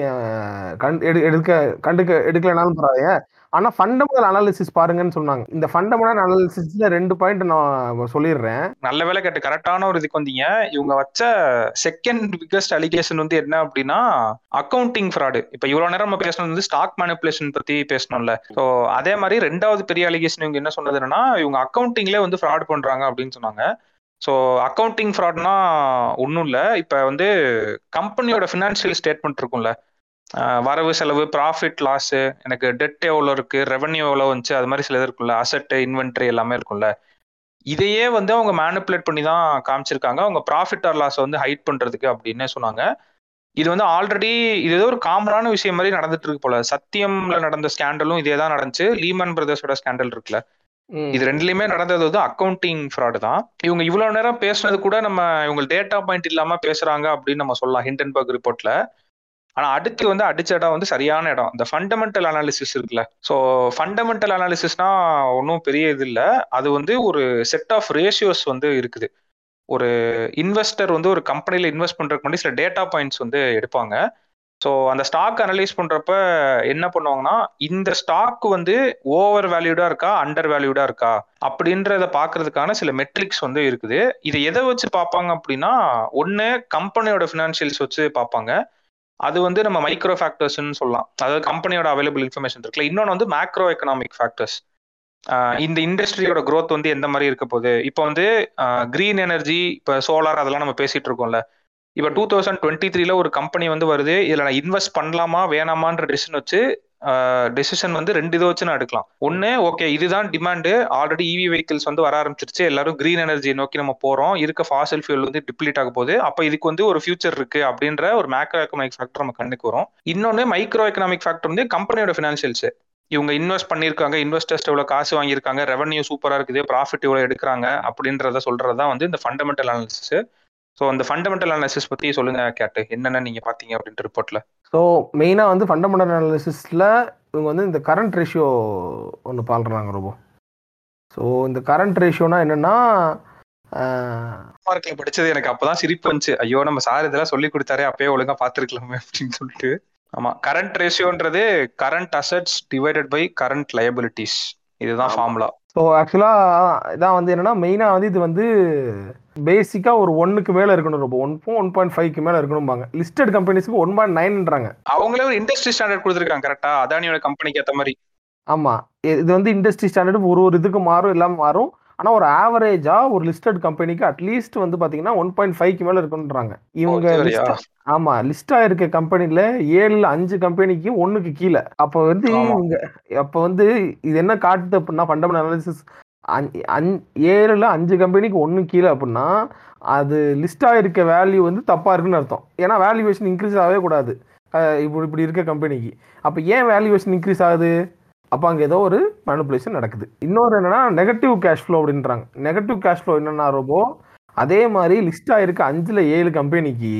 கண் எடு எடுக்க கண்டுக்க எடுக்கலைனாலும் பரவாயில்ல ஆனா ஃபண்டமெண்டல் அனாலிசிஸ் பாருங்கன்னு சொன்னாங்க இந்த ஃபண்டமெண்டல் அனாலிசிஸ்ல ரெண்டு பாயிண்ட் நான் சொல்லிடுறேன் நல்ல வேலை கேட்டு கரெக்டான ஒரு இதுக்கு வந்தீங்க இவங்க வச்ச செகண்ட் பிக்கஸ்ட் அலிகேஷன் வந்து என்ன அப்படின்னா அக்கவுண்டிங் ஃப்ராடு இப்ப இவ்வளவு நேரம் நம்ம பேசணும் வந்து ஸ்டாக் மேனிப்புலேஷன் பத்தி பேசணும்ல ஸோ அதே மாதிரி ரெண்டாவது பெரிய அலிகேஷன் இவங்க என்ன சொன்னது என்னன்னா இவங்க அக்கவுண்டிங்லேயே வந்து ஃப்ராட் பண்றாங்க அப்படின்னு சொன்னாங்க ஸோ அக்கவுண்டிங் ஃப்ராட்னா ஒன்றும் இல்லை இப்போ வந்து கம்பெனியோட ஃபினான்ஷியல் ஸ்டேட்மெண்ட் இருக்கும்ல ஆஹ் வரவு செலவு ப்ராஃபிட் லாஸு எனக்கு டெட் எவ்வளோ இருக்கு ரெவன்யூ எவ்வளோ வந்துச்சு அது மாதிரி சில இது இருக்கும்ல அசட்டு இன்வென்ட்ரி எல்லாமே இருக்கும்ல இதையே வந்து அவங்க மேனிப்புலேட் பண்ணி தான் காமிச்சிருக்காங்க அவங்க ப்ராஃபிட் ஆர் லாஸ் வந்து ஹைட் பண்றதுக்கு அப்படின்னு சொன்னாங்க இது வந்து ஆல்ரெடி இது ஏதோ ஒரு காமனான விஷயம் மாதிரி நடந்துட்டு இருக்கு போல சத்தியம்ல நடந்த ஸ்கேண்டலும் இதே தான் நடந்துச்சு லீமன் பிரதர்ஸோட ஸ்கேண்டல் இருக்குல்ல ம். இது ரெண்டுலயுமே நடந்தது வந்து அக்கவுண்டிங் ஃப்ராடு தான் இவங்க இவ்வளவு நேரம் பேசுனது கூட நம்ம இவங்க டேட்டா பாயிண்ட் இல்லாம பேசுறாங்க அப்படின்னு நம்ம சொல்லலாம் ஹிண்டன்பர்க் ரிப்போர்ட்ல ஆனா அடுத்து வந்து அடிச்ச இடம் வந்து சரியான இடம் இந்த ஃபண்டமெண்டல் அனாலிசிஸ் இருக்குல்ல ஸோ ஃபண்டமெண்டல் அனாலிசிஸ்னா ஒன்றும் பெரிய இது இல்லை அது வந்து ஒரு செட் ஆஃப் ரேஷியோஸ் வந்து இருக்குது ஒரு இன்வெஸ்டர் வந்து ஒரு கம்பெனியில் இன்வெஸ்ட் பண்றதுக்கு முன்னாடி சில டேட்டா பாயிண்ட்ஸ் வந்து எடுப்பாங்க ஸோ அந்த ஸ்டாக் அனலைஸ் பண்றப்ப என்ன பண்ணுவாங்கன்னா இந்த ஸ்டாக் வந்து ஓவர் வேல்யூடா இருக்கா அண்டர் வேல்யூடா இருக்கா அப்படின்றத பாக்குறதுக்கான சில மெட்ரிக்ஸ் வந்து இருக்குது இதை எதை வச்சு பார்ப்பாங்க அப்படின்னா ஒன்று கம்பெனியோட ஃபினான்ஷியல்ஸ் வச்சு பார்ப்பாங்க அது வந்து நம்ம மைக்ரோ ஃபேக்டர்ஸ்னு சொல்லலாம் அதாவது கம்பெனியோட அவைலபிள் இன்ஃபர்மேஷன் இருக்குல்ல இன்னொன்று வந்து மேக்ரோ எக்கனாமிக் ஃபேக்டர்ஸ் இந்த இண்டஸ்ட்ரியோட growth வந்து எந்த மாதிரி இருக்க போகுது இப்போ வந்து கிரீன் எனர்ஜி இப்போ சோலார் அதெல்லாம் நம்ம பேசிட்டு இருக்கோம்ல இப்போ டூ தௌசண்ட் டுவெண்ட்டி த்ரீல ஒரு கம்பெனி வந்து வருது இதில் நான் இன்வெஸ்ட் பண்ணலாமா வேணாமான்ற டெசிஷன் வச்சு டெசிஷன் வந்து ரெண்டு இதை வச்சு நான் எடுக்கலாம் ஒன்று ஓகே இதுதான் டிமாண்டு ஆல்ரெடி இவி வெஹிக்கிள்ஸ் வந்து வர ஆரம்பிச்சிருச்சு எல்லாரும் கிரீன் எனர்ஜி நோக்கி நம்ம போகிறோம் இருக்க ஃபாசில் ஃபியூல் வந்து டிப்ளீட் ஆக போகுது அப்போ இதுக்கு வந்து ஒரு ஃபியூச்சர் இருக்கு அப்படின்ற ஒரு மேக்ரோ எக்கனாமிக் ஃபேக்டர் நம்ம கண்ணுக்கு வரும் இன்னொன்று மைக்ரோ எக்கனாமிக் ஃபேக்டர் வந்து கம்பெனியோட ஃபினான்ஷியல்ஸ் இவங்க இன்வெஸ்ட் பண்ணியிருக்காங்க இன்வெஸ்டர்ஸ் எவ்வளோ காசு வாங்கியிருக்காங்க ரெவன்யூ சூப்பராக இருக்குது ப்ராஃபிட் எவ்வளோ எடுக்கிறாங்க அப்படின்றத சொல்றது தான் வந்து இந்த ஃபண்டமெண்டல் அனாலிசிஸ் ஸோ அந்த ஃபண்டமெண்டல் அனாலிசிஸ் பற்றி சொல்லுங்க கேட்டு என்னென்ன நீங்க பார்த்தீங்க அப்படின்ற ரிப்போர்ட்ல ஸோ மெயினாக வந்து ஃபண்டமெண்டல் அனாலிசிஸில் இவங்க வந்து இந்த கரண்ட் ரேஷியோ ஒன்று பாடுறாங்க ரொம்ப ஸோ இந்த கரண்ட் ரேஷியோனா என்னென்னா மார்க்ல படிச்சது எனக்கு அப்பதான் சிரிப்பு வந்துச்சு ஐயோ நம்ம சார் இதெல்லாம் சொல்லி கொடுத்தாரே அப்பயே ஒழுங்கா பாத்துருக்கலாமே அப்படின்னு சொல்லிட்டு ஆமா கரண்ட் ரேஷியோன்றது current assets divided by current liabilities இதுதான் ஆமா. ஃபார்முலா ஸோ ஆக்சுவலாக இதான் வந்து என்னென்னா மெயினாக வந்து இது வந்து பேசிக்காக ஒரு ஒன்றுக்கு மேலே இருக்கணும் ரொம்ப ஒன் ஒன் பாயிண்ட் ஃபைவ்க்கு மேலே இருக்கணும்பாங்க லிஸ்டட் கம்பெனிஸ்க்கு ஒன் பாயிண்ட் நைன்ன்றாங்க அவங்களே ஒரு இண்டஸ்ட்ரி ஸ்டாண்டர்ட் கொடுத்துருக்காங்க கரெக்டா அதானியோட கம்பெனிக்கு ஏத்த மாதிரி ஆமாம் இது வந்து இண்டஸ்ட்ரி ஸ்டாண்டர்டு ஒரு ஒரு இதுக்கு மாறும் எல்லாம் மாறும் ஆனால் ஒரு ஆவரேஜாக ஒரு லிஸ்டட் கம்பெனிக்கு அட்லீஸ்ட் வந்து பார்த்தீங்கன்னா ஒன் பாயிண்ட் ஃபைவ்க்கு மேலே இருக்குன்றாங்க இவங்க ஓ, சரியா? list- ஆமா லிஸ்ட் ஆயிருக்க கம்பெனில ஏழுல அஞ்சு கம்பெனிக்கு ஒண்ணுக்கு கீழே அப்ப வந்து ஆமா. இவங்க அப்ப வந்து இது என்ன காட்டுது அப்படின்னா ஃபண்டமெண்டல் அனாலிசிஸ் அஞ்- அஞ்- ஏழுல அஞ்சு கம்பெனிக்கு ஒன்று கீழே அப்படின்னா அது லிஸ்ட் ஆகிருக்க வேல்யூ வந்து தப்பாக இருக்குன்னு அர்த்தம் ஏன்னா வேல்யூவேஷன் இன்க்ரீஸ் ஆகவே கூடாது அஹ் இப்படி இப்படி இருக்க கம்பெனிக்கு அப்போ ஏன் வேல்யூவேஷன் இன்க்ரீஸ் ஆகுது அப்போ அங்கே ஏதோ ஒரு மேனிப்புலேஷன் நடக்குது இன்னொரு என்னன்னா நெகட்டிவ் கேஷ் ஃப்ளோ அப்படின்றாங்க நெகட்டிவ் கேஷ் ஃப்ளோ என்னென்னா ரொம்ப அதே மாதிரி லிஸ்ட் ஆகிருக்க அஞ்சில் ஏழு கம்பெனிக்கு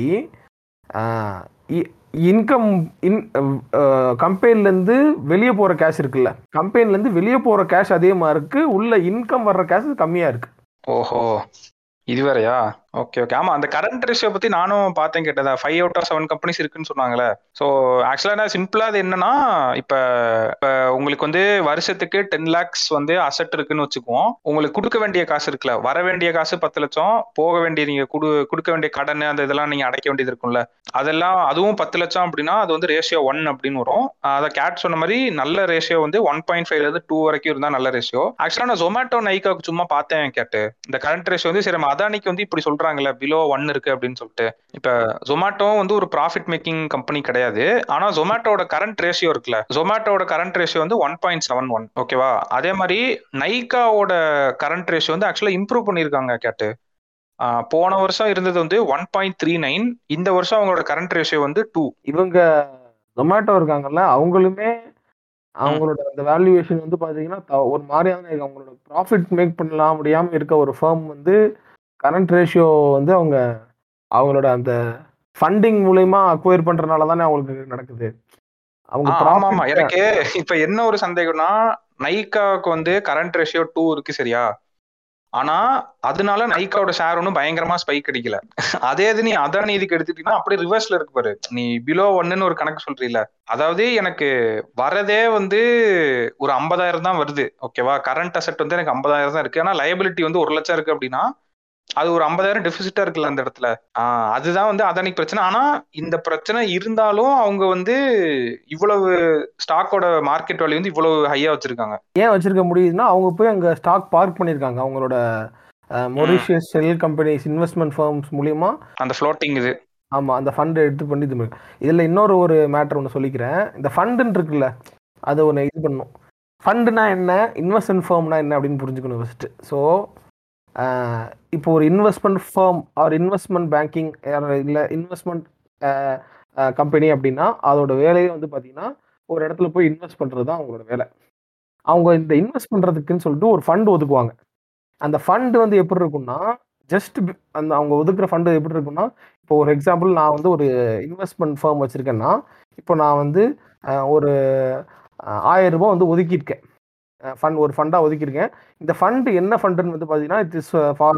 இன்கம் இன் கம்பெனிலேருந்து வெளியே போகிற கேஷ் இருக்குல்ல கம்பெனிலேருந்து வெளியே போகிற கேஷ் அதே மாதிரி இருக்கு உள்ள இன்கம் வர்ற கேஷ் கம்மியாக இருக்கு ஓஹோ இது வேறயா ஓகே ஓகே ஆமா அந்த கரண்ட் ரேஷியோ பத்தி நானும் பார்த்தேன் கேட்டதா five out of seven companies இருக்குன்னு சொன்னாங்களே ஸோ ஆக்சுவலா என்ன சிம்பிளா அது என்னன்னா இப்ப இப்ப உங்களுக்கு வந்து வருஷத்துக்கு டென் லேக்ஸ் வந்து அசெட் இருக்குன்னு வச்சுக்குவோம் உங்களுக்கு கொடுக்க வேண்டிய காசு இருக்குல்ல வர வேண்டிய காசு பத்து லட்சம் போக வேண்டிய நீங்க குடு கொடுக்க வேண்டிய கடன் அந்த இதெல்லாம் நீங்க அடைக்க வேண்டியது இருக்கும்ல அதெல்லாம் அதுவும் பத்து லட்சம் அப்படின்னா அது வந்து ரேஷியோ ஒன் அப்படின்னு வரும் அதை கேட் சொன்ன மாதிரி நல்ல ரேஷியோ வந்து ஒன் பாயிண்ட் ஃபைவ்ல இருந்து டூ வரைக்கும் இருந்தா நல்ல ரேஷியோ ஆக்சுவலா நான் ஜொமேட்டோ நைக்காவுக்கு சும்மா பார்த்தேன் கேட்டு இந்த கரண்ட் ரேஷியோ வந்து சரி நம்ம அதானிக்கு வந்து இப்படி சொல்றாங்கல்ல பிலோ ஒன் இருக்கு அப்படின்னு சொல்லிட்டு இப்ப ஜொமேட்டோ வந்து ஒரு ப்ராஃபிட் மேக்கிங் கம்பெனி கிடையாது ஆனா ஜொமேட்டோட கரண்ட் ரேஷியோ இருக்குல்ல ஜொமேட்டோட கரண்ட் ரேஷியோ வந்து ஒன் பாயிண்ட் செவன் ஒன் ஓகேவா அதே மாதிரி நைக்காவோட கரண்ட் ரேஷியோ வந்து ஆக்சுவலா இம்ப்ரூவ் பண்ணியிருக்காங்க கேட்டு ஆஹ் போன வருஷம் இருந்தது வந்து ஒன் பாயிண்ட் த்ரீ நைன் இந்த வருஷம் அவங்களோட கரண்ட் ரேஷியோ வந்து டூ இவங்க ஜொமேட்டோ இருக்காங்கல்ல அவங்களுமே அவங்களோட அந்த வேல்யூவேஷன் வந்து பார்த்தீங்கன்னா த- ஒரு மாதிரியான இருக்கு. அவங்களோட ப்ராஃபிட் மேக் பண்ணலாம் முடியாமல் இருக்க ஒரு ஃபர்ம் வந்து கரண்ட் ரேஷியோ வந்து அவங்க அவங்களோட அந்த ஃபண்டிங் மூலயமா அக்வயர் பண்றதுனால தானே அவங்களுக்கு நடக்குது அவங்க ஆ, ஆமா ஆமா ப்ராஃபிட் எனக்கு இப்ப என்ன ஒரு சந்தேகம்னா நைக்காவுக்கு வந்து கரண்ட் ரேஷியோ டூ இருக்கு சரியா ஆனா அதனால நைக்காவோட ஷேர் ஒன்றும் பயங்கரமா ஸ்பைக் அடிக்கல அதே இது நீ அதானி இதுக்கு எடுத்துட்டீங்கன்னா அப்படியே ரிவர்ஸ்ல இருக்கு பாரு நீ பிலோ ஒன்னுன்னு ஒரு கணக்கு சொல்றீல அதாவது எனக்கு வரதே வந்து ஒரு ஐம்பதாயிரம் தான் வருது ஓகேவா கரண்ட் அசெட் வந்து எனக்கு ஐம்பதாயிரம் தான் இருக்கு ஆனா லயபிலிட்டி வந்து ஒரு லட்சம் இருக்கு அப்படின்னா அது ஒரு ஐம்பதாயிரம் டெபிசிட்டா இருக்குல்ல அந்த இடத்துல ஆஹ் அதுதான் வந்து அதானிக்கு பிரச்சனை ஆனா இந்த பிரச்சனை இருந்தாலும் அவங்க வந்து இவ்வளவு ஸ்டாக்கோட மார்க்கெட் வேல்யூ வந்து இவ்வளவு ஹையா வச்சிருக்காங்க ஏன் வச்சிருக்க முடியுதுன்னா அவங்க போய் அங்க ஸ்டாக் பார்க் பண்ணியிருக்காங்க அவங்களோட Mauritius shell companies investment firms மூலியமா அந்த ஃப்ளோட்டிங் இது ஆமா அந்த ஃபண்ட் எடுத்து பண்ணி இது பண்ணி- இதுல இன்னொரு ஒரு மேட்டர் ஒன்று சொல்லிக்கிறேன் இந்த ஃபண்டுன்னு இருக்குல்ல அது ஒன்று இது பண்ணும் ஃபண்டுனா என்ன இன்வெஸ்ட்மெண்ட் ஃபர்ம்னா என்ன அப்படின்னு புரிஞ்சுக்கணும் ஃபர்ஸ்ட் ஸோ இப்போ ஒரு investment firm or investment banking இல்லை இன்வெஸ்ட்மெண்ட் கம்பெனி அப்படின்னா அதோட வேலையே வந்து பார்த்தீங்கன்னா ஒரு இடத்துல போய் இன்வெஸ்ட் பண்ணுறது தான் அவங்களோட வேலை அவங்க இந்த இன்வெஸ்ட் பண்ணுறதுக்குன்னு சொல்லிட்டு ஒரு ஃபண்ட் ஒதுக்குவாங்க அந்த ஃபண்ட் வந்து எப்படி இருக்கும்னா ஜஸ்ட் அந்த அவங்க ஒதுக்குற ஃபண்டு எப்படி இருக்கும்னா இப்போ ஒரு எக்ஸாம்பிள் நான் வந்து ஒரு இன்வெஸ்ட்மெண்ட் ஃபர்ம் வச்சுருக்கேன்னா இப்போ நான் வந்து அஹ், ஒரு அஹ், ஆயிரம் ரூபாய் வந்து ஒதுக்கியிருக்கேன் ஃபண்ட் ஒரு ஃபண்டாக ஒதுக்கியிருக்கேன் இந்த ஃபண்டு என்ன ஃபண்டுன்னு வந்து பார்த்தீங்கன்னா it is for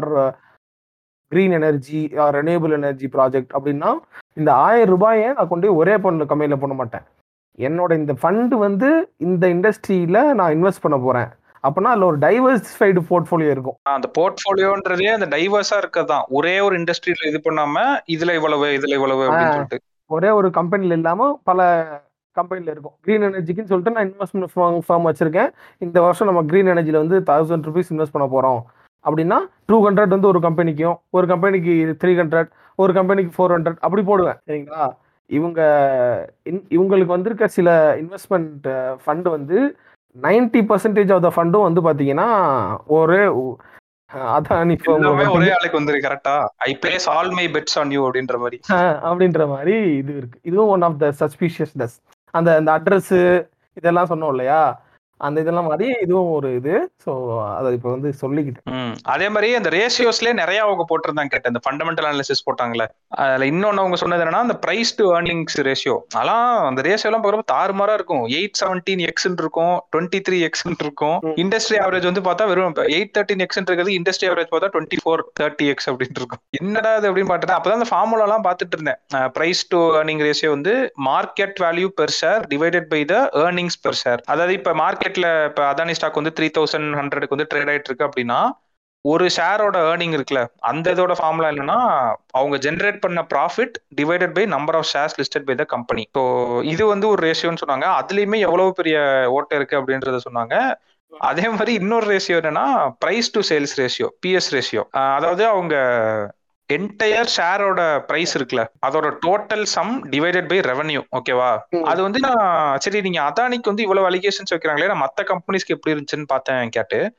green energy renewable energy project அப்படின்னா இந்த ஆயிரம் ரூபாயை நான் கொண்டு போய் ஒரே பொண்ணு கம்பெனியில் போட மாட்டேன் என்னோட இந்த ஃபண்டு வந்து இந்த இண்டஸ்ட்ரியில் நான் இன்வெஸ்ட் பண்ண போகிறேன் அப்படின்னா அதில் ஒரு டைவர்சிஃபைடு போர்ட்ஃபோலியோ இருக்கும் அந்த போர்ட்ஃபோலியோன்றதே அந்த டைவர்ஸா இருக்கதான் ஒரே ஒரு இண்டஸ்ட்ரியில இது பண்ணாம இதுல இவ்வளவு இதுல இவ்வளவு அப்படின்னு சொல்லிட்டு ஒரே ஒரு கம்பெனியில் இல்லாமல் பல கம்பெனியில் இருக்கும் க்ரீன் எனர்ஜிக்குன்னு சொல்லிட்டு நான் இன்வெஸ்ட்மெண்ட் ஃபார்ம் ஃபார்ம் வச்சுருக்கேன் இந்த வருஷம் நம்ம க்ரீன் எனர்ஜியில் வந்து தௌசண்ட் ருபீஸ் இன்வெஸ்ட் பண்ண போகிறோம் அப்படின்னா டூ ஹண்ட்ரட் வந்து ஒரு கம்பெனிக்கும் ஒரு கம்பெனிக்கு த்ரீ ஹண்ட்ரட் ஒரு கம்பெனிக்கு ஃபோர் ஹண்ட்ரட் அப்படி போடுவேன் சரிங்களா இவங்க இன்- இவங்களுக்கு வந்திருக்க சில இன்வெஸ்ட்மெண்ட் ஃபண்டு வந்து நைன்டி பர்சன்டேஜ் ஆஃப் த ஃபண்டும் வந்து பார்த்தீங்கன்னா ஒரே ஒ- அதானி firm ல எல்லாமே மட்டும் ஒரே ஆளுக்கு வந்துரு கரெக்டா I place all my bets on you அப்படின்ற மாதிரி ஆஹ் அப்படின்ற மாதிரி இது இருக்கு இதுவும் ஒன் ஆஃப் த சஸ்பீஷியஸ்னஸ் அந்த அந்த அட்ரஸ் இதெல்லாம் சொன்னோம் இல்லையா அந்த இதெல்லாம் மாதிரி இதுவும் ஒரு இது ஸோ அதை இப்போ வந்து சொல்லிக்கிட்டேன் ம் அதே மாதிரி அந்த ரேஷியோஸ்லயே நிறைய அவங்க போட்டிருந்தாங்க கேட்ட இந்த ஃபண்டமெண்டல் அனாலிசிஸ் போட்டாங்களே அதுல இன்னொன்னு அவங்க சொன்னது என்னன்னா அந்த பிரைஸ் டு ஏர்னிங்ஸ் ரேஷியோ அதெல்லாம் அந்த ரேஷியோ எல்லாம் பார்க்குறப்ப தாறுமாறா இருக்கும் எயிட் செவன்டீன் எக்ஸ் இருக்கும் டுவெண்ட்டி த்ரீ எக்ஸ் இருக்கும் ம். இண்டஸ்ட்ரி ஆவரேஜ் வந்து பார்த்தா வெறும் எயிட் தேர்ட்டின் எக்ஸ் இருக்கிறது இண்டஸ்ட்ரி ஆவரேஜ் பார்த்தா டுவெண்ட்டி ஃபோர் தேர்ட்டி எக்ஸ் அப்படின்னு இருக்கும் என்னடா அது அப்படின்னு பார்த்தா அப்பதான் அந்த ஃபார்முலா எல்லாம் பார்த்துட்டு இருந்தேன் பிரைஸ் டு ஏர்னிங் ரேஷியோ வந்து market value per share divided by the earnings per share அதாவது இப்ப மார்க்கெட்ல இப்ப அதானி ஸ்டாக் வந்து த்ரீ தௌசண்ட் ஹண்ட்ரடுக்கு வந்து ட்ரேட் ஆயிட்டு இருக்கு அப்படின்னா ஒரு ஷேரோட ஏர்னிங் இருக்குல்ல அந்த இதோட ஃபார்முலா என்னன்னா அவங்க ஜென்ரேட் பண்ண profit divided by number of shares listed by the company so இது வந்து ஒரு ரேஷியோன்னு சொன்னாங்க அதுலயுமே எவ்வளவு பெரிய ஓட்டை இருக்கு அப்படின்றத சொன்னாங்க அதே மாதிரி இன்னொரு ரேஷியோ என்னன்னா price to sales ratio PS ratio அதாவது அவங்க என்டையர் ஷேரோட பிரைஸ் இருக்குல்ல அதோட total sum divided by revenue ஓகேவா ம். அது வந்து நான் சரி நீங்க அதானிக்கு வந்து இவ்வளவு அலிகேஷன்ஸ் வைக்கிறாங்களே நான் மத்த கம்பெனிஸ்க்கு எப்படி இருந்துச்சுன்னு பார்த்தேன் கேட்டு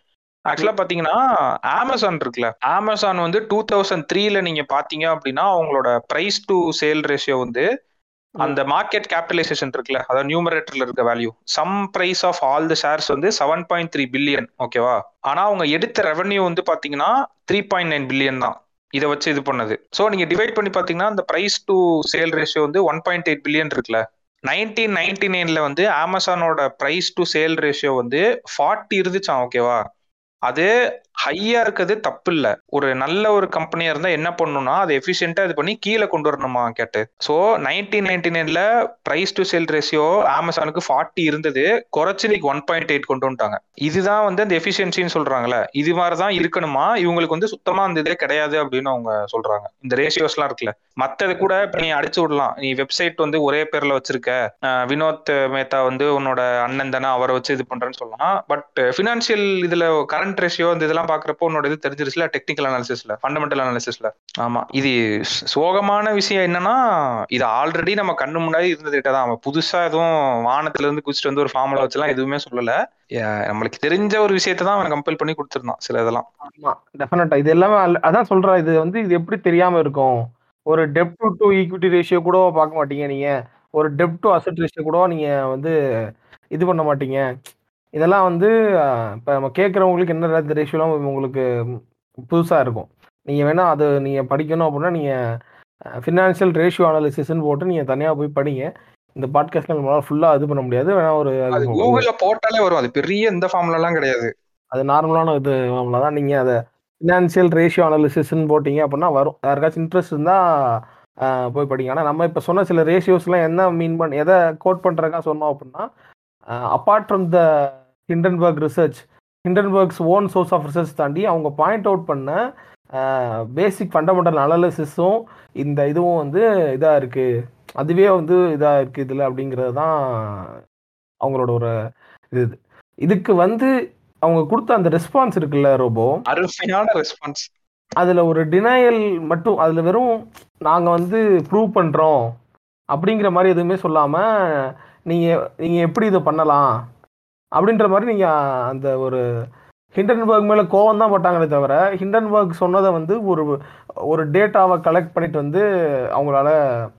ஆக்சுவலா பாத்தீங்கன்னா அமேசான் இருக்குல்ல அமேசான் வந்து டூ தௌசண்ட் த்ரீல நீங்க பாத்தீங்க அப்படின்னா அவங்களோட பிரைஸ் டு சேல் ரேஷியோ வந்து அந்த மார்க்கெட் கேபிட்டலைசேஷன் இருக்குல்ல அதாவது நியூமரேட்டர்ல இருக்க value sum price of all the shares வந்து செவன் பாயிண்ட் த்ரீ பில்லியன் ஓகேவா ஆனா அவங்க எடுத்த ரெவன்யூ வந்து பாத்தீங்கன்னா த்ரீ பாயிண்ட் நைன் பில்லியன் தான் இதை வச்சு இது பண்ணது ஸோ நீங்க டிவைட் பண்ணி பாத்தீங்கன்னா அந்த பிரைஸ் டு சேல் ரேஷியோ வந்து ஒன் பாயிண்ட் எயிட் பில்லியன் இருக்குல்ல நைன்டீன் நைன்டி நைன்ல வந்து அமேசானோட பிரைஸ் டு சேல் ரேஷியோ வந்து ஃபார்ட்டி இருந்துச்சான் ஓகேவா அது ஹையா இருக்கிறது தப்பு இல்ல ஒரு நல்ல ஒரு கம்பெனியா இருந்தா என்ன பண்ணணும்னா அது எஃபிஷியன்டா இது பண்ணி கீழே கொண்டு வரணுமா கேட்டு ஸோ நைன்டீன் நைன்டி நைன்ல பிரைஸ் டு சேல் ரேஷியோ அமேசானுக்கு ஃபார்ட்டி இருந்தது குறைச்சு நீக்கு ஒன் பாயிண்ட் எயிட் கொண்டு வந்துட்டாங்க இதுதான் வந்து அந்த எஃபிஷியன்சின்னு சொல்றாங்கல்ல இது மாதிரிதான் இருக்கணுமா இவங்களுக்கு வந்து சுத்தமா அந்த இதே கிடையாது அப்படின்னு அவங்க சொல்றாங்க இந்த ரேஷியோஸ் எல்லாம் இருக்குல்ல மத்தது கூட இப்ப நீ அடிச்சு விடலாம் நீ வெப்சைட் வந்து ஒரே பேர்ல வச்சிருக்க அஹ் வினோத் மேத்தா வந்து உன்னோட அண்ணன் தானே அவரை வச்சு இது பண்றேன்னு சொல்லலாம் பட் ஃபினான்ஷியல் இதுல கரண்ட் ரேஷியோ இந்த இதெல்லாம் பாக்குறப்போ உன்னோட இது தெரிஞ்சிருச்சுல டெக்னிக்கல் அனாலிசிஸ்ல ஃபண்டமெண்டல் அனாலிசிஸ்ல ஆமா இது ஸ்- சோகமான விஷயம் என்னன்னா இது ஆல்ரெடி நம்ம கண்ணு முன்னாடி இருந்த டேட்டா தான் அவன் புதுசா எதுவும் வானத்துல இருந்து குதிச்சுட்டு வந்து ஒரு ஃபார்முலா வச்சுலாம் எதுவுமே சொல்லல அஹ் நம்மளுக்கு தெரிஞ்ச ஒரு விஷயத்தை தான் அவன் கம்பைல் பண்ணி கொடுத்துருந்தான் சில இதெல்லாம் ஆமா டெஃபினட்டா இது எல்லாமே அல்ல- அதான் சொல்றேன் இது வந்து இது எப்படி தெரியாம இருக்கும் ஒரு டெப்ட் டு ஈக்விட்டி ரேஷியோ கூட பார்க்க மாட்டீங்க நீங்க ஒரு டெப்ட் டு அசெட் ரேஷியோ கூட நீங்க வந்து இது பண்ண மாட்டீங்க இதெல்லாம் வந்து அஹ், இப்ப நம்ம கேட்கறவங்களுக்கு என்ன இந்த ரேஷியோலாம் உங்களுக்கு புதுசா இருக்கும் நீங்க வேணா அது நீங்க படிக்கணும் அப்படின்னா நீங்க ஃபினான்ஷியல் ரேஷியோ அனாலிசிஸ்ன்னு போட்டு நீங்க தனியா போய் படிங்க இந்த பாட்காஸ்ட்ல நம்மளால ஃபுல்லா இது பண்ண முடியாது வேணா ஒரு அது கூகுள்ல போட்டாலே வரும் அது பெரிய இந்த ஃபார்முலா எல்லாம் கிடையாது அது நார்மலான இது தான் நீங்கள் அதை ஃபினான்ஷியல் ரேஷியோ அனாலிசிஸ்ன்னு போட்டீங்க அப்படின்னா வரும் யாருக்காச்சும் இன்ட்ரெஸ்ட் இருந்தால் போய் படிங்க ஆனால் நம்ம இப்போ சொன்ன சில ரேஷியோஸ்லாம் என்ன மீன் பண்ண எதை கோட் பண்ணுறக்கா சொன்னோம் அப்படின்னா apart from the Hindenburg research Hindenburg's own source of research தாண்டி அவங்க பாயிண்ட் அவுட் பண்ண பேசிக் ஃபண்டமெண்டல் அனாலிசிஸும் இந்த இதுவும் வந்து இதாக இருக்குது அதுவே வந்து இதாக இருக்குது இதில் அப்படிங்கிறது தான் அவங்களோட ஒரு இது இது. இதுக்கு வந்து அவங்க கொடுத்த அந்த ரெஸ்பான்ஸ் இருக்குல்ல ரோபோ அருமையான ரெஸ்பான்ஸ் அதுல ஒரு டினையல் மட்டும் அதுல வெறும் நாங்க வந்து ப்ரூவ் பண்றோம் அப்படிங்கிற மாதிரி எதுவுமே சொல்லாம நீங்க நீங்க எப்படி இதை பண்ணலாம் அப்படின்ற மாதிரி நீங்க அந்த ஒரு ஹிண்டன்பர்க் மேல கோவம் தான் பட்டாங்களே தவிர ஹிண்டன்பர்க் சொன்னதை வந்து ஒரு ஒரு டேட்டாவை கலெக்ட் பண்ணிட்டு வந்து அவங்களால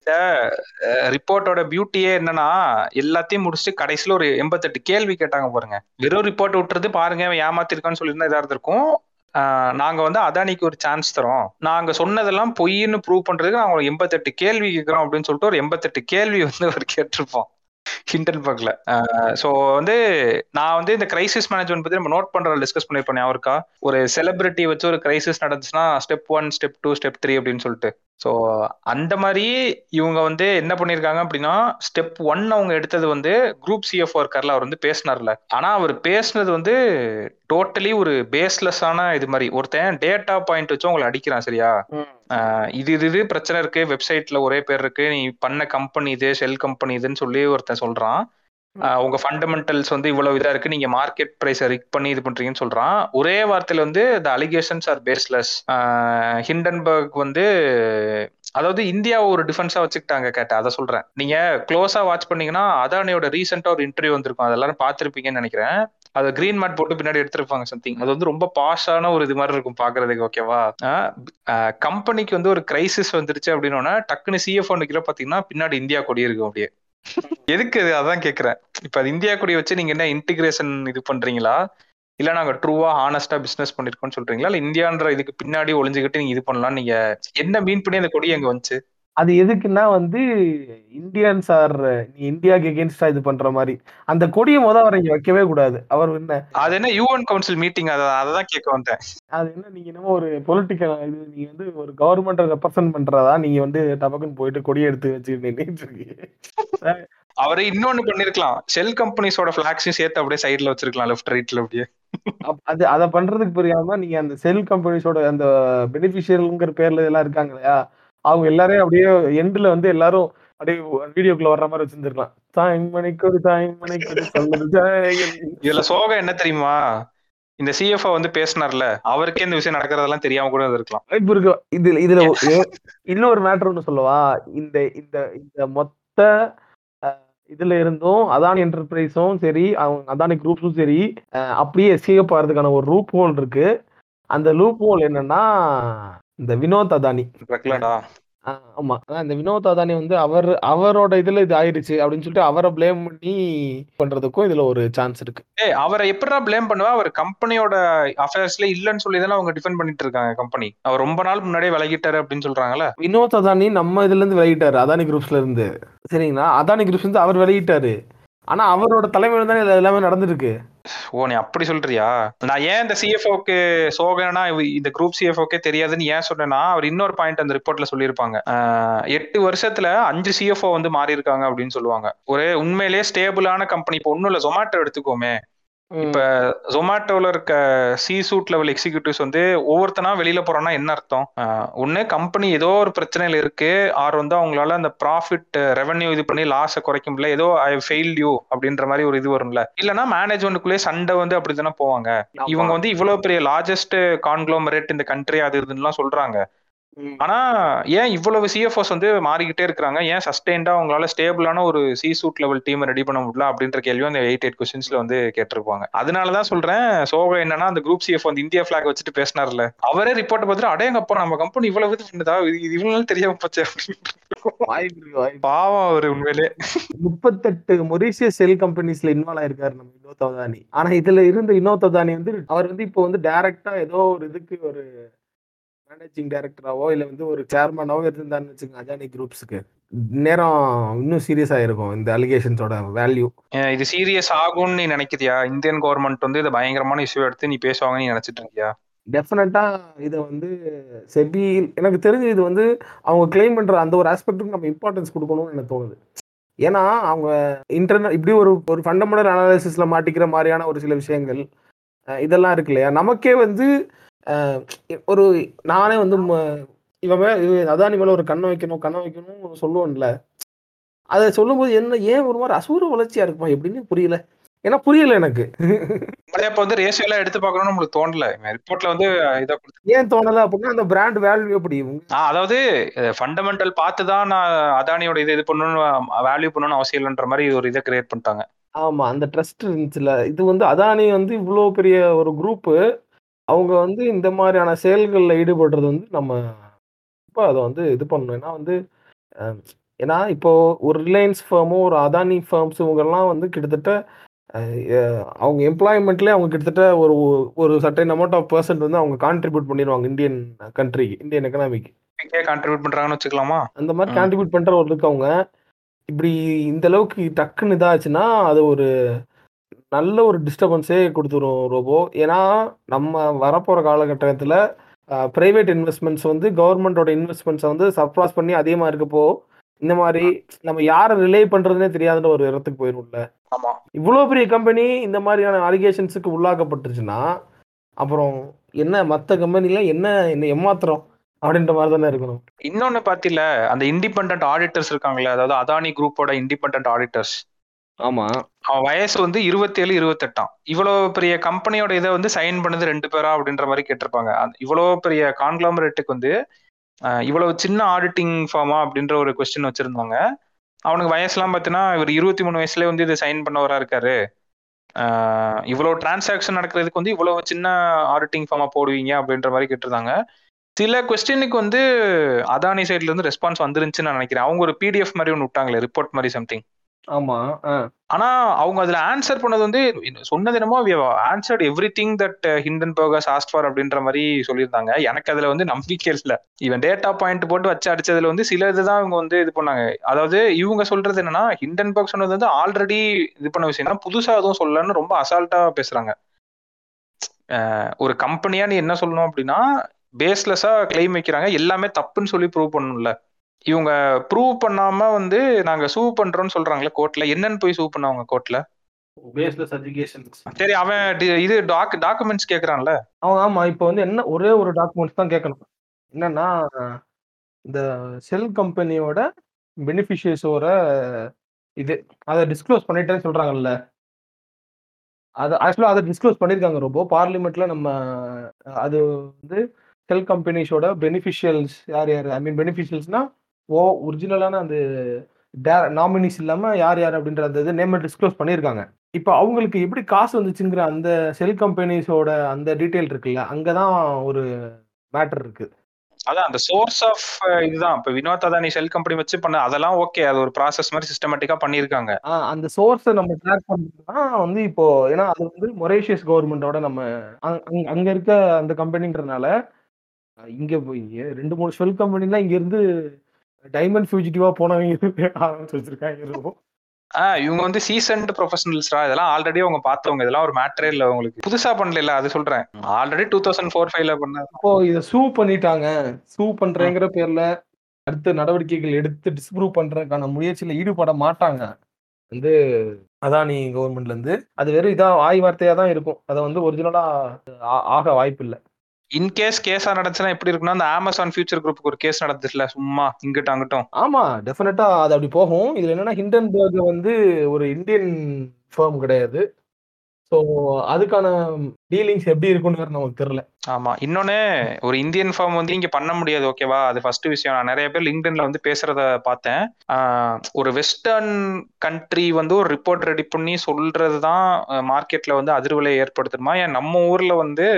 ரிப்போர்ட்டோட பியூட்டியே என்னன்னா எல்லாத்தையும் முடிச்சுட்டு கடைசியில ஒரு எண்பத்தெட்டு கேள்வி கேட்டாங்க பாருங்க வெறும் ரிப்போர்ட் விட்டுறது பாருங்க அவன் ஏமாத்திருக்கான்னு சொல்லியிருந்தா இதா இருந்திருக்கும் ஆஹ் நாங்க வந்து அதானிக்கு ஒரு சான்ஸ் தரோம் நாங்க சொன்னதெல்லாம் பொய்ன்னு ப்ரூவ் பண்றதுக்கு நாங்க ஒரு எண்பத்தெட்டு கேள்வி கேட்கிறோம் அப்படின்னு சொல்லிட்டு ஒரு எண்பத்தெட்டு கேள்வி வந்து அவர் கேட்டிருப்போம் ஹிண்டன்பர்க்ல ஸோ வந்து நான் வந்து இந்த கிரைசிஸ் மேனேஜ்மெண்ட் பத்தி நம்ம நோட் பண்றத டிஸ்கஸ் பண்ணிருப்பேன் அவருக்கா ஒரு செலிபிரிட்டி வச்சு ஒரு கிரைசிஸ் நடந்துச்சுன்னா step one step two step three அப்படின்னு சொல்லிட்டு ஸோ அந்த மாதிரி இவங்க வந்து என்ன பண்ணியிருக்காங்க அப்படின்னா ஸ்டெப் ஒன் அவங்க எடுத்தது வந்து குரூப் சிஎஃப் இருக்கார்ல அவர் வந்து பேசினார்ல ஆனா அவர் பேசுனது வந்து டோட்டலி ஒரு பேஸ்லெஸ்ஸான இது மாதிரி ஒருத்தன் டேட்டா பாயிண்ட் வச்சு உங்களை அடிக்கிறான் சரியா ஆஹ் இது இது இது பிரச்சனை இருக்கு வெப்சைட்ல ஒரே பேர் இருக்கு நீ பண்ண கம்பெனி இது ஷெல் கம்பெனி இதுன்னு சொல்லி ஒருத்தன் சொல்றான் ஆஹ் உங்க ஃபண்டமெண்டல்ஸ் வந்து இவ்வளவு இதா இருக்கு நீங்க மார்க்கெட் பிரைஸை ரிக் பண்ணி இது பண்றீங்கன்னு சொல்றான் ஒரே வார்த்தையில வந்து the allegations are baseless Hindenburg வந்து அதாவது இந்தியா ஒரு டிஃபென்ஸா வச்சுக்கிட்டாங்க கேட்ட அதை சொல்றேன் நீங்க க்ளோஸா வாட்ச் பண்ணீங்கன்னா அதானியோட ரீசெண்டா ஒரு இன்டர்வியூ வந்திருக்கும் அது எல்லாரும் பார்த்திருப்பீங்கன்னு நினைக்கிறேன் அது கிரீன் மேட் போட்டு பின்னாடி எடுத்திருப்பாங்க சம்திங் அது வந்து ரொம்ப பாஷான ஒரு இது மாதிரி இருக்கும் பாக்குறதுக்கு ஓகேவா கம்பெனிக்கு வந்து ஒரு கிரைசிஸ் வந்துருச்சு அப்படின்னா டக்குன்னு சிஎஃப் நிக்கிற பாத்தீங்கன்னா பின்னாடி இந்தியா கொடி இருக்கும் அப்படியே எதுக்கு அது அதான் கேக்குறேன் இப்ப அது இந்தியா கொடி வச்சு நீங்க என்ன இன்டிகிரேஷன் இது பண்றீங்களா இல்ல நாங்க ட்ரூவா ஹானஸ்டா பிசினஸ் பண்ணிருக்கோம்னு சொல்றீங்களா இல்ல இந்தியான்ற இதுக்கு பின்னாடி ஒளிஞ்சுக்கிட்டு நீங்க இது பண்ணலாம் நீங்க என்ன மீன் பண்ணி அந்த கொடி அங்க வந்துச்சு அது எதுக்குன்னா வந்து இந்தியன்ஸ் ஆர் நீ இந்தியாவுக்கு எகேன்ஸ்டா இது பண்ற மாதிரி அந்த கொடியை முத அவர் இங்க வைக்கவே கூடாது அவர் என்ன அது என்ன யூஎன் கவுன்சில் மீட்டிங் அதை அதான் கேட்க வந்தேன் அது என்ன நீங்க என்னமோ ஒரு பொலிட்டிக்கல் இது நீங்க வந்து ஒரு கவர்மெண்ட் ரெப்ரசென்ட் பண்றதா நீங்க வந்து டபக்குன்னு போயிட்டு கொடி எடுத்து வச்சு நின்றுட்டு இருக்கீங்க அவரு இன்னொன்னு பண்ணிருக்கலாம் ஷெல் கம்பெனிஸோட பிளாக்ஸையும் சேர்த்து அப்படியே சைடுல வச்சிருக்கலாம் லெஃப்ட் ரைட்ல அப்படியே அப்- அது அதை பண்றதுக்கு புரியாம நீங்க அந்த செல் கம்பெனிஸோட அந்த பெனிஃபிஷியல்ங்கிற பேர்ல எல்லாம் இருக்காங்க இல்லையா அவங்க எல்லாரையும் அப்படியே எண்ட்ல வந்து எல்லாரும் அப்படியே வீடியோக்குள்ள வர்ற மாதிரி வச்சிருந்துருக்கலாம் தாய் மணிக்கு ஒரு தாய் மணிக்கு ஒரு சொல்லுது ஜெயம். இதுல சோகம் என்ன தெரியுமா இந்த சிஎஃப்ஓ வந்து பேசினார்ல அவருக்கே இந்த விஷயம் நடக்கிறதெல்லாம் தெரியாம கூட இருக்கலாம் வாய்ப்பு இருக்கு இதுல இதுல ஒ- இன்னொரு மேட்டர் ஒன்று சொல்லவா இந்த இந்த இந்த மொத்த இதுல இருந்தும் அதானி என்டர்பிரைஸும் சரி அவங்க அதானி குரூப்ஸும் சரி அஹ் அப்படியே எஸ்கேப் ஆகிறதுக்கான ஒரு லூப் ஹோல் இருக்கு அந்த லூப் ஹோல் என்னன்னா இந்த வினோத் அதானி ரெக்லடா ஆஹ் ஆமா அதான் இந்த வினோத் அதானி வந்து அவர் அவரோட இதுல இது ஆயிடுச்சு அப்படின்னு சொல்லிட்டு அவரை ப்ளேம் பண்ணி பண்றதுக்கும் இதுல ஒரு சான்ஸ் இருக்கு ஏய் அவரை எப்படிடா ப்ளேம் பண்ணுவா அவர் கம்பெனியோட அஃபேர்ஸ்ல இல்லன்னு சொல்லி தானே அவங்க டிஃபெண்ட் பண்ணிட்டு இருக்காங்க கம்பெனி அவர் ரொம்ப நாள் முன்னாடியே விலகிட்டாரு அப்படின்னு சொல்றாங்கல்ல வினோத் அதானி நம்ம இதுல இருந்து விலகிட்டாரு அதானி குரூப்ஸ்ல இருந்து சரிங்களா அதானி குரூப்ஸ் இருந்து அவர் விலகிட்டாரு ஆனா அவரோட தலைமையில தானே இது எல்லாமே நடந்திருக்கு ஓ நீ அப்படி சொல்றியா நான் ஏன் இந்த சிஎஃப்ஓக்கு சோகனா இந்த குரூப் சிஎஃப்ஓக்கே தெரியாதுன்னு ஏன் சொன்னேன்னா அவர் இன்னொரு பாயிண்ட் அந்த ரிப்போர்ட்ல சொல்லியிருப்பாங்க ஆஹ் எட்டு வருஷத்துல அஞ்சு சிஎஃப்ஓ வந்து மாறி இருக்காங்க அப்படின்னு சொல்லுவாங்க ஒரு உண்மையிலேயே ஸ்டேபிளான கம்பெனி இப்போ ஒன்றும் இல்லை ஜொமேட்டோ எடுத்துக்கோமே இப்ப ஜொமேட்டோல இருக்க சி சூட் லெவல் எக்ஸிக்யூட்டிவ்ஸ் வந்து ஒவ்வொருத்தனா வெளியில போறோம்னா என்ன அர்த்தம் ஆஹ் ஒண்ணு கம்பெனி ஏதோ ஒரு பிரச்சனையில இருக்கு ஆர் வந்து அவங்களால அந்த ப்ராஃபிட் ரெவன்யூ இது பண்ணி லாஸை குறைக்க முடியல ஏதோ ஐ ஃபெயில் யூ அப்படின்ற மாதிரி ஒரு இது வரும்ல இல்லைன்னா மேனேஜ்மெண்ட்டுக்குள்ளே சண்டை வந்து அப்படித்தானே போவாங்க இவங்க வந்து இவ்வளவு பெரிய லார்ஜஸ்ட் கான்க்ளோமரேட் இந்த கண்ட்ரி அது இதுன்னுலாம் சொல்றாங்க ஆனா ஏன் இவ்வளவு சிஎஃப்ஓஸ் வந்து மாறிக்கிட்டே இருக்காங்க ஏன் சஸ்டெயின்டா அவங்களால ஸ்டேபிளான ஒரு C suite level team ready பண்ண முடியல அப்படின்ற கேள்வி அந்த எயிட் எயிட் கொஸ்டின்ஸ்ல வந்து கேட்டிருப்பாங்க அதனாலதான் சொல்றேன் சோகம் என்னன்னா அந்த குரூப் சிஎஃப் வந்து இந்தியா பிளாக் வச்சுட்டு பேசினார்ல அவரே ரிப்போர்ட் பார்த்துட்டு அடேங்கப்பா நம்ம கம்பெனி இவ்வளவு இது பண்ணுதா இது இது இவ்வளவு நாள் தெரியாம போச்சு அப்படின்னு வாய்ப்பு இருக்கு, வாய்ப்பு. பாவம் அவரு உண்மையிலே முப்பத்தெட்டு மொரீஷியஸ் செல் கம்பெனிஸ்ல இன்வால்வ் ஆயிருக்காரு நம்ம வினோத் அதானி ஆனா இதுல இருந்த வினோத் அதானி வந்து அவர் வந்து இப்போ வந்து டைரக்டா ஏதோ ஒரு இதுக்கு ஒரு மேனேஜிங் டைரக்டராவோ இல்ல வந்து ஒரு சேர்மனாவோ இருந்தான்னு வச்சுக்கோங்க அதானி குரூப்ஸ்க்கு நேரம் இன்னும் சீரியஸ் ஆயிருக்கும் இந்த அலிகேஷன்ஸோட வேல்யூ ஏன் இது சீரியஸ் ஆகும்னு நீ நினைக்கிறியா இந்தியன் கவர்மெண்ட் வந்து இதை பயங்கரமான இஷ்யூ எடுத்து நீ பேசுவாங்கன்னு நீ நினைச்சிட்டு இருக்கியா டெஃபினட்டா இதை வந்து செபி எனக்கு தெரிஞ்சு இது வந்து அவங்க கிளைம் பண்ற அந்த ஒரு ஆஸ்பெக்ட்டுக்கு நம்ம இம்பார்ட்டன்ஸ் கொடுக்கணும்னு எனக்கு தோணுது ஏன்னா அவங்க இன்டர்நெட் இப்படி ஒரு ஒரு ஃபண்டமெண்டல் அனாலிசிஸ்ல மாட்டிக்கிற மாதிரியான ஒரு சில விஷயங்கள் அஹ் இதெல்லாம் இருக்கு இல்லையா நமக்கே வந்து அஹ் ஒரு நானே வந்து ம- இவன் மே- இவன் அதானி மேல ஒரு கண்ணை வைக்கணும் கண்ணை வைக்கணும் சொல்லுவோம்ல அதை சொல்லும்போது என்ன ஏன் ஒரு மாதிரி அசூர வளர்ச்சியா இருக்குமா எப்படின்னு புரியல ஏன்னா புரியல எனக்கு நம்மளே இப்ப வந்து ரேஷியோ எல்லாம் எடுத்து பார்க்கணும்னு நம்மளுக்கு தோணல ரிப்போர்ட்ல வந்து இதா கொடுத்து ஏன் தோணல அப்படின்னா அந்த பிராண்ட் வேல்யூ எப்படி ஆ, அதாவது ஃபண்டமெண்டல் பார்த்து தான் நான் அதானியோட இது இது பண்ணணும் வேல்யூ பண்ணணும்னு அவசியம் இல்லைன்ற மாதிரி ஒரு இதை கிரியேட் பண்ணிட்டாங்க ஆமா அந்த ட்ரஸ்ட் இருந்துச்சுல இது வந்து அதானி வந்து இவ்வளோ பெரிய ஒரு குரூப்பு அவங்க வந்து இந்த மாதிரியான செயல்களில் ஈடுபடுறது வந்து நம்ம இப்போ அதை வந்து இது பண்ணணும் ஏன்னா வந்து அஹ், ஏன்னா இப்போ ஒரு ரிலையன்ஸ் ஃபேமும் ஒரு அதானி ஃபேர்ம்ஸ் இவங்கெல்லாம் வந்து கிட்டத்தட்ட அஹ், அஹ், அவங்க எம்ப்ளாய்மெண்ட்லேயே அவங்க கிட்டத்தட்ட ஒரு ஒரு சர்டைன் அமௌண்ட் ஆஃப் பர்சன்ட் வந்து அவங்க கான்ட்ரிபியூட் பண்ணிடுவாங்க இந்தியன் கண்ட்ரிக்கு இந்தியன் எக்கனாமிக்கு கான்ட்ரிபியூட் பண்றாங்கன்னு வச்சுக்கலாமா அந்த மாதிரி ம். கான்ட்ரிபியூட் பண்ற ஒரு இருக்கவங்க இப்படி இந்த அளவுக்கு டக்குன்னு இதாச்சுன்னா அது ஒரு நல்ல ஒரு டிஸ்டர்பன்ஸே கொடுத்துரும் ரோபோ ஏன்னா நம்ம வரப்போற காலகட்டத்தில் பிரைவேட் இன்வெஸ்ட்மெண்ட்ஸ் வந்து கவர்மெண்டோட இன்வெஸ்ட்மெண்ட்ஸை வந்து சப்ராஸ் பண்ணி அதிகமாக இருக்கப்போ இந்த மாதிரி நம்ம யாரை ரிலே பண்றதுனே தெரியாதுன்ற ஒரு இடத்துக்கு போயிரும்ல ஆமா இவ்வளோ பெரிய கம்பெனி இந்த மாதிரியான அலிகேஷன்ஸுக்கு உள்ளாக்கப்பட்டுருச்சுன்னா அப்புறம் என்ன மற்ற கம்பெனிலாம் என்ன என்ன ஏமாத்துறோம் அப்படின்ற மாதிரி தானே இருக்கணும் இன்னொன்னு பாத்தில அந்த இண்டிபெண்டன்ட் ஆடிட்டர்ஸ் இருக்காங்களே அதாவது அதானி குரூப்போட இண்டிபெண்டன்ட் ஆடிட்டர்ஸ் ஆமா அவன் வயசு வந்து இருபத்தேழு இருபத்தெட்டாம் இவ்வளவு பெரிய கம்பெனியோட இதை வந்து சைன் பண்ணது ரெண்டு பேரா அப்படின்ற மாதிரி கேட்டிருப்பாங்க அந்த- இவ்வளவு பெரிய கான்கிளாமரேட்டுக்கு வந்து அஹ், இவ்வளவு சின்ன ஆடிட்டிங் ஃபார்மா அப்படின்ற ஒரு கொஸ்டின் வச்சிருந்தாங்க அவனுக்கு வயசுலாம் பார்த்தீங்கன்னா இவர் இருபத்தி மூணு வயசுல வந்து இதை சைன் பண்ணவரா இருக்காரு அஹ், இவ்வளவு டிரான்சாக்ஷன் நடக்கிறதுக்கு வந்து இவ்வளவு சின்ன ஆடிட்டிங் ஃபார்மா போடுவீங்க அப்படின்ற மாதிரி கேட்டிருந்தாங்க சில கொஸ்டினுக்கு வந்து அதானி சைட்ல இருந்து ரெஸ்பான்ஸ் வந்துருந்துச்சுன்னு நான் நினைக்கிறேன் அவங்க ஒரு பிடிஎஃப் மாதிரி ஒன்று விட்டாங்களே ரிப்போர்ட் மாதிரி சம்திங் ஆமா ஆனா அவங்க அதுல ஆன்சர் பண்ணது வந்து சொன்னது என்னமோ answered everything that Hindenburg's ask for அப்படின்ற மாதிரி சொல்லியிருந்தாங்க எனக்கு அதுல வந்து நம்பிக்கை இல்ல இவன் டேட்டா பாயிண்ட் போட்டு வச்சு அடிச்சதுல வந்து சில இதுதான் இவங்க வந்து இது பண்ணாங்க அதாவது இவங்க சொல்றது என்னன்னா ஹிண்டன்பர்க் சொன்னது வந்து ஆல்ரெடி இது பண்ண விஷயம் தான் புதுசா எதுவும் சொல்லலன்னு ரொம்ப அசால்ட்டா பேசுறாங்க அஹ் ஒரு கம்பெனியா நீ என்ன சொல்லணும் அப்படின்னா பேஸ்லெஸ்ஸா கிளைம் வைக்கிறாங்க எல்லாமே தப்புன்னு சொல்லி ப்ரூவ் பண்ணணும்ல இவங்க ப்ரூவ் பண்ணாம வந்து நாங்க சூ பண்றோம்னு சொல்றாங்களே கோர்ட்ல என்னன்னு போய் சூ பண்ணாங்க கோர்ட்ல பேஸ்லெஸ் எஜுகேஷன் சரி அவன் டி- இது டாக் டாக்குமெண்ட்ஸ் கேக்குறான்ல அவன் ஆமா இப்போ வந்து என்ன ஒரே ஒரு டாக்குமெண்ட்ஸ் தான் கேட்கணும் என்னன்னா இந்த செல் கம்பெனியோட பெனிஃபிஷியர்ஸோட இது அதை டிஸ்க்ளோஸ் பண்ணிட்டேன்னு சொல்றாங்கல்ல அது ஆக்சுவலாக அதை டிஸ்க்ளோஸ் பண்ணியிருக்காங்க ரொம்ப பார்லிமெண்ட்ல நம்ம அஹ், அது வந்து செல் கம்பெனிஸோட பெனிஃபிஷியல்ஸ் யார் யார் ஐ மீன் பெனிஃபிஷியல்ஸ்னா ஓ ஒரிஜினலான அந்த நாமினிஸ் இல்லாம யார் யார் அப்படின்ற அந்த இது நேம் டிஸ்க்ளோஸ் பண்ணியிருக்காங்க இப்போ அவங்களுக்கு எப்படி காசு வந்துச்சுங்கிற அந்த செல் கம்பெனிஸோட அந்த டீட்டெயில் இருக்குல்ல அங்கதான் ஒரு மேட்டர் இருக்கு அதான் அந்த சோர்ஸ் ஆஃப் இதுதான் இப்ப வினோத் அதானி செல் கம்பெனி வச்சு பண்ண அதெல்லாம் ஓகே அது ஒரு ப்ராசஸ் மாதிரி சிஸ்டமேட்டிக்கா பண்ணிருக்காங்க ஆ, அந்த சோர்ஸை நம்ம ட்ராக் பண்ணா வந்து இப்போ ஏன்னா அது வந்து மொரேஷியஸ் கவர்மெண்டோட நம்ம அங்க- அங்க- அங்க இருக்க அந்த கம்பெனின்றதுனால இங்க போய் ரெண்டு மூணு ஷெல் கம்பெனிலாம் இங்க இருந்து டைமண்ட் ஃபியூஜிட்டிவா போனவங்க ஆரம்பிச்சு வச்சிருக்காங்க இருக்கும் ஆஹ் இவங்க வந்து சீசன்ட் ப்ரொஃபஷனல்ஸ்ரா இதெல்லாம் ஆல்ரெடி அவங்க பார்த்தவங்க இதெல்லாம் ஒரு மேட்டரே இல்ல உங்களுக்கு புதுசா பண்ணல அது சொல்றேன் ஆல்ரெடி டூ தௌசண்ட் ஃபோர் ஃபைவ்ல பண்ண இப்போ இத சூ பண்ணிட்டாங்க சூ பண்றேங்கிற பேர்ல அடுத்த நடவடிக்கைகள் எடுத்து டிஸ்ப்ரூவ் பண்றதுக்கான முயற்சியில ஈடுபட மாட்டாங்க வந்து அதானி கவர்மெண்ட்ல இருந்து அது வெறும் இதா வாய் வார்த்தையா தான் இருக்கும் அதை வந்து ஒரிஜினலா ஆக வாய்ப்பு இல்லை இன்கேஸ் கேஸா நடந்துச்சுன்னா எப்படி இருக்குன்னா அந்த அமேசான் ஃபியூச்சர் குரூப்புக்கு ஒரு கேஸ் நடந்துச்சுல சும்மா இங்கிட்ட அங்கிட்டும் ஆமா டெஃபினட்டா அது அப்படி போகும் இதுல என்னன்னா ஹிண்டன்பர்க் வந்து ஒரு இந்தியன் ஃபேம் கிடையாது ஸோ அதுக்கான டீலிங்ஸ் எப்படி இருக்குன்னு வேற நமக்கு தெரியல ஆமா இன்னொன்னு ஒரு இந்தியன் ஃபார்ம் வந்து இங்க பண்ண முடியாது ஓகேவா அது ஃபர்ஸ்ட் விஷயம் நான் நிறைய பேர் லிங்க்டின்ல வந்து பேசுறத பார்த்தேன் ஆஹ் ஒரு வெஸ்டர்ன் கண்ட்ரி வந்து ஒரு ரிப்போர்ட் ரெடி பண்ணி சொல்றது தான் மார்க்கெட்ல வந்து அதிர்வலை ஏற்படுத்துமா ஏன் நம்ம ஊர்ல வந்து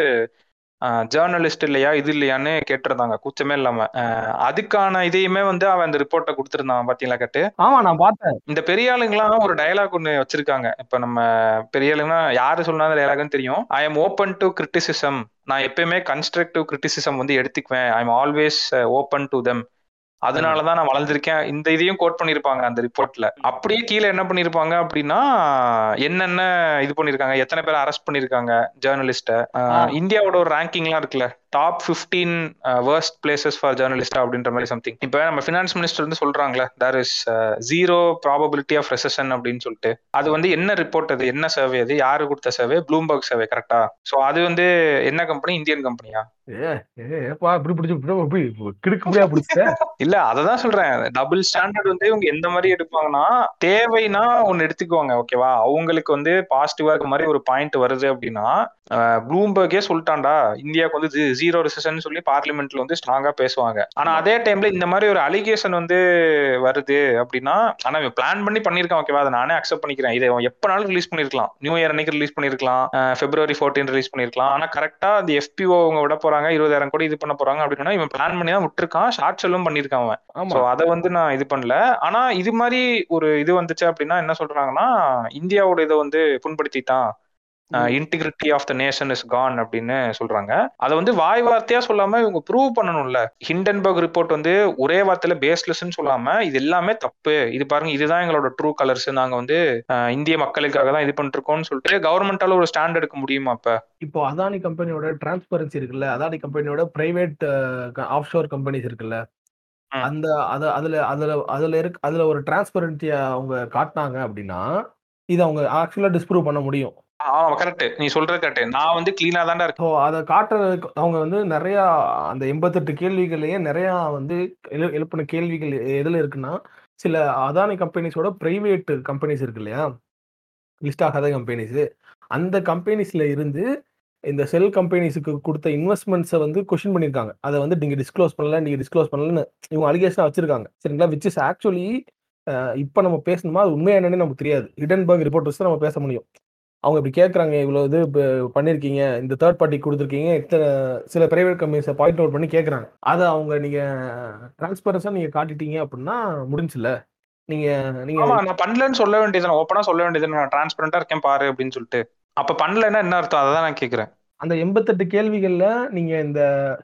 ஜேர்னலிஸ்ட் இல்லையா இது இல்லையான்னு கேட்டிருந்தாங்க கூச்சமே இல்லாம ஆஹ் அதுக்கான இதையுமே வந்து அவன் அந்த ரிப்போர்ட்டை கொடுத்துருந்தான் பாத்தீங்களா கட்டு ஆமா நான் பார்த்தேன் இந்த பெரிய ஆளுங்கலாம் ஒரு டயலாக் ஒன்று வச்சிருக்காங்க இப்ப நம்ம பெரிய ஆளுங்கன்னா யாரு சொன்னாத டயலாக்னு தெரியும் I am open to criticism நான் எப்பயுமே கன்ஸ்ட்ரக்டிவ் கிரிட்டிசிசம் வந்து எடுத்துக்குவேன் I am always open to them அதனாலதான் நான் வளர்ந்திருக்கேன் இந்த இதையும் கோட் பண்ணிருப்பாங்க அந்த ரிப்போர்ட்ல அப்படியே கீழே என்ன பண்ணிருப்பாங்க அப்படின்னா என்னென்ன இது பண்ணிருக்காங்க எத்தனை பேர் அரெஸ்ட் பண்ணிருக்காங்க ஜேர்னலிஸ்ட இந்தியாவோட ஒரு ரேங்கிங்லாம் இருக்குல்ல top fifteen worst places for journalist அப்படின்ற மாதிரி சம்திங் இப்போ நம்ம ஃபினான்ஸ் மினிஸ்டர் வந்து சொல்றாங்களே there is zero probability of recession அப்படின்னு சொல்லிட்டு அது வந்து என்ன ரிப்போர்ட் அது என்ன சர்வே அது யாரு கொடுத்த சர்வே ப்ளூம்பர்க் சர்வே கரெக்டா ஸோ அது வந்து என்ன கம்பெனி இந்தியன் கம்பெனியா ஏ ஏப்பா இப்படி பிடிச்சி இப்படி கிடுக்க முடியாது பிடிச்ச இல்ல அததான் சொல்றேன் டபுள் ஸ்டாண்டர்ட் வந்து இவங்க எந்த மாதிரி எடுப்பாங்கன்னா தேவைன்னா ஒன்னு எடுத்துக்குவாங்க ஓகேவா அவங்களுக்கு வந்து பாசிட்டிவா இருக்க மாதிரி ஒரு பாயிண்ட் வருது அப்படின்னா ப்ளூம்பர்கே சொல்லிட்டான்டா இந்தியாவுக்கு வந்து ஜீரோ ரிசன் சொல்லி பார்லிமெண்ட்ல வந்து ஸ்ட்ராங்கா பேசுவாங்க ஆனா அதே டைம்ல இந்த மாதிரி ஒரு அலிகேஷன் வந்து வருது அப்படின்னா ஆனா பிளான் பண்ணி பண்ணிருக்கான் ஓகேவா அதை நானே அக்செப்ட் பண்ணிக்கிறேன் இதை எப்பனாலும் ரிலீஸ் பண்ணிருக்கலாம் நியூ இயர் அன்னைக்கு ரிலீஸ் பண்ணிருக்கலாம் பிப்ரவரி ஃபோர்டீன் ரிலீஸ் பண்ணிருக்கலாம் ஆனா கரெக்டா அந்த எஃபிஓ அவங்க விட போறாங்க இருபதாயிரம் கோடி இது பண்ண போறாங்க அப்படின்னா இவன் பிளான் பண்ணி தான் விட்டுருக்கான் ஷார்ட் செல்லும் பண்ணிருக்கான் அவன் ஸோ அதை வந்து நான் இது பண்ணல ஆனா இது மாதிரி ஒரு இது வந்துச்சு அப்படின்னா என்ன சொல்றாங்கன்னா இந்தியாவோட இதை வந்து புண்படுத்திட்டான் integrity of the nation is gone அப்படின்னு சொல்றாங்க அதை வந்து வாய் வார்த்தையா சொல்லாம இவங்க ப்ரூவ் பண்ணணும்ல ஹிண்டன்பர்க் ரிப்போர்ட் வந்து ஒரே வார்த்தையில பேஸ்லெஸ்ன்னு சொல்லாம இது எல்லாமே தப்பு இது பாருங்க இதுதான் எங்களோட ட்ரூ கலர்ஸ் நாங்க வந்து இந்திய மக்களுக்காக தான் இது பண்ணிருக்கோம்னு சொல்லிட்டு கவர்மெண்டால ஒரு ஸ்டாண்ட் எடுக்க முடியுமா இப்ப இப்போ அதானி கம்பெனியோட டிரான்ஸ்பரன்சி இருக்குல்ல அதானி கம்பெனியோட பிரைவேட் ஆஃப் ஷோர் கம்பெனிஸ் இருக்குல்ல அந்த அத அதுல அதுல அதுல இருக்கு அதுல ஒரு டிரான்ஸ்பரன்சிய அவங்க காட்டினாங்க அப்படின்னா இது அவங்க ஆக்சுவலா டிஸ்ப்ரூவ் பண்ண முடியும் ஆமா கரெக்ட் நீ சொல்றது கரெக்ட் நான் வந்து கிளீனா தான்டா ஸோ அதை காட்டுறதுக்கு அவங்க வந்து நிறைய அந்த எண்பத்தெட்டு கேள்விகள்லயே நிறைய வந்து எழு எழுப்பின கேள்விகள் எதுல இருக்குன்னா சில அதானி கம்பெனிஸோட பிரைவேட் கம்பெனிஸ் இருக்கு இல்லையா லிஸ்ட் ஆகாத கம்பெனிஸ் அந்த கம்பெனிஸ்ல இருந்து இந்த செல் கம்பெனிஸுக்கு கொடுத்த இன்வெஸ்ட்மெண்ட்ஸை வந்து கொஷின் பண்ணியிருக்காங்க அதை வந்து நீங்க டிஸ்க்ளோஸ் பண்ணல நீங்க டிஸ்க்ளோஸ் பண்ணலன்னு இவங்க அலிகேஷன் வச்சிருக்காங்க சரிங்களா விச் இஸ் ஆக்சுவலி இப்போ நம்ம பேசணுமா அது உண்மையா என்னன்னு நமக்கு தெரியாது ஹிடன்பர்க் ரிப்போர்ட் வச்சு நம்ம பேச முடியும் அவங்க இப்படி கேட்குறாங்க இவ்வளோ இது பண்ணியிருக்கீங்க இந்த தேர்ட் பார்ட்டி கொடுத்துருக்கீங்க இத்தனை சில பிரைவேட் கம்பெனிஸை பாயிண்ட் அவுட் பண்ணி கேட்குறாங்க அதை அவங்க நீங்கள் டிரான்ஸ்பரன்ஸாக நீங்கள் காட்டிட்டீங்க அப்படின்னா முடிஞ்சுல நீங்க நீங்க நான் பண்ணலன்னு சொல்ல வேண்டியது ஓப்பனா சொல்ல வேண்டியது நான் டிரான்ஸ்பரண்டா இருக்கேன் பாரு அப்படின்னு சொல்லிட்டு அப்ப பண்ணலன்னா என்ன அர்த்தம் அதை தான் நான் கேட்கிறேன் அந்த எண்பத்தெட்டு கேள்விகள்ல நீங்க இந்த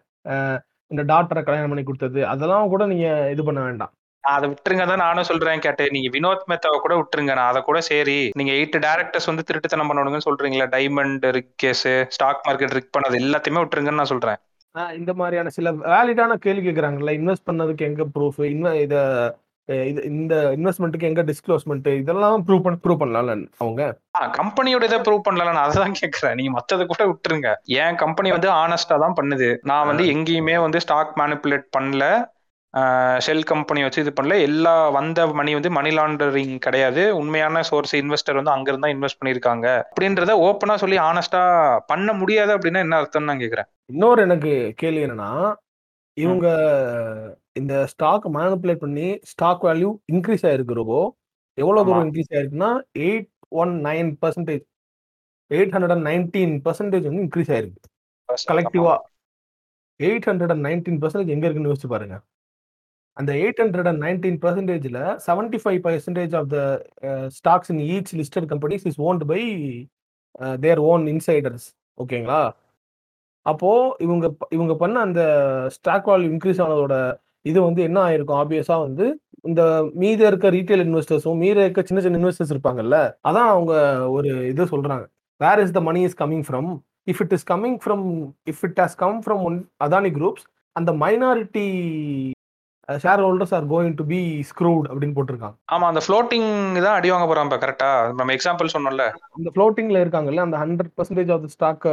இந்த டாக்டரை கல்யாணம் பண்ணி கொடுத்தது அதெல்லாம் கூட நீங்க இது பண்ண வேண்டாம் அதை விட்டுருங்க தான் நானும் சொல்றேன் கேட்டேன் நீங்க வினோத் மேத்தாவை கூட விட்டுருங்க நான் அதை கூட சரி நீங்க எயிட் டேரக்டர்ஸ் வந்து திருட்டுத்தனம் பண்ணணுங்கன்னு சொல்றீங்களா diamond rig case stock market rig பண்ணது எல்லாத்தையுமே விட்டுருங்கன்னு நான் சொல்றேன் இந்த மாதிரியான சில வேலிடான கேள்வி கேட்கறாங்கல்ல இன்வெஸ்ட் பண்ணதுக்கு எங்க ப்ரூஃப் இன்வெ இத இது இந்த இன்வெஸ்ட்மெண்ட்டுக்கு எங்க டிஸ்க்ளோஸ்மெண்ட் இதெல்லாம் ப்ரூவ் பண்ண ப்ரூவ் பண்ணலாம்ல அவங்க கம்பெனியோட இதை ப்ரூவ் பண்ணல நான் அதான் கேட்கறேன் நீங்க மத்ததை கூட விட்டுருங்க என் கம்பெனி வந்து ஆனஸ்டா தான் பண்ணுது நான் வந்து எங்கேயுமே வந்து ஸ்டாக் மேனிப்புலேட் பண்ணல ஷெல் கம்பெனி வச்சு இது பண்ணல எல்லா வந்த மணி வந்து மணி லாண்டரிங் கிடையாது உண்மையான சோர்ஸ் இன்வெஸ்டர் வந்து அங்க இருந்தா இன்வெஸ்ட் பண்ணிருக்காங்க அப்படின்றத ஓப்பனா சொல்லி ஆனஸ்டா பண்ண முடியாது அப்படின்னா என்ன அர்த்தம் நான் கேக்குறேன் இன்னொரு எனக்கு கேள்வி என்னன்னா இவங்க இந்த ஸ்டாக் மேனிபுலேட் பண்ணி ஸ்டாக் வேல்யூ இன்க்ரீஸ் ஆயிருக்கிறப்போ எவ்வளவு ஆமா. தூரம் இன்க்ரீஸ் ஆயிருக்குன்னா eight one nine percentage eight hundred and nineteen percentage வந்து இன்க்ரீஸ் ஆயிருக்கு கலெக்டிவா eight hundred and nineteen percentage எங்க இருக்குன்னு யோசிச்சு பாருங்க அந்த எயிட் ஹண்ட்ரட் அண்ட் நைன்டீன் பர்சன்டேஜ்ல seventy five percentage of the stocks in each listed companies is owned by their own insiders ஓகேங்களா அப்போ இவங்க ப- இவங்க பண்ண அந்த ஸ்டாக் வேல்யூ இன்க்ரீஸ் ஆனதோட இது வந்து என்ன ஆயிருக்கும் ஆப்வியஸா வந்து இந்த மீத இருக்க ரீட்டைல் இன்வெஸ்டர்ஸும் மீத இருக்க சின்ன சின்ன இன்வெஸ்டர்ஸ் இருப்பாங்கல்ல அதான் அவங்க ஒரு இது சொல்றாங்க where is the money is coming from if it is coming from if it has come from one Adani groups அந்த minority shareholders are going to be screwed அப்படின்னு போட்டிருக்காங்க ஆமா அந்த ஃப்ளோட்டிங் தான் அடி வாங்க போறான் கரெக்டா நம்ம எக்ஸாம்பிள் சொன்னோம்ல அந்த ஃப்ளோட்டிங்ல இருக்காங்கல்ல அந்த hundred percentage of the stock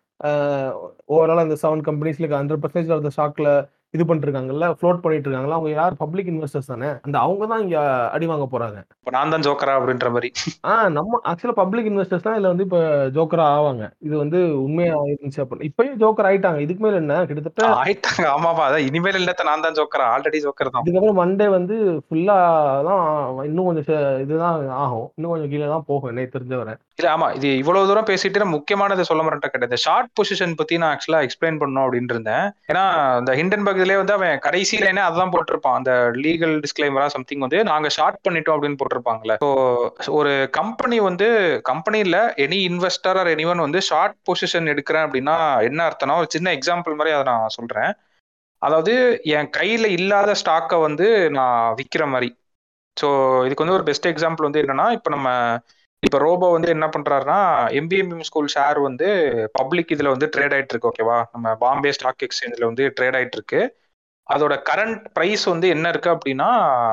overall அந்த செவன் கம்பெனிஸ்ல ஹண்ட்ரட் பர்சன்டேஜ் ஆஃப் த ஸ்டாக்ல இது பண்ணிட்டு இருக்காங்கல்ல ஃப்ளோட் பண்ணிட்டு இருக்காங்கல்ல அவங்க யார் பப்ளிக் இன்வெஸ்டர்ஸ் தானே அந்த அவங்க தான் இங்க அடி வாங்க போறாங்க இப்ப நான் தான் ஜோக்கரா அப்படின்ற மாதிரி ஆ நம்ம ஆக்சுவலா பப்ளிக் இன்வெஸ்டர்ஸ் தான் இதுல வந்து இப்ப ஜோக்கரா ஆவாங்க இது வந்து உண்மையா இருந்துச்சு அப்படின்னு இப்பயும் ஜோக்கர் ஆயிட்டாங்க இதுக்கு மேல என்ன கிட்டத்தட்ட ஆயிட்டாங்க ஆமாப்பா அதான் இனிமேல் இல்லத்த நான் தான் ஜோக்கரா ஆல்ரெடி ஜோக்கர் தான் இதுக்கப்புறம் மண்டே வந்து ஃபுல்லா தான் இன்னும் கொஞ்சம் ச- இதுதான் ஆகும் இன்னும் கொஞ்சம் கீழே தான் போகும் என்னை தெரிஞ்ச வரை இல்ல ஆமா இது இவ்வளவு தூரம் பேசிட்டு நான் முக்கியமானதை சொல்ல மாட்டேன் கிடையாது ஷார்ட் பொசிஷன் பத்தி நான் ஆக்சுவலா எக்ஸ்பிளைன் பண்ணணும் அப்படின்னு இருந்தேன் ஏன்னா இந்த ஹிண்டன்பர்க் இதுலயே வந்து அவன் கடைசி லைனே அதான் போட்டிருப்பான் அந்த லீகல் டிஸ்கிளைமரா சம்திங் வந்து நாங்க ஷார்ட் பண்ணிட்டோம் அப்படின்னு போட்டிருப்பாங்கல்ல ஸோ ஒரு கம்பெனி வந்து கம்பெனில எனி இன்வெஸ்டர் ஆர் எனிவன் வந்து ஷார்ட் பொசிஷன் எடுக்கிறேன் அப்படின்னா என்ன அர்த்தம்னா ஒரு சின்ன எக்ஸாம்பிள் மாதிரி அதை நான் சொல்றேன் அதாவது என் கையில இல்லாத ஸ்டாக்கை வந்து நான் விற்கிற மாதிரி ஸோ இதுக்கு வந்து ஒரு பெஸ்ட் எக்ஸாம்பிள் வந்து என்னன்னா இப்போ நம்ம இப்போ ரோபோ வந்து என்ன பண்றாருன்னா எம்பிஎம் ஸ்கூல் ஷேர் வந்து பப்ளிக் இதுல வந்து ட்ரேட் ஆயிட்டு இருக்கு ஓகேவா நம்ம பாம்பே ஸ்டாக் எக்ஸ்சேஞ்சில் வந்து ட்ரேட் ஆயிட்டு இருக்கு அதோட கரண்ட் பிரைஸ் வந்து என்ன இருக்கு அப்படின்னா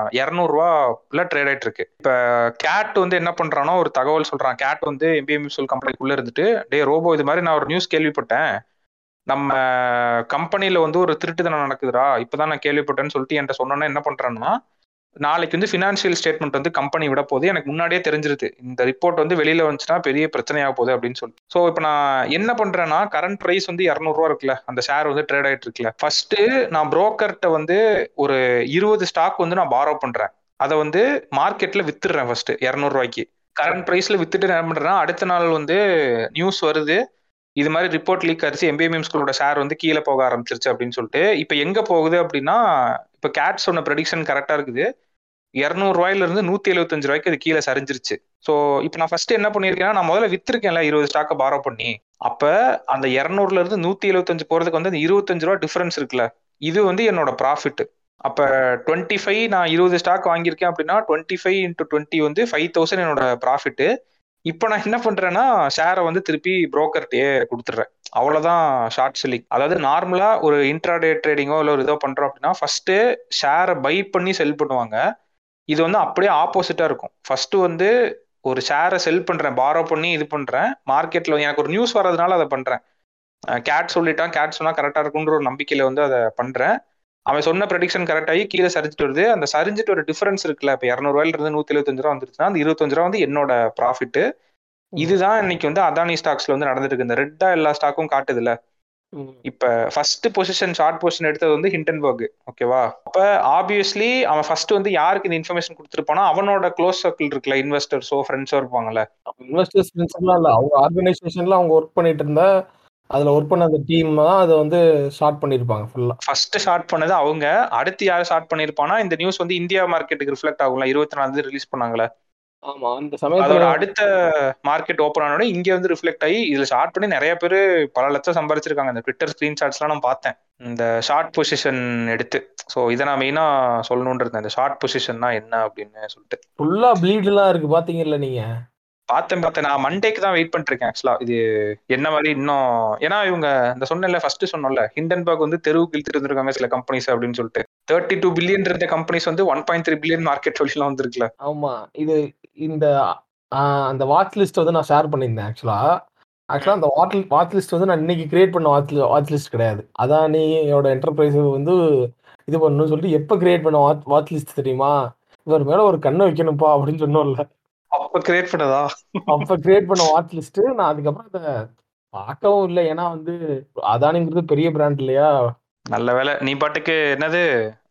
இரநூறுவால ட்ரேட் ஆயிட்டு இருக்கு இப்போ கேட் வந்து என்ன பண்றானோ ஒரு தகவல் சொல்றான் கேட் வந்து எம்பிஎம் ஸ்கூல் கம்பெனிக்குள்ள இருந்துட்டு டே ரோபோ இது மாதிரி நான் ஒரு நியூஸ் கேள்விப்பட்டேன் நம்ம கம்பெனில வந்து ஒரு திருட்டுத்தனம் நடக்குதுடா இப்பதான் நான் கேள்விப்பட்டேன்னு சொல்லிட்டு என்கிட்ட சொன்னோன்னா என்ன பண்றான்னா நாளைக்கு வந்து ஃபினான்ஷியல் ஸ்டேட்மெண்ட் வந்து கம்பெனி விட போகுது எனக்கு முன்னாடியே தெரிஞ்சிருது இந்த ரிப்போர்ட் வந்து வெளியில வந்துச்சுன்னா பெரிய பிரச்சனையாக போகுது அப்படின்னு சொல்லிட்டு ஸோ இப்போ நான் என்ன பண்றேன்னா கரண்ட் பிரைஸ் வந்து இரநூறுவா இருக்குல்ல அந்த ஷேர் வந்து ட்ரேட் ஆயிட்டு இருக்குல்ல ஃபர்ஸ்ட் நான் புரோக்கர்கிட்ட வந்து ஒரு இருபது ஸ்டாக் வந்து நான் பாரோ பண்றேன் அதை வந்து மார்க்கெட்ல வித்துடுறேன் ஃபர்ஸ்ட் இரநூறுவாய்க்கு கரண்ட் பிரைஸ்ல வித்துட்டு என்ன பண்றேன்னா அடுத்த நாள் வந்து நியூஸ் வருது இது மாதிரி ரிப்போர்ட் லீக் ஆச்சு எம்பிஎம்எம் ஸ்கூலோட ஷேர் வந்து கீழே போக ஆரம்பிச்சிருச்சு அப்படின்னு சொல்லிட்டு இப்போ எங்க போகுது அப்படின்னா இப்போ கேட் சொன்ன ப்ரெடிக்ஷன் கரெக்டா இருக்குது இரநூறுவாயில இருந்து நூத்தி எழுபத்தஞ்சு ரூபாய்க்கு அது கீழே சரிஞ்சிருச்சு ஸோ இப்போ நான் ஃபர்ஸ்ட் என்ன பண்ணியிருக்கேன்னா நான் முதல்ல வித்திருக்கேன்ல இருபது ஸ்டாக்கை பாரோ பண்ணி அப்ப அந்த இரநூறுல இருந்து நூத்தி எழுபத்தஞ்சு போறதுக்கு வந்து அந்த இருபத்தஞ்சு ரூபா டிஃபரன்ஸ் இருக்குல்ல இது வந்து என்னோட ப்ராஃபிட் அப்ப டுவெண்ட்டி ஃபைவ் நான் இருபது ஸ்டாக் வாங்கியிருக்கேன் அப்படின்னா டுவெண்ட்டி ஃபைவ் இன்டூ டுவெண்ட்டி வந்து ஃபைவ் தௌசண்ட் என்னோட ப்ராஃபிட் இப்போ நான் என்ன பண்றேன்னா ஷேரை வந்து திருப்பி புரோக்கர்ட்டே கொடுத்துட்றேன் அவ்வளவுதான் ஷார்ட் செல்லிங் அதாவது நார்மலா ஒரு இன்ட்ராடே ட்ரேடிங்கோ இல்லை ஒரு இதோ பண்றோம் அப்படின்னா ஃபர்ஸ்ட் ஷேரை பை பண்ணி செல் பண்ணுவாங்க இது வந்து அப்படியே ஆப்போசிட்டா இருக்கும் ஃபர்ஸ்ட் வந்து ஒரு ஷேரை செல் பண்றேன் பாரோ பண்ணி இது பண்றேன் மார்க்கெட்ல எனக்கு ஒரு நியூஸ் வர்றதுனால அதை பண்றேன் கேட் சொல்லிட்டான் கேட் சொன்னா கரெக்டா இருக்குன்ற ஒரு நம்பிக்கையில வந்து அதை பண்றேன் அவன் சொன்ன ப்ரெடிக்ஷன் கரெக்ட் ஆகி கீழே சரிஞ்சிட்டு வருது அந்த சரிஞ்சிட்டு ஒரு டிஃபரன்ஸ் இருக்குல்ல இப்போ இரநூறுவாயில இருந்து நூத்தி எழுபத்தஞ்சு ரூபா வந்துருச்சுன்னா அந்த இருபத்தஞ்சு ரூபா வந்து என்னோட ப்ராஃபிட் இதுதான் இன்னைக்கு வந்து அதானி ஸ்டாக்ஸ்ல வந்து நடந்துட்டு இருக்கு இந்த ரெட்டா எல்லா ஸ்டாக்கும் காட்டுதுல இப்ப ஃபர்ஸ்ட் பொசிஷன் ஷார்ட் பொசிஷன் எடுத்தது வந்து ஹிண்டன்பர்க் ஓகேவா அப்ப ஆப்வியஸ்லி அவன் ஃபர்ஸ்ட் வந்து யாருக்கு இந்த இன்ஃபர்மேஷன் கொடுத்துருப்பானோ அவனோட க்ளோஸ் சர்க்கிள் இருக்குல்ல இன்வெஸ்டர்ஸோ ஃப்ரெண்ட்ஸோ இருப்பாங்கல்ல இன்வெஸ்டர்ஸ் ஃப்ரெண்ட்ஸ்லாம் இல்ல அவங்க ஆர்கனைசேஷன்ல அவங்க ஒர்க் பண்ணிட்டு இருந்தா அதுல ஒர்க் பண்ண அந்த டீம் தான் அதை வந்து ஸ்டார்ட் பண்ணிருப்பாங்க ஃபுல்லா ஃபர்ஸ்ட் ஸ்டார்ட் பண்ணது அவங்க அடுத்து யார் ஸ்டார்ட் பண்ணிருப்பானா இந்த நியூஸ் வந்து இந்தியா மார்க்கெட்டுக்கு ரிஃப்ளெக்ட் ஆகும்ல இருபத்தி நாலு ரிலீஸ் பண்ணாங்களே ஆமா அந்த அதோட சமயத்துல அடுத்த மார்க்கெட் ஓப்பன் ஆனோட இங்க வந்து ரிஃப்ளெக்ட் ஆகி இதுல ஷார்ட் பண்ணி நிறைய பேர் பல லட்சம் சம்பாரிச்சிருக்காங்க இந்த ட்விட்டர் ஸ்கிரீன்ஷாட்ஸ்லாம் நான் பார்த்தேன் இந்த ஷார்ட் பொசிஷன் எடுத்து ஸோ இதை நான் மெயினா சொல்லணும்னு இருந்தேன் இந்த ஷார்ட் பொசிஷன்னா என்ன அப்படின்னு சொல்லிட்டு ஃபுல்லா ப்ளீட் எல்லாம் இருக்கு பாத்தீங்கல்ல நீங்க பார்த்தேன் பார்த்தேன் நான் மண்டேக்கு தான் வெயிட் பண்ணிட்டு இருக்கேன் ஆக்சுவலா இது என்ன மாதிரி இன்னும் ஏன்னா இவங்க இந்த சொன்னல ஃபர்ஸ்ட் சொன்னோம்ல ஹிண்டன்பர்க் வந்து தெருவுக்கு இழுத்துட்டு இருந்திருக்காங்க சில கம்பெனிஸ் அப்படின்னு சொல்லிட்டு தேர்ட்டி டூ பில்லியன் இருந்த கம்பெனிஸ் வந்து one point three billion market வெளியெல்லாம் வந்திருக்குல ஆமா இது இந்த ஆஹ், அந்த வாட்ச் லிஸ்ட் வந்து நான் ஷேர் பண்ணியிருந்தேன் ஆக்சுவலா ஆக்சுவலா அந்த வாட்ச் வாட்ச் லிஸ்ட் வந்து நான் இன்னைக்கு கிரியேட் பண்ண வாட்ச் வாட்ச் லிஸ்ட் கிடையாது அதானியோட என்டர்பிரைஸ் வந்து இது பண்ணணும்னு சொல்லிட்டு எப்போ கிரியேட் பண்ண வாட்ச் வாட்ச் லிஸ்ட் தெரியுமா இவர் மேல ஒரு கண்ணை வைக்கணும்ப்பா அப்படின்னு சொன்னோம்ல அப்ப கிரியேட் பண்ணதா அப்ப கிரியேட் பண்ண வாட்ச் லிஸ்ட் நான் அதுக்கப்புறம் அதை பார்க்கவும் இல்லை ஏன்னா வந்து அதானிங்கிறது பெரிய பிராண்ட் இல்லையா நல்ல வேலை நீ பாட்டுக்கு என்னது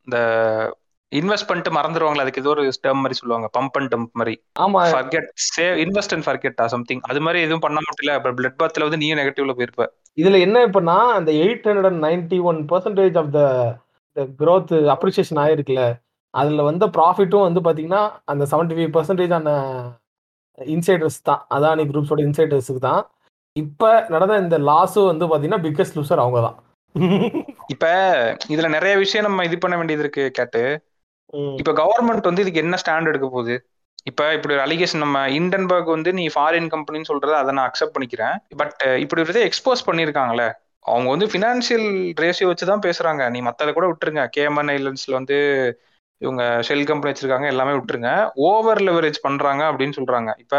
இந்த இன்வெஸ்ட் பண்ணிட்டு மறந்துடுவாங்களா அதுக்கு ஏதோ ஒரு டேர்ம் மாதிரி சொல்லுவாங்க பம்ப் அண்ட் டம்ப் மாதிரி ஆமா ஃபர்கெட் சேவ் இன்வெஸ்ட் அண்ட் ஃபர்கெட்டா சம்திங் அது மாதிரி எதுவும் பண்ண மாட்டில அப்புறம் பிளட் பாத்ல வந்து நீயும் நெகட்டிவ்ல போயிருப்ப இதுல என்ன இப்பனா அந்த eight hundred and ninety one percentage of the growth appreciation ஆயிருக்குல்ல அதுல வந்த ப்ராஃபிட்டும் வந்து பாத்தீங்கன்னா அந்த செவன்டி ஃபைவ் பர்சன்டேஜ் ஆன இன்சைடர்ஸ் தான் அதானி குரூப்ஸோட இன்சைடர்ஸுக்கு தான் இப்ப நடந்த இந்த லாஸும் வந்து பாத்தீங்கன்னா பிக்கஸ்ட் லூசர் அவங்க தான் இப்ப இதுல நிறைய விஷயம் நம்ம இது பண்ண வேண்டியது இருக்கு கேட்டு இப்ப கவர்மெண்ட் வந்து இதுக்கு என்ன ஸ்டாண்ட் எடுக்க போகுது இப்ப இப்படி ஒரு அலிகேஷன் நம்ம இண்டன்பர்க் வந்து நீ ஃபாரின் கம்பெனின்னு சொல்றது அதை நான் அக்செப்ட் பண்ணிக்கிறேன் பட் இப்படி ஒரு எக்ஸ்போஸ் பண்ணிருக்காங்கல்ல அவங்க வந்து பினான்சியல் ரேஷியோ வச்சு தான் பேசுறாங்க நீ மத்ததை கூட விட்டுருங்க கேமன் ஐலண்ட்ஸ்ல வந்து இவங்க ஷெல் கம்பெனி வச்சிருக்காங்க எல்லாமே விட்டுருங்க ஓவர் லெவரேஜ் பண்றாங்க அப்படின்னு சொல்றாங்க இப்ப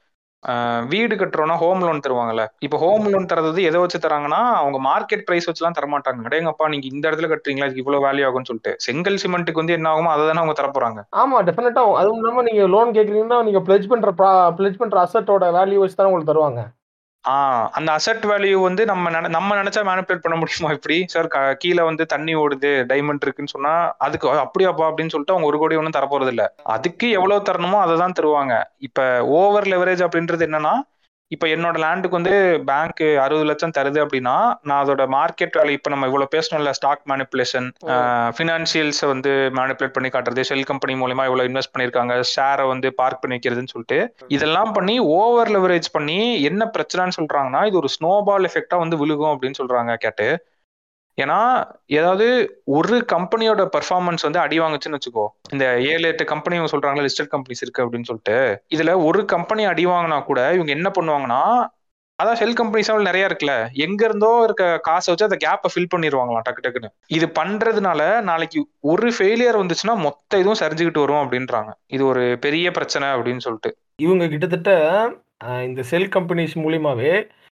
ஆஹ் வீடு கட்டுறோம்னா ஹோம் லோன் தருவாங்கல்ல இப்போ ஹோம் லோன் தரது எதை வச்சு தராங்கன்னா அவங்க மார்க்கெட் பிரைஸ் வச்சுலாம் தரமாட்டாங்க அடேங்கப்பா நீங்க இந்த இடத்துல கட்டுறீங்களா இதுக்கு இவ்வளவு வேல்யூ ஆகும்னு சொல்லிட்டு செங்கல் சிமெண்ட்டுக்கு வந்து என்ன ஆகுமோ அதை தானே அவங்க தரப்போறாங்க ஆமா டெஃபினட்டா அதுவும் இல்லாம நீங்க லோன் கேக்குறீங்கன்னா நீங்க பிளெஜ் பண்ற பிளெஜ் பண்ற அசட்டோட வேல்யூ வச்சு தான் உங்களுக்கு தருவாங்க ஆஹ் அந்த அசெட் வேல்யூ வந்து நம்ம நினை- நம்ம நினைச்சா மேனிபுலேட் பண்ண முடியுமா இப்படி சார் கீழே வந்து தண்ணி ஓடுது டைமண்ட் இருக்குன்னு சொன்னா அதுக்கு "அ, அப்படியாப்பா அப்படின்னு சொல்லிட்டு அவங்க ஒரு கோடி ஒன்றும் தரப்போறது இல்ல அதுக்கு எவ்வளவு தரணுமோ அதை தான் தருவாங்க இப்ப ஓவர் லெவரேஜ் அப்படின்றது என்னன்னா இப்ப என்னோட லேண்டுக்கு வந்து பேங்க் அறுபது லட்சம் தருது அப்படின்னா நான் அதோட மார்க்கெட் வேல்யூ இப்ப நம்ம இவ்வளவு பேசணும்ல ஸ்டாக் மேனிப்புலேஷன் ஃபினான்சியல்ஸ் வந்து மேனிப்புலேட் பண்ணி காட்டுறது ஷெல் கம்பெனி மூலமா இவ்வளவு இன்வெஸ்ட் பண்ணிருக்காங்க ஷேரை வந்து பார்க் பண்ணி வைக்கிறதுன்னு சொல்லிட்டு இதெல்லாம் பண்ணி ஓவர் லெவரேஜ் பண்ணி என்ன பிரச்சனைன்னு சொல்றாங்கன்னா இது ஒரு ஸ்னோபால் எஃபெக்டா வந்து விழுகும் அப்படின்னு சொல்றாங்க கேட்டு ஏன்னா ஏதாவது ஒரு கம்பெனியோட பெர்ஃபார்மன்ஸ் வந்து அடி வாங்குச்சுன்னு வச்சுக்கோ இந்த ஏழு எட்டு கம்பெனி இவங்க சொல்றாங்களா லிஸ்டட் கம்பெனிஸ் இருக்கு அப்படின்னு சொல்லிட்டு இதுல ஒரு கம்பெனி அடி வாங்கினா கூட இவங்க என்ன பண்ணுவாங்கன்னா அதான் ஷெல் கம்பெனிஸ் நிறைய இருக்குல்ல எங்க இருந்தோ இருக்க காசை வச்சு அந்த கேப்பை ஃபில் பண்ணிடுவாங்களாம் டக்கு டக்குன்னு இது பண்றதுனால நாளைக்கு ஒரு ஃபெயிலியர் வந்துச்சுன்னா மொத்த இதுவும் சரிஞ்சுக்கிட்டு வரும் அப்படின்றாங்க இது ஒரு பெரிய பிரச்சனை அப்படின்னு சொல்லிட்டு இவங்க கிட்டத்தட்ட அஹ், இந்த செல் கம்பெனிஸ் மூலியமாவே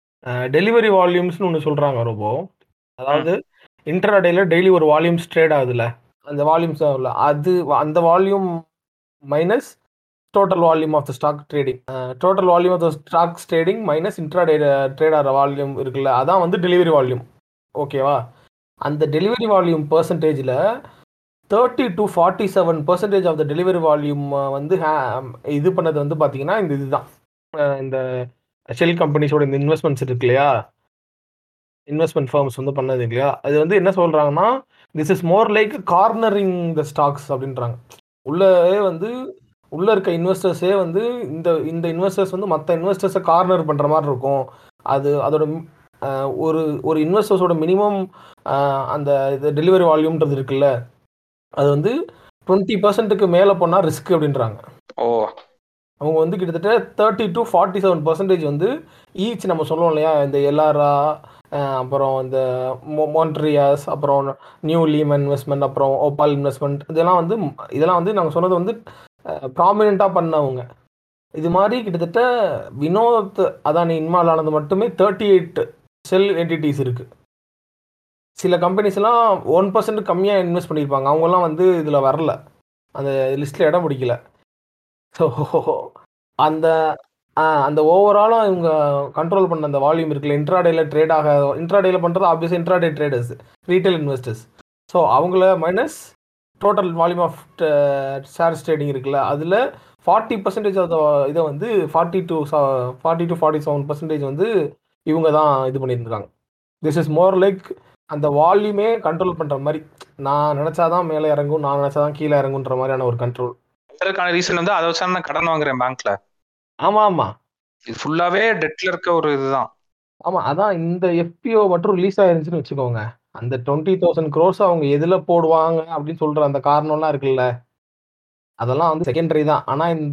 டெலிவரி வால்யூம்ஸ்னு ஒன்று சொல்றாங்க ரொம்ப அதாவது இன்டர்டேல டெய்லி ஒரு வால்யூம்ஸ் ட்ரேட் ஆகுதுல்ல அந்த வால்யூம்ஸ் இல்லை அது அந்த volume minus total volume of the stock trading total volume of the stocks trading minus intraday trade ஆகிற வால்யூம் இருக்குல்ல அதான் வந்து டெலிவரி வால்யூம் ஓகேவா அந்த டெலிவரி வால்யூம் பர்சன்டேஜில் thirty to forty seven percentage of the delivery volume வந்து ha- இது பண்ணது வந்து பார்த்தீங்கன்னா இந்த இதுதான் அஹ் இந்த ஷெல் கம்பெனிஸோட இந்த இன்வெஸ்ட்மெண்ட்ஸ் இருக்கு இல்லையா இன்வெஸ்ட்மெண்ட் ஃபர்ம்ஸ் வந்து பண்ணது இல்லையா அது வந்து என்ன சொல்றாங்கன்னா this is more like cornering the stocks அப்படின்றாங்க உள்ளே வந்து உள்ள இருக்க இன்வெஸ்டர்ஸே வந்து இந்த இந்த இன்வெஸ்டர்ஸ் வந்து மற்ற இன்வெஸ்டர்ஸை கார்னர் பண்ற மாதிரி இருக்கும் அது அதோட ம்- அஹ் ஒரு ஒரு இன்வெஸ்டர்ஸோட மினிமம் அந்த இது டெலிவரி வால்யூம்ன்றது இருக்குல்ல அது வந்து டுவெண்ட்டி பர்சன்ட்டுக்கு மேலே போனால் ரிஸ்க் அப்படின்றாங்க ஓ அவங்க வந்து கிட்டத்தட்ட thirty to forty seven percentage வந்து ஈச் நம்ம சொல்லுவோம் இல்லையா இந்த எல்ஆர்ஆ அப்புறம் இந்த மோன்ட்ரியாஸ் அப்புறம் நியூ லீம் இன்வெஸ்ட்மெண்ட் அப்புறம் ஓபால் இன்வெஸ்ட்மெண்ட் இதெல்லாம் வந்து இதெல்லாம் வந்து நாங்கள் சொன்னது வந்து ப்ராமினெண்ட்டாக பண்ணவங்க இது மாதிரி கிட்டத்தட்ட வினோத் அதானி இன்வால்வ் ஆனது மட்டுமே தேர்ட்டி எயிட் செல் என்டிட்டிஸ் இருக்கு சில கம்பெனிஸ் எல்லாம் ஒன் பர்சன்ட் கம்மியாக இன்வெஸ்ட் பண்ணியிருப்பாங்க அவங்கெல்லாம் வந்து இதில் வரல அந்த லிஸ்ட்டில் இடம் பிடிக்கல ஸோ அந்த ஆ, அந்த ஓவராலாக இவங்க கண்ட்ரோல் பண்ண அந்த வால்யூம் இருக்குல்ல இன்ட்ராடேல ட்ரேட் ஆக இன்ட்ராடேல பண்ணுறது obvious intraday traders retail investors so அவங்கள minus total volume of shares trading இருக்குல்ல அதில் ஃபார்ட்டி பர்சன்டேஜ் ஆஃப் இதை வந்து forty to forty to forty seven percentage வந்து இவங்க தான் இது பண்ணியிருக்காங்க திஸ் இஸ் மோர் லைக் அந்த வால்யூமே கண்ட்ரோல் பண்ணுற மாதிரி நான் நினச்சாதான் மேலே இறங்கும் நான் நினச்சாதான் கீழே இறங்குன்ற மாதிரியான ஒரு கண்ட்ரோல் அதற்கான ரீசன் வந்து அதை வச்சா நான் கடன் வாங்குறேன் பேங்க்ல ஆமாம் ஆமாம் இது ஃபுல்லாவே டெட்ல இருக்க ஒரு இதுதான் ஆமா அதான் இந்த எஃபிஓ மட்டும் ரிலீஸ் ஆயிருந்துச்சுன்னு வச்சுக்கோங்க அந்த டுவெண்ட்டி தௌசண்ட் க்ரோஸ் அவங்க எதுல போடுவாங்க அப்படின்னு சொல்ற அந்த காரணம்லாம் இருக்குல்ல அதெல்லாம் வந்து செகண்டரி தான் ஆனா இந்த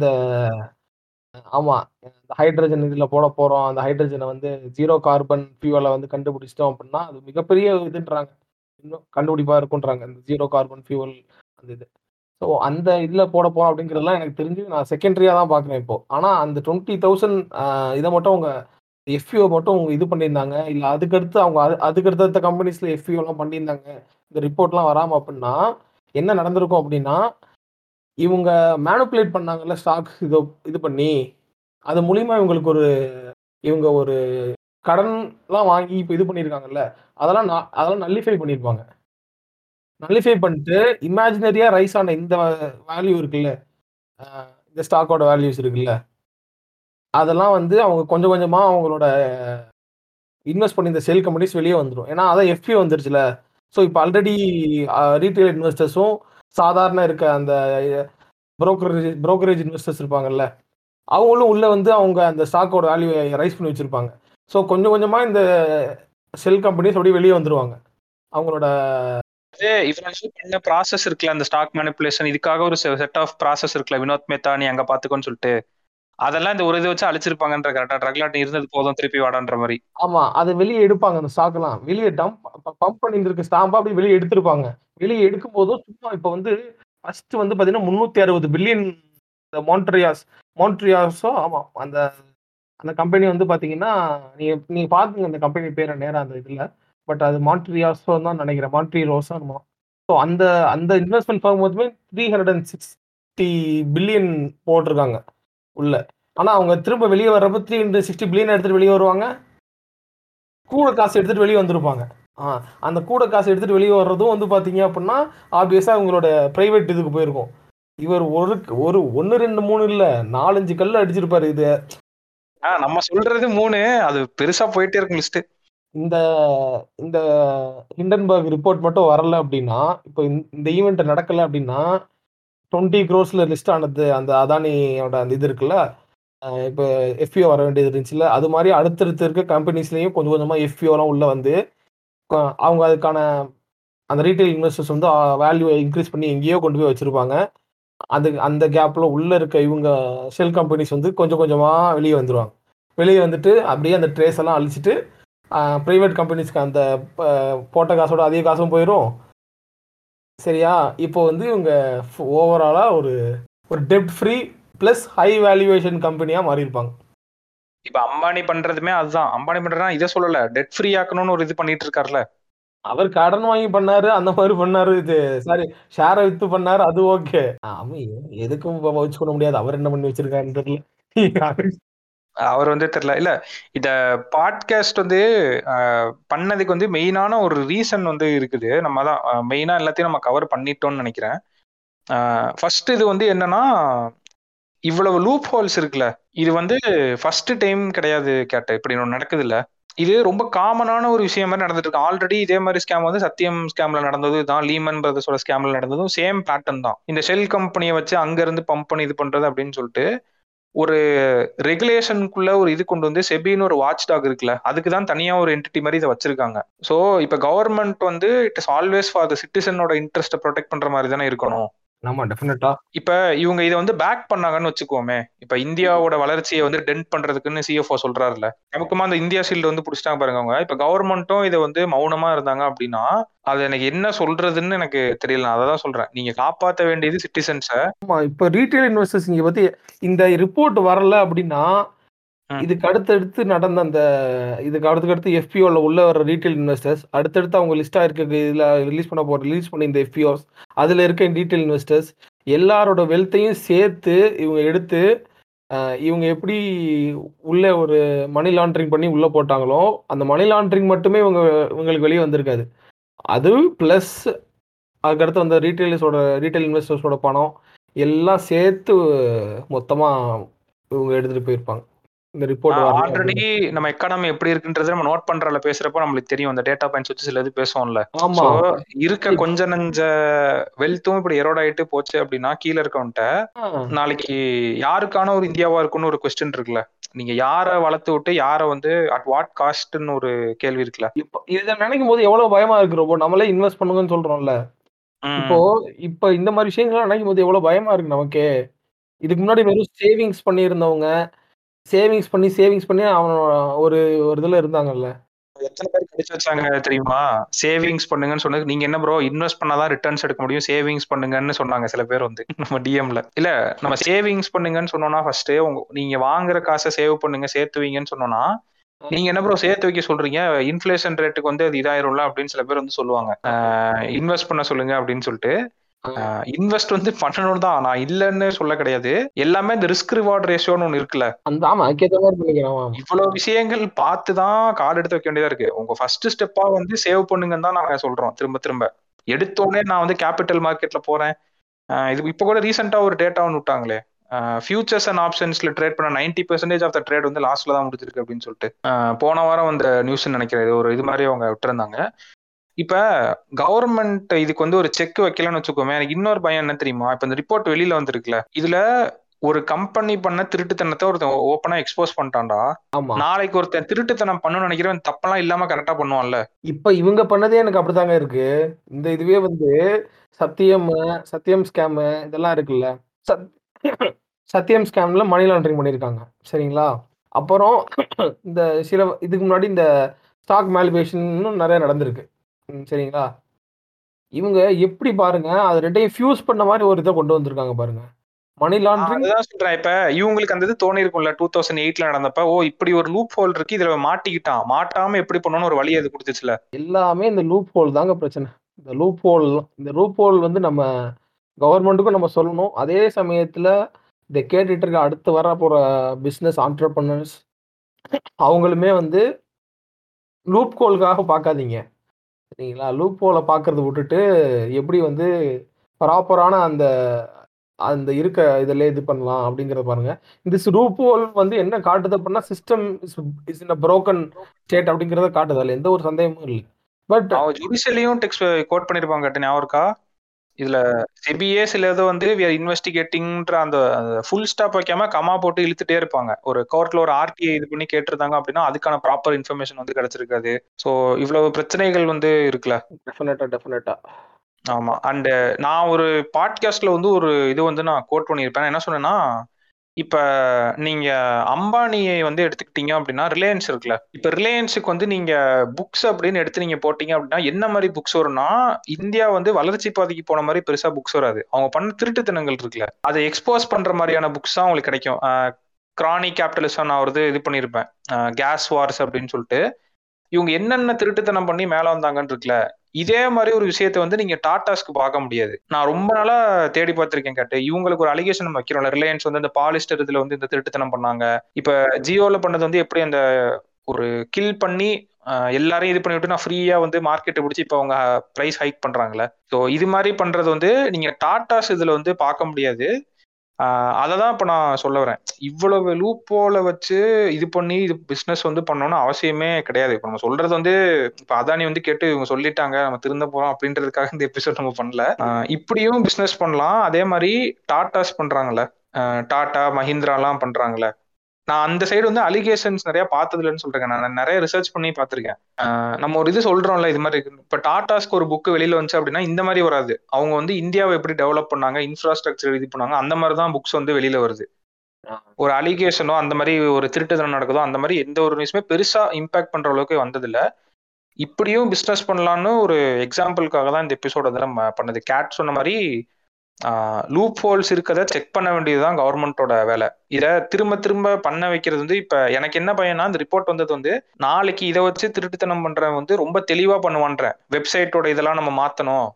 ஆமா இந்த ஹைட்ரஜன் இதுல போட போறோம் அந்த ஹைட்ரஜனை வந்து ஜீரோ கார்பன் ஃபியூவலை வந்து கண்டுபிடிச்சிட்டோம் அப்படின்னா அது மிகப்பெரிய இதுன்றாங்க இன்னும் கண்டுபிடிப்பா இருக்குன்றாங்க இந்த ஜீரோ கார்பன் ஃபியூவல் அந்த இது ஸோ அந்த இதில் போட போறோம் அப்படிங்கிறதுலாம் எனக்கு தெரிஞ்சு நான் செகண்டரியாக தான் பார்க்குறேன் இப்போ ஆனால் அந்த டுவெண்ட்டி தௌசண்ட் இதை மட்டும் அவங்க எஃப்யூ மட்டும் அவங்க இது பண்ணியிருந்தாங்க இல்லை அதுக்கடுத்து அவங்க அது அதுக்கு அடுத்த கம்பெனிஸில் எஃப்யூலாம் பண்ணியிருந்தாங்க இந்த ரிப்போர்ட்லாம் வராமல் அப்படின்னா என்ன நடந்திருக்கும் அப்படின்னா இவங்க மேனுப்புலேட் பண்ணாங்கல்ல ஸ்டாக் இது இது பண்ணி அது மூலியமா இவங்களுக்கு ஒரு இவங்க ஒரு கடன்லாம் வாங்கி இப்போ இது பண்ணியிருக்காங்கல்ல அதெல்லாம் நான் அதெல்லாம் நல்லிஃபை பண்ணியிருப்பாங்க நல்லிஃபை பண்ணிட்டு இமேஜினரியா ரைஸ் ஆன இந்த வேல்யூ இருக்குல்ல அஹ் இந்த ஸ்டாக்கோட வேல்யூஸ் இருக்குல்ல அதெல்லாம் வந்து அவங்க கொஞ்சம் கொஞ்சமா அவங்களோட இன்வெஸ்ட் பண்ணி இந்த சேல் கம்பெனிஸ் வெளியே வந்துடும் ஏன்னா அதான் எஃபி வந்துருச்சுல ஸோ இப்போ ஆல்ரெடி ரீட்டைல் இன்வெஸ்டர்ஸும் சாதாரண இருக்க அந்த புரோக்கரேஜ் புரோக்கரேஜ் இன்வெஸ்டர்ஸ் இருப்பாங்கல்ல அவங்களும் உள்ள வந்து அவங்க அந்த ஸ்டாக்கோட வேல்யூ ரைஸ் பண்ணி வச்சிருப்பாங்க ஸோ கொஞ்சம் கொஞ்சமா இந்த செல் கம்பெனிஸ் அப்படியே வெளியே வந்துருவாங்க அவங்களோட இது இவ்வளவு பண்ண ப்ராசஸ் இருக்குல்ல அந்த ஸ்டாக் மேனிப்புலேஷன் இதுக்காக ஒரு செட் ஆஃப் ப்ராசஸ் இருக்குல்ல வினோத் மேத்தா நீ அங்க பாத்துக்கோன்னு சொல்லிட்டு அதெல்லாம் இந்த ஒரு இதை வச்சு அழிச்சிருப்பாங்கன்ற கரெக்டா ட்ரக்லாட் இருந்தது போதும் திருப்பி வாடான்ற மாதிரி ஆமா அதை வெளியே எடுப்பாங்க அந்த ஸ்டாக்லாம் வெளியே டம்ப் பம்ப் பண்ணி இருக்க ஸ்டாம்பா அப்படி வெளியே எடுத்திருப்பாங்க வெளியே எடுக்கும் போதும் சும்மா இப்போ வந்து ஃபர்ஸ்ட் வந்து பாத்தீங்கன்னா முந்நூத்தி அறுபது பில்லியன் இந்த மான்ட்ரியாஸ் மான்ட்ரியாஸோ ஆமா அந்த அந்த கம்பெனி வந்து பாத்தீங்கன்னா நீங்க நீங்க பாத்துங்க அந்த கம்பெனி பேரை நேரா அந்த இதுல பட் அது மான்ட்ரியாஸோ தான் நினைக்கிறேன் மான்ட்ரி ரோஸோ நம்ம ஸோ அந்த அந்த இன்வெஸ்ட்மெண்ட் ஃபார்ம் மொத்தமே three hundred and sixty billion போட்டிருக்காங்க உள்ள ஆனா அவங்க திரும்ப வெளியே வர்றப்ப த்ரீ ஹண்ட்ரட் சிக்ஸ்டி பில்லியன் எடுத்துட்டு வெளியே வருவாங்க கூட காசு எடுத்துட்டு வெளியே வந்திருப்பாங்க ஆ அந்த கூட காசு எடுத்துட்டு வெளியே வர்றதும் வந்து பாத்தீங்க அப்படின்னா ஆப்வியஸா அவங்களோட பிரைவேட் இதுக்கு போயிருக்கும் இவர் ஒரு ஒரு ஒன்னு ரெண்டு மூணு இல்ல நாலஞ்சு கல்லு அடிச்சிருப்பாரு இது ஆஹ் நம்ம சொல்றது மூணு அது பெருசா போயிட்டே இருக்கும் லிஸ்ட் இந்த இந்த ஹிண்டன்பர்க் ரிப்போர்ட் மட்டும் வரல அப்படின்னா இப்போ இந்த- இந்த ஈவெண்ட் நடக்கல அப்படின்னா டுவெண்ட்டி க்ரோஸ்ல லிஸ்ட் ஆனது அந்த அதானியோட அந்த இது இருக்குல்ல அஹ் இப்போ எஃப்இஓ வர வேண்டியது இருந்துச்சுல்ல அது மாதிரி அடுத்தடுத்து இருக்க கம்பெனிஸ்லயும் கொஞ்சம் கொஞ்சமா எஃப்இஓலாம் உள்ள வந்து கொ- அவங்க அதுக்கான அந்த ரீட்டைல் இன்வெஸ்டர்ஸ் வந்து வேல்யூ இன்க்ரீஸ் பண்ணி எங்கேயோ கொண்டு போய் வச்சிருப்பாங்க அது அந்த கேப்ல உள்ள இருக்க இவங்க ஷெல் கம்பெனிஸ் வந்து கொஞ்சம் கொஞ்சமா வெளியே வந்துருவாங்க வெளியே வந்துட்டு அப்படியே அந்த ட்ரேஸ் எல்லாம் அழிச்சிட்டு ப்ரைவேட் கம்பெனிஸ்க்கு அந்த அஹ், போட்ட காசோட அதிக காசும் போயிடும் சரியா இப்போ வந்து இவங்க ஓவராலாக ஒரு ஒரு டெப்ட் ஃப்ரீ ப்ளஸ் ஹை வேல்யூவேஷன் கம்பெனியாக மாறியிருப்பாங்க இப்ப அம்பானி பண்றதுமே அதுதான் அம்பானி பண்றதுனா இதை சொல்லல டெட் ஃப்ரீ ஆக்கணும்னு ஒரு இது பண்ணிட்டு இருக்காருல்ல அவர் கடன் வாங்கி பண்ணாரு அந்த மாதிரி பண்ணாரு இது சாரி ஷேரை வித்து பண்ணாரு அது ஓகே ஆமா எ- எதுக்கும் வச்சு பண்ண முடியாது அவர் என்ன பண்ணி வச்சிருக்காருன்னு தெரியல அவர் வந்து தெரியல இல்ல இத பாட்காஸ்ட் வந்து அஹ், பண்ணதுக்கு வந்து மெயினான ஒரு ரீசன் வந்து இருக்குது நம்ம தான் மெயினா எல்லாத்தையும் நம்ம கவர் பண்ணிட்டோம்னு நினைக்கிறேன் ஃபர்ஸ்ட் இது வந்து என்னன்னா இவ்வளவு லூப் ஹோல்ஸ் இருக்குல்ல இது வந்து ஃபர்ஸ்ட் டைம் கிடையாது கேட்ட இப்படி ஒன்று நடக்குது இல்ல இது ரொம்ப காமனான ஒரு விஷயம் மாதிரி நடந்துட்டு இருக்கு ஆல்ரெடி இதே மாதிரி ஸ்கேம் வந்து சத்தியம் ஸ்கேம்ல நடந்தது தான் லீமன் பிரதர்ஸோட ஸ்கேம்ல நடந்ததும் சேம் பேட்டர்ன் தான் இந்த ஷெல் கம்பெனியை வச்சு அங்க இருந்து பம்ப் பண்ணி இது பண்றது அப்படின்னு சொல்லிட்டு ஒரு ரெகுலேஷனுக்குள்ள ஒரு இது கொண்டு வந்து செபின்னு ஒரு வாட்ச் டாக் இருக்குல்ல அதுக்கு தான் தனியா ஒரு என்டிட்டி மாதிரி இதை வச்சிருக்காங்க ஸோ இப்போ கவர்மெண்ட் வந்து it is always for the சிட்டிசனோட இன்ட்ரெஸ்ட்டை ப்ரொடெக்ட் பண்ற மாதிரி தானே இருக்கணும் ஆமா டெஃபினட்டா இப்ப இவங்க இதை வந்து பேக் பண்ணாங்கன்னு வச்சுக்கோமே இப்ப இந்தியாவோட வளர்ச்சியை வந்து டென்ட் பண்றதுக்குன்னு சிஎஃப்ஓ சொல்றாருல நமக்குமா அந்த இந்தியா ஷீல்டு வந்து பிடிச்சிட்டாங்க பாருங்க அவங்க இப்ப கவர்மெண்ட்டும் இதை வந்து மௌனமா இருந்தாங்க அப்படின்னா அது எனக்கு என்ன சொல்றதுன்னு எனக்கு தெரியல நான் அதை தான் சொல்றேன் நீங்க காப்பாற்ற வேண்டியது சிட்டிசன்ஸை ஆமா இப்போ ரீட்டைல் இன்வெஸ்டர்ஸ் இங்க பத்தி இந்த ரிப்போர்ட் வரல அப்படின்னா ம். இதுக்கு அடுத்தடுத்து நடந்த அந்த இதுக்கு அடுத்து அடுத்து எஃபிஓல உள்ள வர ரீட்டைல் இன்வெஸ்டர்ஸ் அடுத்தடுத்து அவங்க லிஸ்டா இருக்க இதுல ரிலீஸ் பண்ண போற ரிலீஸ் பண்ண இந்த எஃபிஓஸ் அதுல இருக்க ரீட்டைல் இன்வெஸ்டர்ஸ் எல்லாரோட வெல்த்தையும் சேர்த்து இவங்க எடுத்து அஹ், இவங்க எப்படி உள்ள ஒரு மணி லாண்டரிங் பண்ணி உள்ள போட்டாங்களோ அந்த மணி லாண்டரிங் மட்டுமே இவங்க இவங்களுக்கு வெளியே வந்திருக்காது அது ப்ளஸ் அதுக்கடுத்து அந்த ரீட்டைலர்ஸோட ரீட்டைல் இன்வெஸ்டர்ஸோட பணம் எல்லாம் சேர்த்து மொத்தமா இவங்க எடுத்துட்டு போயிருப்பாங்க இந்த ரிப்போர்ட் ஆல்ரெடி நம்ம எக்கானமி எப்படி இருக்குன்றத நம்ம நோட் பண்றதுல பேசுறப்போ நம்மளுக்கு தெரியும் அந்த டேட்டா பாயிண்ட்ஸ் வச்சு சில இது பேசுவோம்ல ஆமா சோ இருக்க கொஞ்ச நஞ்ச வெல்த்தும் இப்படி எரோட் ஆயிட்டு போச்சு அப்படின்னா கீழே இருக்கவன்ட்ட ஆ, நாளைக்கு யாருக்கான ஒரு இந்தியாவா இருக்கும்னு ஒரு கொஸ்டின் இருக்குல்ல நீங்க யாரை வளர்த்து விட்டு யாரை வந்து அட் வாட் காஸ்ட்னு ஒரு கேள்வி இருக்குல்ல இப்போ இதை நினைக்கும் போது எவ்வளவு பயமா இருக்கு ரொம்ப நம்மளே இன்வெஸ்ட் பண்ணுங்கன்னு சொல்றோம்ல ம். இப்போ இப்போ இந்த மாதிரி விஷயங்கள்லாம் நினைக்கும் போது எவ்வளவு பயமா இருக்கு நமக்கே இதுக்கு முன்னாடி வெறும் சேவிங்ஸ் பண்ணியிருந்தவங்க சேவிங்ஸ் பண்ணி சேவிங்ஸ் பண்ணி அவன் ஒரு ஒரு இதுல இருந்தாங்கல்ல எத்தனை பேர் கிடைச்சு வச்சாங்க தெரியுமா சேவிங்ஸ் பண்ணுங்கன்னு சொன்னது நீங்க என்ன ப்ரோ இன்வெஸ்ட் பண்ணாதான் ரிட்டர்ன்ஸ் எடுக்க முடியும் சேவிங்ஸ் பண்ணுங்கன்னு சொன்னாங்க சில பேர் வந்து நம்ம டிஎம்ல இல்ல நம்ம சேவிங்ஸ் பண்ணுங்கன்னு சொன்னோம்னா ஃபர்ஸ்ட் உங்க நீங்க வாங்குற காசை சேவ் பண்ணுங்க சேர்த்து வைங்கன்னு சொன்னோம்னா நீங்க என்ன ப்ரோ சேர்த்து வைக்க சொல்றீங்க இன்ஃபிளேஷன் ரேட்டுக்கு வந்து அது இதாயிரும்ல அப்படின்னு சில பேர் வந்து சொல்லுவாங்க இன்வெஸ்ட் பண்ண சொல்லுங்க அப்படின்னு சொல்லிட்டு இன்வெஸ்ட் வந்து பண்ணணும் தான் நான் இல்லைன்னு சொல்ல கிடையாது எல்லாமே இந்த ரிஸ்க் ரிவார்ட் ரேஷியோன்னு ஒன்று இருக்குல்ல அந்த ஆமா அதுக்கேற்ற மாதிரி பண்ணிக்கிறேன் ஆமா. இவ்வளவு விஷயங்கள் பார்த்து தான் கார்டு எடுத்து வைக்க வேண்டியதா இருக்கு உங்க ஃபர்ஸ்ட் ஸ்டெப்பா வந்து சேவ் பண்ணுங்கன்னு தான் நாங்க சொல்றோம் திரும்ப திரும்ப எடுத்தோடனே நான் வந்து கேபிட்டல் மார்க்கெட்ல போறேன் ஆஹ் இது இப்போ கூட ரீசெண்டா ஒரு டேட்டா ஒன்று விட்டாங்களே ஃபியூச்சர்ஸ் அண்ட் ஆப்ஷன்ஸ்ல ட்ரேட் பண்ண ninety percentage of the trade வந்து லாஸ்ட்ல தான் முடிஞ்சிருக்கு அப்படின்னு சொல்லிட்டு ஆஹ் போன வாரம் அந்த நியூஸ் நினைக்கிறேன் இது ஒரு இது மாதிரி அவங்க விட்டுருந்தாங்க இப்ப கவர்மெண்ட் இதுக்கு வந்து ஒரு செக் வைக்கலன்னு வச்சுக்கோமே எனக்கு இன்னொரு பயம் என்ன தெரியுமா இப்ப இந்த ரிப்போர்ட் வெளியில வந்திருக்குல்ல இதுல ஒரு கம்பெனி பண்ண திருட்டுத்தனத்தை ஒருத்தன் ஓப்பனா எக்ஸ்போஸ் பண்ணிட்டான்டா ஆமா நாளைக்கு ஒருத்தன் திருட்டுத்தனம் பண்ணணும்னு நினைக்கிறவன் தப்பெல்லாம் இல்லாம கரெக்டா பண்ணுவான்ல இப்ப இவங்க பண்ணதே எனக்கு அப்படித்தாங்க இருக்கு இந்த இதுவே வந்து சத்தியம் சத்தியம் ஸ்கேம் இதெல்லாம் இருக்குல்ல சத்- சத்தியம் ஸ்கேம்ல மணி லாண்டரிங் பண்ணியிருக்காங்க சரிங்களா அப்புறம் இந்த சில இதுக்கு முன்னாடி இந்த ஸ்டாக் மேலிபேஷனும் நிறைய நடந்திருக்கு ம், சரிங்களா இவங்க எப்படி பாருங்க அது ரெண்டையும் ஃபியூஸ் பண்ண மாதிரி ஒரு இதை கொண்டு வந்திருக்காங்க பாருங்க மணி லாண்டரிங் அதுதான் சொல்றேன் இப்ப இவங்களுக்கு அந்த இது தோணி இருக்கும்ல டூ தௌசண்ட் எயிட்ல நடந்தப்ப ஓ இப்படி ஒரு லூப் ஹோல் இருக்கு இதுல மாட்டிக்கிட்டான் மாட்டாம எப்படி பண்ணணும்னு ஒரு வழி அது கொடுத்துச்சுல எல்லாமே இந்த லூப் ஹோல் தாங்க பிரச்சனை இந்த லூப் ஹோல் இந்த லூப் ஹோல் வந்து நம்ம கவர்மெண்ட்டுக்கும் நம்ம சொல்லணும் அதே சமயத்தில் இதை கேட்டுட்டு இருக்க அடுத்து வர போகிற பிஸ்னஸ் ஆண்டர்பனர்ஸ் அவங்களுமே வந்து லூப் ஹோலுக்காக பார்க்காதீங்க சரிங்களா லூப் ஹோலை பார்க்கறத விட்டுட்டு எப்படி வந்து ப்ராப்பரான அந்த அந்த இருக்க இதில் இது பண்ணலாம் அப்படிங்கிறத பாருங்க இந்த லூப் ஹோல் வந்து என்ன காட்டுது அப்படின்னா system is in broken state அப்படிங்கிறத காட்டுது அதில் எந்த ஒரு சந்தேகமும் இல்லை பட் அவன் ஜுடிஷியலையும் டெக்ஸ்ட் கோட் பண்ணிருப்பாங்க கேட்டு ஞாபகம் இருக்கா இதுல செபியே சில இது வந்து இன்வெஸ்டிகேட்டிங்ன்ற அந்த ஃபுல் ஸ்டாப் வைக்காம கமா போட்டு இழுத்துட்டே இருப்பாங்க ஒரு கோர்ட்ல ஒரு ஆர்டிஐ இது பண்ணி கேட்டிருந்தாங்க அப்படின்னா அதுக்கான ப்ராப்பர் இன்ஃபர்மேஷன் வந்து கிடைச்சிருக்காது ஸோ இவ்வளவு பிரச்சனைகள் வந்து இருக்குல்ல டெஃபினட்டா டெஃபினட்டா ஆமா அண்ட் நான் ஒரு பாட்காஸ்ட்ல வந்து ஒரு இது வந்து நான் கோட் பண்ணியிருப்பேன் என்ன சொன்னேன்னா இப்ப நீங்க அம்பானியை வந்து எடுத்துக்கிட்டீங்க அப்படின்னா ரிலையன்ஸ் இருக்குல்ல இப்ப ரிலையன்ஸுக்கு வந்து நீங்க புக்ஸ் அப்படின்னு எடுத்து நீங்க போட்டீங்க அப்படின்னா என்ன மாதிரி புக்ஸ் வரும்னா இந்தியா வந்து வளர்ச்சி பாதைக்கு போன மாதிரி பெருசா புக்ஸ் வராது அவங்க பண்ண திருட்டுத்தனங்கள் இருக்குல்ல அதை எக்ஸ்போஸ் பண்ற மாதிரியான புக்ஸ் தான் உங்களுக்கு கிடைக்கும் கிரானி கேபிட்டலிசம் நான் ஒரு இது பண்ணியிருப்பேன் கேஸ் வார்ஸ் அப்படின்னு சொல்லிட்டு இவங்க என்னென்ன திருட்டுத்தனம் பண்ணி மேல வந்தாங்கன்னு இருக்குல்ல இதே மாதிரி ஒரு விஷயத்த வந்து நீங்க டாட்டாஸ்க்கு பார்க்க முடியாது நான் ரொம்ப நாளா தேடி பார்த்திருக்கேன் கேட்டு இவங்களுக்கு ஒரு அலிகேஷன் நம்ம வைக்கிறோம்ல ரிலையன்ஸ் வந்து இந்த பாலிஸ்டர் இதுல வந்து இந்த திருட்டுத்தனம் பண்ணாங்க இப்ப ஜியோல பண்ணது வந்து எப்படி அந்த ஒரு கில் பண்ணி ஆஹ் எல்லாரையும் இது பண்ணிவிட்டு நான் ஃப்ரீயா வந்து மார்க்கெட்டை பிடிச்சி இப்போ அவங்க ப்ரைஸ் ஹைக் பண்றாங்களே ஸோ இது மாதிரி பண்றது வந்து நீங்க டாட்டாஸ் இதுல வந்து பார்க்க முடியாது அதை தான் இப்போ நான் சொல்ல வரேன் இவ்வளவு லூப்போல வச்சு இது பண்ணி இது பிஸ்னஸ் வந்து பண்ணணும்னு அவசியமே கிடையாது இப்போ நம்ம சொல்றது வந்து இப்போ அதானி வந்து கேட்டு இவங்க சொல்லிட்டாங்க நம்ம திருந்த போறோம் அப்படின்றதுக்காக இந்த எபிசோட் நம்ம பண்ணல ஆஹ் இப்படியும் பிஸ்னஸ் பண்ணலாம் அதே மாதிரி டாட்டாஸ் பண்றாங்கல்ல டாடா மஹிந்திராலாம் பண்றாங்கல்ல நான் அந்த சைடு வந்து அலிகேஷன்ஸ் நிறைய பார்த்ததுலன்னு சொல்றேன் நான் நிறைய ரிசர்ச் பண்ணி பார்த்திருக்கேன் நம்ம ஒரு இது சொல்றோம்ல இது மாதிரி இப்ப டாடாஸ்க்கு ஒரு புக் வெளியில வந்துச்சு அப்படின்னா இந்த மாதிரி வராது அவங்க வந்து இந்தியாவை எப்படி டெவலப் பண்ணாங்க இன்ஃப்ராஸ்ட்ரக்சர் இது பண்ணாங்க அந்த மாதிரி தான் புக்ஸ் வந்து வெளியில வருது ஒரு அலிகேஷனோ அந்த மாதிரி ஒரு திருட்டுதனம் நடக்குதோ அந்த மாதிரி எந்த ஒரு நியூஸுமே பெருசா இம்பாக்ட் பண்ற அளவுக்கு வந்ததில்ல இப்படியும் பிஸ்னஸ் பண்ணலான்னு ஒரு எக்ஸாம்பிளுக்காக தான் இந்த எபிசோட் வந்து நம்ம பண்ணது கேட் சொன்ன மாதிரி லூப் ஹோல்ஸ் இருக்கதை செக் பண்ண வேண்டியதுதான் கவர்மெண்டோட வேலை இதை திரும்ப திரும்ப பண்ண வைக்கிறது வந்து இப்ப எனக்கு என்ன பையனா இந்த ரிப்போர்ட் வந்தது வந்து நாளைக்கு இதை வச்சு திருட்டுத்தனம் பண்றேன் வந்து ரொம்ப தெளிவா பண்ணுவான்றேன் வெப்சைட்டோட இதெல்லாம் நம்ம மாத்தணும்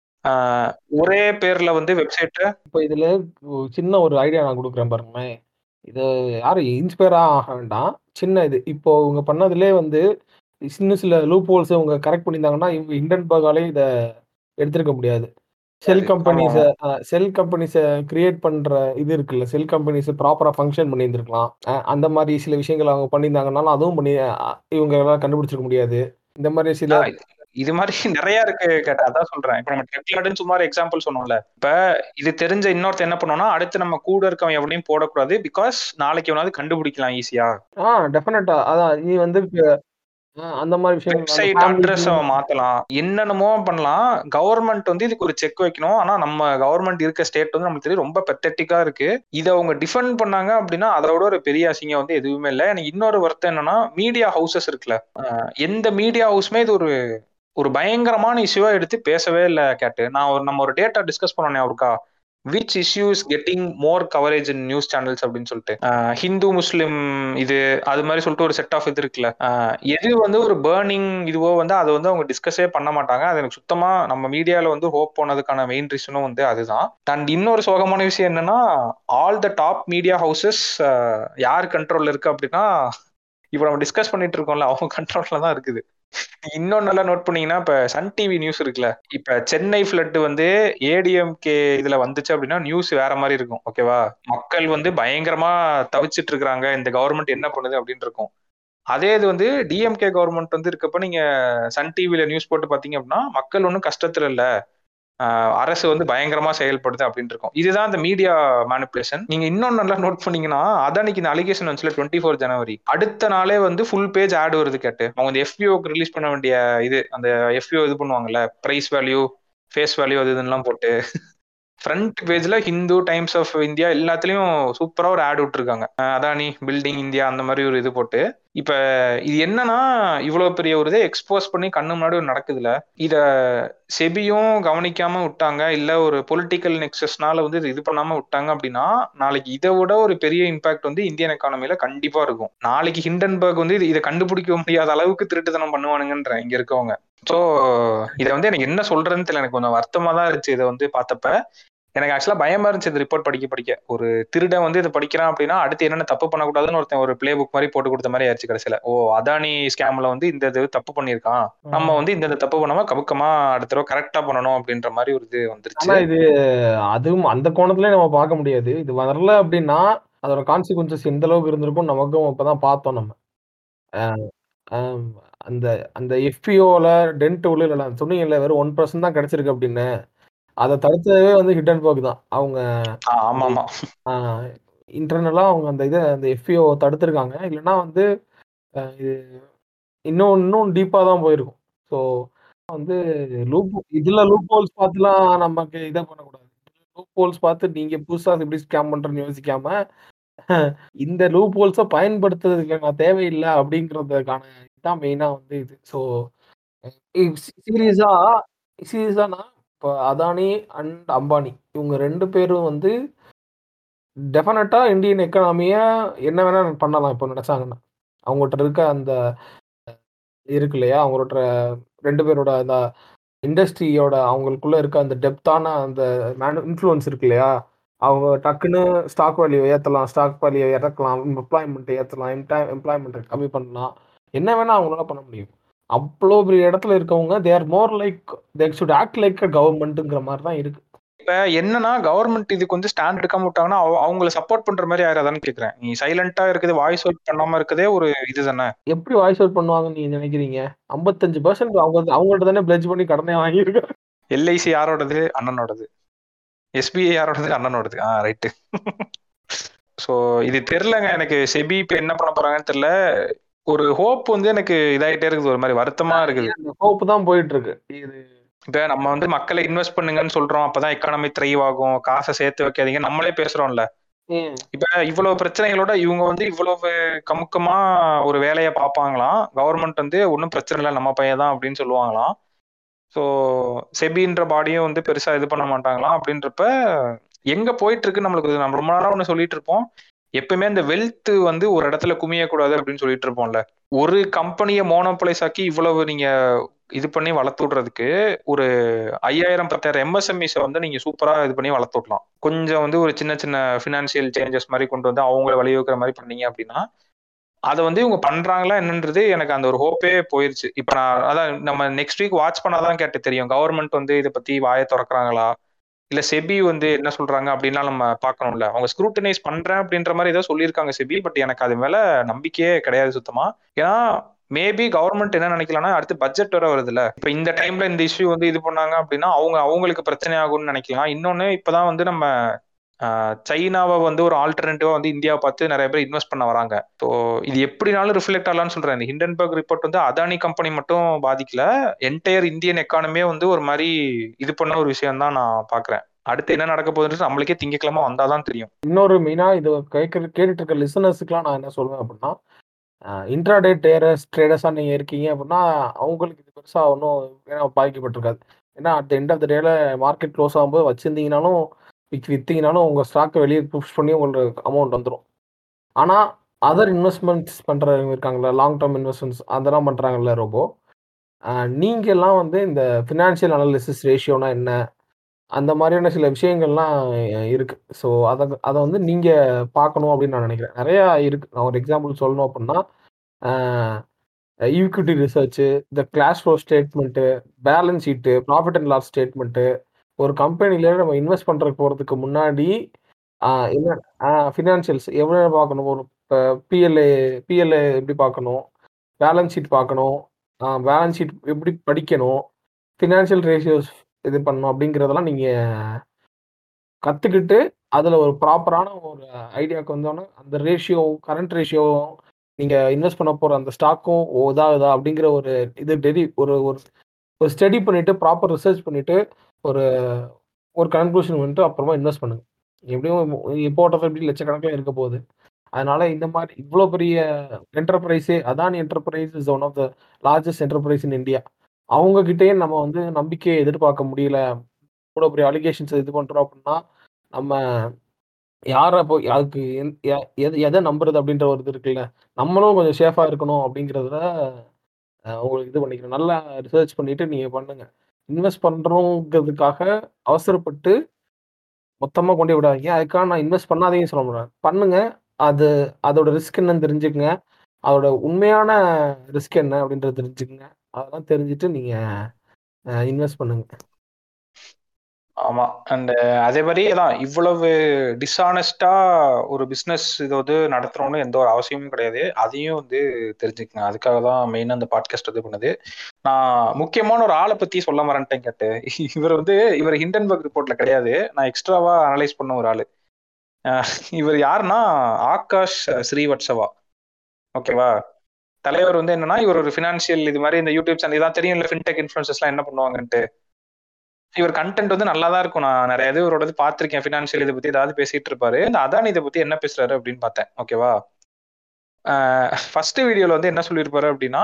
ஒரே பேர்ல வந்து வெப்சைட்டை இப்போ இதுல சின்ன ஒரு ஐடியா நான் கொடுக்குறேன் பாருங்களேன் இது யாரும் இன்ஸ்பயர் ஆக வேண்டாம் சின்ன இது இப்போ இவங்க பண்ணதுலே வந்து சின்ன சில லூப் ஹோல்ஸ் இவங்க கரெக்ட் பண்ணியிருந்தாங்கன்னா இவங்க இண்டன் பர்காலே இதை எடுத்திருக்க முடியாது செல் கம்பெனிஸை செல் கம்பெனிஸை கிரியேட் பண்ற இது இருக்குல்ல செல் கம்பெனிஸ் ப்ராப்பரா ஃபங்க்ஷன் பண்ணியிருந்திருக்கலாம் அந்த மாதிரி சில விஷயங்கள் அவங்க பண்ணியிருந்தாங்கனாலும் அதுவும் பண்ணி இவங்க எல்லாம் கண்டுபிடிச்சிருக்க முடியாது இந்த மாதிரி சில இது மாதிரி நிறைய இருக்கு கேட்ட அதான் சொல்றேன் இப்ப நம்ம டெக்லாடுன்னு சுமார் எக்ஸாம்பிள் சொன்னோம்ல இப்ப இது தெரிஞ்ச இன்னொருத்த என்ன பண்ணோம்னா அடுத்து நம்ம கூட இருக்கவன் எவனையும் போடக்கூடாது பிகாஸ் நாளைக்கு எவனாவது கண்டுபிடிக்கலாம் ஈஸியா ஆ டெஃபினட்டா அதான் நீ வந்து அந்த மாதிரி விஷயம் வெப்சைட் அட்ரஸ் மாத்தலாம் என்னென்னமோ பண்ணலாம் கவர்மெண்ட் வந்து இதுக்கு ஒரு செக் வைக்கணும் ஆனா நம்ம கவர்மெண்ட் இருக்க ஸ்டேட் வந்து நமக்கு தெரியும் ரொம்ப பெத்தட்டிக்கா இருக்கு இதை அவங்க டிஃபெண்ட் பண்ணாங்க அப்படின்னா அதோட ஒரு பெரிய அசிங்கம் வந்து எதுவுமே இல்லை எனக்கு இன்னொரு வருத்தம் என்னன்னா மீடியா ஹவுசஸ் இருக்குல்ல எந்த மீடியா ஹவுஸ்மே இது ஒரு ஒரு பயங்கரமான இஷ்யூவா எடுத்து பேசவே இல்லை கேட்டு நான் ஒரு நம்ம ஒரு டேட்டா டிஸ்கஸ் பண்ணோன்னே அவருக்கா which issues getting more coverage in news channels அப்படின்னு சொல்லிட்டு ஹிந்து முஸ்லிம் இது அது மாதிரி சொல்லிட்டு ஒரு செட் ஆஃப் இது இருக்குல்ல எது வந்து ஒரு பேர்னிங் இதுவோ வந்து அதை வந்து அவங்க டிஸ்கஸே பண்ண மாட்டாங்க அது எனக்கு சுத்தமா நம்ம மீடியால வந்து ஹோப் போனதுக்கான மெயின் ரீசனும் வந்து அதுதான் அண்ட் இன்னொரு சோகமான விஷயம் என்னன்னா all the top media houses யார் கண்ட்ரோல்ல இருக்கு அப்படின்னா இப்போ நம்ம டிஸ்கஸ் பண்ணிட்டு இருக்கோம்ல அவங்க கண்ட்ரோல்ல தான் இருக்குது இன்னொன்னு நல்லா நோட் பண்ணீங்கன்னா இப்ப சன் டிவி நியூஸ் இருக்குல்ல இப்ப சென்னை ஃபிளட் வந்து ஏடிஎம்கே இதுல வந்துச்சு அப்படின்னா நியூஸ் வேற மாதிரி இருக்கும் ஓகேவா மக்கள் வந்து பயங்கரமா தவிச்சிட்டு இருக்காங்க இந்த கவர்மெண்ட் என்ன பண்ணுது அப்படின்னு இருக்கும் அதே இது வந்து டிஎம்கே கவர்மெண்ட் வந்து இருக்கப்ப நீங்க சன் டிவில நியூஸ் போட்டு பாத்தீங்க அப்படின்னா மக்கள் ஒன்றும் கஷ்டத்துல இல்ல ஆஹ் அரசு வந்து பயங்கரமா செயல்படுது அப்படின்னு இருக்கும் இதுதான் இந்த மீடியா மேனிப்புலேஷன் நீங்க இன்னொன்னு நல்லா நோட் பண்ணீங்கன்னா அதானிக்கு இந்த அலிகேஷன் வந்துச்சுல டுவெண்ட்டி ஃபோர் ஜனவரி அடுத்த நாளே வந்து ஃபுல் பேஜ் ஆட் வருது கேட்டு அவங்க இந்த எஃபிஓக்கு ரிலீஸ் பண்ண வேண்டிய இது அந்த எஃபிஓ இது பண்ணுவாங்கல்ல பிரைஸ் வேல்யூ ஃபேஸ் வேல்யூ அது இதெல்லாம் போட்டு ஃப்ரண்ட் பேஜ்ல ஹிந்து டைம்ஸ் ஆஃப் இந்தியா எல்லாத்துலயும் சூப்பரா ஒரு ஆட் விட்டுருக்காங்க அஹ் அதானி பில்டிங் இந்தியா அந்த மாதிரி ஒரு இது போட்டு இப்ப இது என்னன்னா இவ்வளவு பெரிய ஒரு இதை எக்ஸ்போஸ் பண்ணி கண்ணு முன்னாடி ஒரு நடக்குதுல இத செபியும் கவனிக்காம விட்டாங்க இல்ல ஒரு பொலிட்டிக்கல் நெக்ஸஸ்னால வந்து இது இது பண்ணாம விட்டாங்க அப்படின்னா நாளைக்கு இதை விட ஒரு பெரிய இம்பாக்ட் வந்து இந்தியன் எக்கானமில கண்டிப்பா இருக்கும் நாளைக்கு ஹிண்டன்பர்க் வந்து இது- இதை கண்டுபிடிக்க முடியாத அளவுக்கு திருட்டுத்தனம் பண்ணுவானுங்கன்ற இங்க இருக்கவங்க ஸோ இதை வந்து எனக்கு என்ன சொல்றதுன்னு தெரியல எனக்கு கொஞ்சம் வருத்தமா தான் இருந்துச்சு இதை வந்து பார்த்தப்ப எனக்கு ஆக்சுவலா பயமா இருந்துச்சு இந்த ரிப்போர்ட் படிக்க படிக்க ஒரு திருடன் வந்து இதை படிக்கிறான் அப்படின்னா அடுத்து என்னென்ன தப்பு பண்ணக்கூடாதுன்னு ஒருத்தன் ஒரு பிளே புக் மாதிரி போட்டு கொடுத்த மாதிரி ஆயிடுச்சு கடைசியில ஓ அதானி ஸ்கேம்ல வந்து இந்த இது தப்பு பண்ணியிருக்கான் நம்ம வந்து இந்த இந்த தப்பு பண்ணாம கபக்கமா அடுத்த தடவை கரெக்டா பண்ணணும் அப்படின்ற மாதிரி ஒரு இது வந்துருச்சு ஆனா இது அதுவும் அந்த கோணத்துல நம்ம பார்க்க முடியாது இது வரல அப்படின்னா அதோட கான்சிக்வன்சஸ் எந்த அளவுக்கு இருந்திருக்கும் நமக்கும் இப்பதான் பார்த்தோம் நம்ம அஹ் ஆம், அந்த அந்த எஃபிஓல டென்ட் உள்ள இல்ல சொன்னீங்கல்ல வெறும் ஒன் பர்சன்ட் தான் கிடைச்சிருக்கு அப்படின்னு அதை தடுத்ததே வந்து ஹிடன் பர்க் தான் அவங்க ஆ, ஆமா ஆமா இன்டர்னலா அவங்க அந்த இதை அந்த எஃபிஓ தடுத்திருக்காங்க இல்லைன்னா வந்து அஹ், இது இன்னும் இன்னும் டீப்பா தான் போயிருக்கும் ஸோ வந்து லூப் இதுல லூப் ஹோல்ஸ் பார்த்துலாம் நமக்கு இதை பண்ணக்கூடாது லூப் ஹோல்ஸ் பார்த்து நீங்க புதுசா எப்படி ஸ்கேம் பண்றேன்னு யோசிக்காம இந்த லூப் ஹோல்ஸை பயன்படுத்துறதுக்கு நான் தேவையில்லை அப்படிங்கிறதுக்கான இதுதான் மெயினா வந்து இது ஸோ சீரியஸா சீரியஸானா இப்போ அதானி அண்ட் அம்பானி இவங்க ரெண்டு பேரும் வந்து டெஃபினட்டா இந்தியன் எக்கனாமிய என்ன வேணா பண்ணலாம் இப்போ நினைச்சாங்கன்னா அவங்ககிட்ட இருக்க அந்த இருக்கு இல்லையா அவங்களோட ரெண்டு பேரோட அந்த இண்டஸ்ட்ரியோட அவங்களுக்குள்ள இருக்க அந்த டெப்தான அந்த மேனு இன்ஃப்ளூயன்ஸ் இருக்கு இல்லையா அவங்க டக்குன்னு ஸ்டாக் வேல்யூ ஏற்றலாம் ஸ்டாக் வேல்யூ இறக்கலாம் எம்ப்ளாய்மெண்ட் ஏற்றலாம் எம்ப்ளாய்மெண்ட் கம்மி பண்ணலாம் என்ன வேணா அவங்களால பண்ண முடியும் அவ்வளோ பெரிய இடத்துல இருக்கவங்க they are more like they should act like a கவர்மெண்ட்டுங்கிற மாதிரி தான் இருக்கு இப்ப என்னன்னா கவர்மெண்ட் இதுக்கு வந்து ஸ்டாண்ட் எடுக்காம விட்டாங்கன்னா அவ- அவங்கள சப்போர்ட் பண்ற மாதிரி ஆயிராதான்னு கேக்குறேன் நீ சைலண்டா இருக்குது வாய்ஸ் அவுட் பண்ணாம இருக்கதே ஒரு இதுதானே எப்படி வாய்ஸ் அவுட் பண்ணுவாங்கன்னு நீங்க நினைக்கிறீங்க ஐம்பத்தஞ்சு பர்சன்ட் அவங்க அவங்கள்ட்ட தானே பிளட்ஜ் பண்ணி கடனே வாங்கியிருக்காங்க எல்ஐசி யாரோடது அண்ணனோடது எஸ்பிஐ யாரோடது அண்ணனோடது ஆ ரைட்டு ஸோ இது தெரிலங்க எனக்கு செபி இப்போ என்ன பண்ண போறாங்கன்னு தெரியல ஒரு ஹோப் வந்து எனக்கு இதாயிட்டே இருக்குது ஒரு மாதிரி வருத்தமா இருக்குது அந்த ஹோப் தான் போயிட்டு இருக்கு இது இப்ப நம்ம வந்து மக்களை இன்வெஸ்ட் பண்ணுங்கன்னு சொல்றோம் அப்பதான் எக்கானமி த்ரைவ் ஆகும் காசை சேர்த்து வைக்காதீங்க நம்மளே பேசுறோம்ல ம், இப்ப இவ்வளவு பிரச்சனைகளோட இவங்க வந்து இவ்வளவு கமுக்கமா ஒரு வேலையை பார்ப்பாங்களாம் கவர்மெண்ட் வந்து ஒன்றும் பிரச்சனை இல்லை நம்ம பையன் தான் அப்படின்னு சொல்லுவாங்களாம் ஸோ செபின்ற பாடியும் வந்து பெருசா இது பண்ண மாட்டாங்களாம் அப்படின்றப்ப எங்க போயிட்டு இருக்கு நம்மளுக்கு இது நம்ம ரொம்ப நாளா ஒன்று சொல்லிட்டு இருப்போம் எப்பவுமே இந்த வெல்த் வந்து ஒரு இடத்துல குமியக்கூடாது அப்படின்னு சொல்லிட்டு இருப்போம்ல ஒரு கம்பெனியை மோனோபலைஸ் ஆக்கி இவ்வளவு நீங்க இது பண்ணி வளர்த்து விடுறதுக்கு ஒரு ஐயாயிரம் பத்தாயிரம் எம்எஸ்எம்இஸை வந்து நீங்க சூப்பரா இது பண்ணி வளர்த்து விடலாம் கொஞ்சம் வந்து ஒரு சின்ன சின்ன ஃபினான்சியல் சேஞ்சஸ் மாதிரி கொண்டு வந்து அவங்கள வழிவகுக்கிற மாதிரி பண்ணீங்க அப்படின்னா அதை வந்து இவங்க பண்றாங்களா என்னன்றது எனக்கு அந்த ஒரு ஹோப்பே போயிருச்சு இப்போ நான் அதான் நம்ம நெக்ஸ்ட் வீக் வாட்ச் பண்ணாதான் கேட்டு தெரியும் கவர்மெண்ட் வந்து இதை பத்தி வாயை திறக்கறாங்களா இல்ல செபி வந்து என்ன சொல்றாங்க அப்படின்லாம் நம்ம பார்க்கணும்ல அவங்க ஸ்க்ரூட்டனைஸ் பண்றேன் அப்படின்ற மாதிரி ஏதோ சொல்லியிருக்காங்க செபி பட் எனக்கு அது மேல நம்பிக்கையே கிடையாது சுத்தமா ஏன்னா மேபி கவர்மெண்ட் என்ன நினைக்கலாம்னா அடுத்து பட்ஜெட் வர வருதுல்ல இப்ப இந்த டைம்ல இந்த இஷ்யூ வந்து இது பண்ணாங்க அப்படின்னா அவங்க அவங்களுக்கு பிரச்சனை ஆகும்னு நினைக்கலாம் இன்னொன்னு இப்பதான் வந்து நம்ம ஆஹ், சைனாவை வந்து ஒரு ஆல்டர்னேட்டிவா வந்து இந்தியாவை பார்த்து நிறைய பேர் இன்வெஸ்ட் பண்ண வராங்க ஸோ இது எப்படினாலும் ரிஃப்ளெக்ட் ஆகலாம்னு சொல்றேன் இந்த ஹிண்டன்பர்க் ரிப்போர்ட் வந்து அதானி கம்பெனி மட்டும் பாதிக்கல என்டையர் இந்தியன் எக்கானமியே வந்து ஒரு மாதிரி இது பண்ண ஒரு விஷயம் தான் நான் பாக்குறேன் அடுத்து என்ன நடக்க போகுதுன்றது நம்மளுக்கே திங்கக்கிழமை வந்தாதான் தெரியும் இன்னொரு மெயினா இது கேட்க கேட்டுட்டு இருக்க லிசனர்ஸுக்குலாம் நான் என்ன சொல்லுவேன் அப்படின்னா இன்ட்ராடே டேரஸ் ட்ரேடர்ஸாக நீங்கள் இருக்கீங்க அப்படின்னா அவங்களுக்கு இது பெருசாக ஒன்றும் ஏன்னா பாதிக்கப்பட்டிருக்காது ஏன்னா அட் எண்ட் ஆஃப் த டேல மார்க்கெட் க்ளோஸ் ஆகும்போது வச்சிருந்தீங்கனாலும் விக் விற்றீங்கனாலும் உங்கள் ஸ்டாக்கை வெளியே புஷ் பண்ணி உங்களுக்கு அமௌண்ட் வந்துடும் ஆனால் அதர் இன்வெஸ்ட்மெண்ட்ஸ் பண்ணுறவங்க இருக்காங்களா லாங் டேர்ம் இன்வெஸ்ட்மெண்ட்ஸ் அதெல்லாம் பண்ணுறாங்கல்ல ரோபோ நீங்கள்லாம் வந்து இந்த ஃபினான்ஷியல் அனாலிசிஸ் ரேஷியோனா என்ன அந்த மாதிரியான சில விஷயங்கள்லாம் அஹ் இருக்கு ஸோ அதை அதை வந்து நீங்க பார்க்கணும் அப்படின்னு நான் நினைக்கிறேன் நிறைய இருக்கு நான் ஒரு எக்ஸாம்பிள் சொல்லணும் அப்படின்னா ஈக்விட்டி ரிசர்ச் இந்த cash flow statement balance sheet profit and loss statement ஒரு கம்பெனில நம்ம இன்வெஸ்ட் பண்றதுக்கு போறதுக்கு முன்னாடி ஆஹ் என்ன ஃபினான்ஷியல்ஸ் எவ்வளோ பார்க்கணும் ஒரு பிஎல்ஏ பிஎல்ஏ எப்படி பார்க்கணும் பேலன்ஸ் ஷீட் பார்க்கணும் பேலன்ஸ் ஷீட் எப்படி படிக்கணும் ஃபினான்ஷியல் ரேஷியோஸ் இது பண்ணணும் அப்படிங்கிறதெல்லாம் நீங்கள் கற்றுக்கிட்டு அதில் ஒரு ப்ராப்பரான ஒரு ஐடியாவுக்கு வந்தோன்னே அந்த ரேஷியோ கரண்ட் ரேஷியோவும் நீங்கள் இன்வெஸ்ட் பண்ண போகிற அந்த ஸ்டாக்கும் இதாகுதா அப்படிங்கிற ஒரு இது டெரி ஒரு ஒரு ஒரு ஸ்டடி பண்ணிவிட்டு ப்ராப்பர் ரிசர்ச் பண்ணிவிட்டு ஒரு ஒரு கன்க்ளூஷன் வந்துட்டு அப்புறமா இன்வெஸ்ட் பண்ணுங்க எப்படியும் போட்டது எப்படி லட்சக்கணக்கில் இருக்க போகுது அதனால இந்த மாதிரி இவ்வளோ பெரிய என்டர்பிரைஸே Adani enterprise is one of the largest enterprise in India அவங்க கிட்டேயே நம்ம வந்து நம்பிக்கையை எதிர்பார்க்க முடியல இவ்வளோ பெரிய அலிகேஷன்ஸ் இது பண்ணுறோம் அப்படின்னா நம்ம யாரை போய் அதுக்கு எது எதை நம்புறது அப்படின்ற ஒரு இது இருக்குல்ல நம்மளும் கொஞ்சம் சேஃபாக இருக்கணும் அப்படிங்கிறதுல உங்களுக்கு இது பண்ணிக்கிறோம் நல்லா ரிசர்ச் பண்ணிட்டு நீங்கள் பண்ணுங்க இன்வெஸ்ட் பண்ணுறோங்கிறதுக்காக அவசரப்பட்டு மொத்தமாக கொண்டு விடாதீங்க அதுக்காக நான் இன்வெஸ்ட் பண்ணாதீங்கன்னு சொல்ல முடியாது பண்ணுங்க அது அதோட ரிஸ்க் என்னன்னு தெரிஞ்சுக்கங்க அதோட உண்மையான ரிஸ்க் என்ன அப்படின்றத தெரிஞ்சுக்கங்க அதெல்லாம் தெரிஞ்சுட்டு நீங்கள் இன்வெஸ்ட் பண்ணுங்க ஆமா அண்ட் அதே மாதிரி தான் இவ்வளவு டிஸ்ஆனஸ்டா ஒரு பிசினஸ் இது வந்து நடத்துறோம்னு எந்த ஒரு அவசியமும் கிடையாது அதையும் வந்து தெரிஞ்சுக்கங்க அதுக்காக தான் மெயினாக அந்த பாட்காஸ்ட் இது பண்ணுது நான் முக்கியமான ஒரு ஆளை பத்தி சொல்ல மறந்துட்டேன் கேட்டு இவர் வந்து இவர் ஹிண்டன்பர்க் ரிப்போர்ட்ல கிடையாது நான் எக்ஸ்ட்ராவா அனலைஸ் பண்ண ஒரு ஆளு இவர் யாருன்னா ஆகாஷ் ஸ்ரீவத்சவா ஓகேவா தலைவர் வந்து என்னன்னா இவர் ஒரு ஃபினான்ஷியல் இது மாதிரி இந்த யூடியூப் சேனல் இதான் தெரியும் இல்லை ஃபின்டெக் இன்ஃபுளுசஸ்லாம் என்ன பண்ணுவாங்கன்ட்டு இவர் கண்டென்ட் வந்து நல்லா தான் இருக்கும் நான் நிறைய இது இவரோட பார்த்திருக்கேன் ஃபினான்ஷியல் இதை பத்தி ஏதாவது பேசிட்டு இருப்பாரு இந்த அதானி இதை பத்தி என்ன பேசுறாரு அப்படின்னு பார்த்தேன் ஓகேவா ஃபர்ஸ்ட் வீடியோல வந்து என்ன சொல்லியிருப்பாரு அப்படின்னா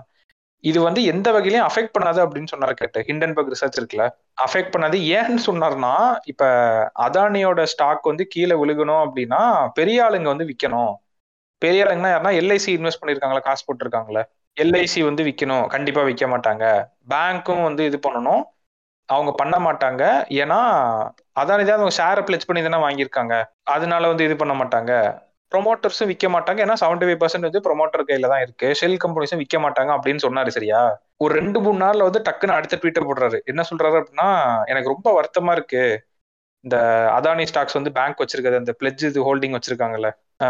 இது வந்து எந்த வகையிலையும் அஃபெக்ட் பண்ணாது அப்படின்னு சொன்னாரு கேட்டு ஹிண்டன்பர்க் ரிசர்ச் இருக்குல்ல அஃபெக்ட் பண்ணாது ஏன்னு சொன்னார்னா இப்ப அதானியோட ஸ்டாக் வந்து கீழே விழுகணும் அப்படின்னா பெரிய ஆளுங்க வந்து விற்கணும் பெரிய ஆளுங்கன்னா யாருன்னா எல்ஐசி இன்வெஸ்ட் பண்ணிருக்காங்களா காசு போட்டிருக்காங்களே எல்ஐசி வந்து விற்கணும் கண்டிப்பா விற்க மாட்டாங்க பேங்க்கும் வந்து இது பண்ணணும் அவங்க பண்ண மாட்டாங்க ஏன்னா அதானி தான் அவங்க ஷேரை பிளெச் பண்ணி தானே வாங்கியிருக்காங்க அதனால வந்து இது பண்ண மாட்டாங்க ப்ரொமோட்டர்ஸும் விற்க மாட்டாங்க ஏன்னா செவன்டி ஃபைவ் பர்சன்ட் வந்து ப்ரொமோட்டர் கையில தான் இருக்கு ஷெல் கம்பெனிஸும் விற்க மாட்டாங்க அப்படின்னு சொன்னாரு சரியா ஒரு ரெண்டு மூணு நாள்ல வந்து டக்குன்னு அடுத்த ட்வீட்டர் போடுறாரு என்ன சொல்றாரு அப்படின்னா எனக்கு ரொம்ப வருத்தமா இருக்கு இந்த அதானி ஸ்டாக்ஸ் வந்து பேங்க் வச்சிருக்கிறது அந்த பிளெஜ் இது ஹோல்டிங் வச்சிருக்காங்கல்ல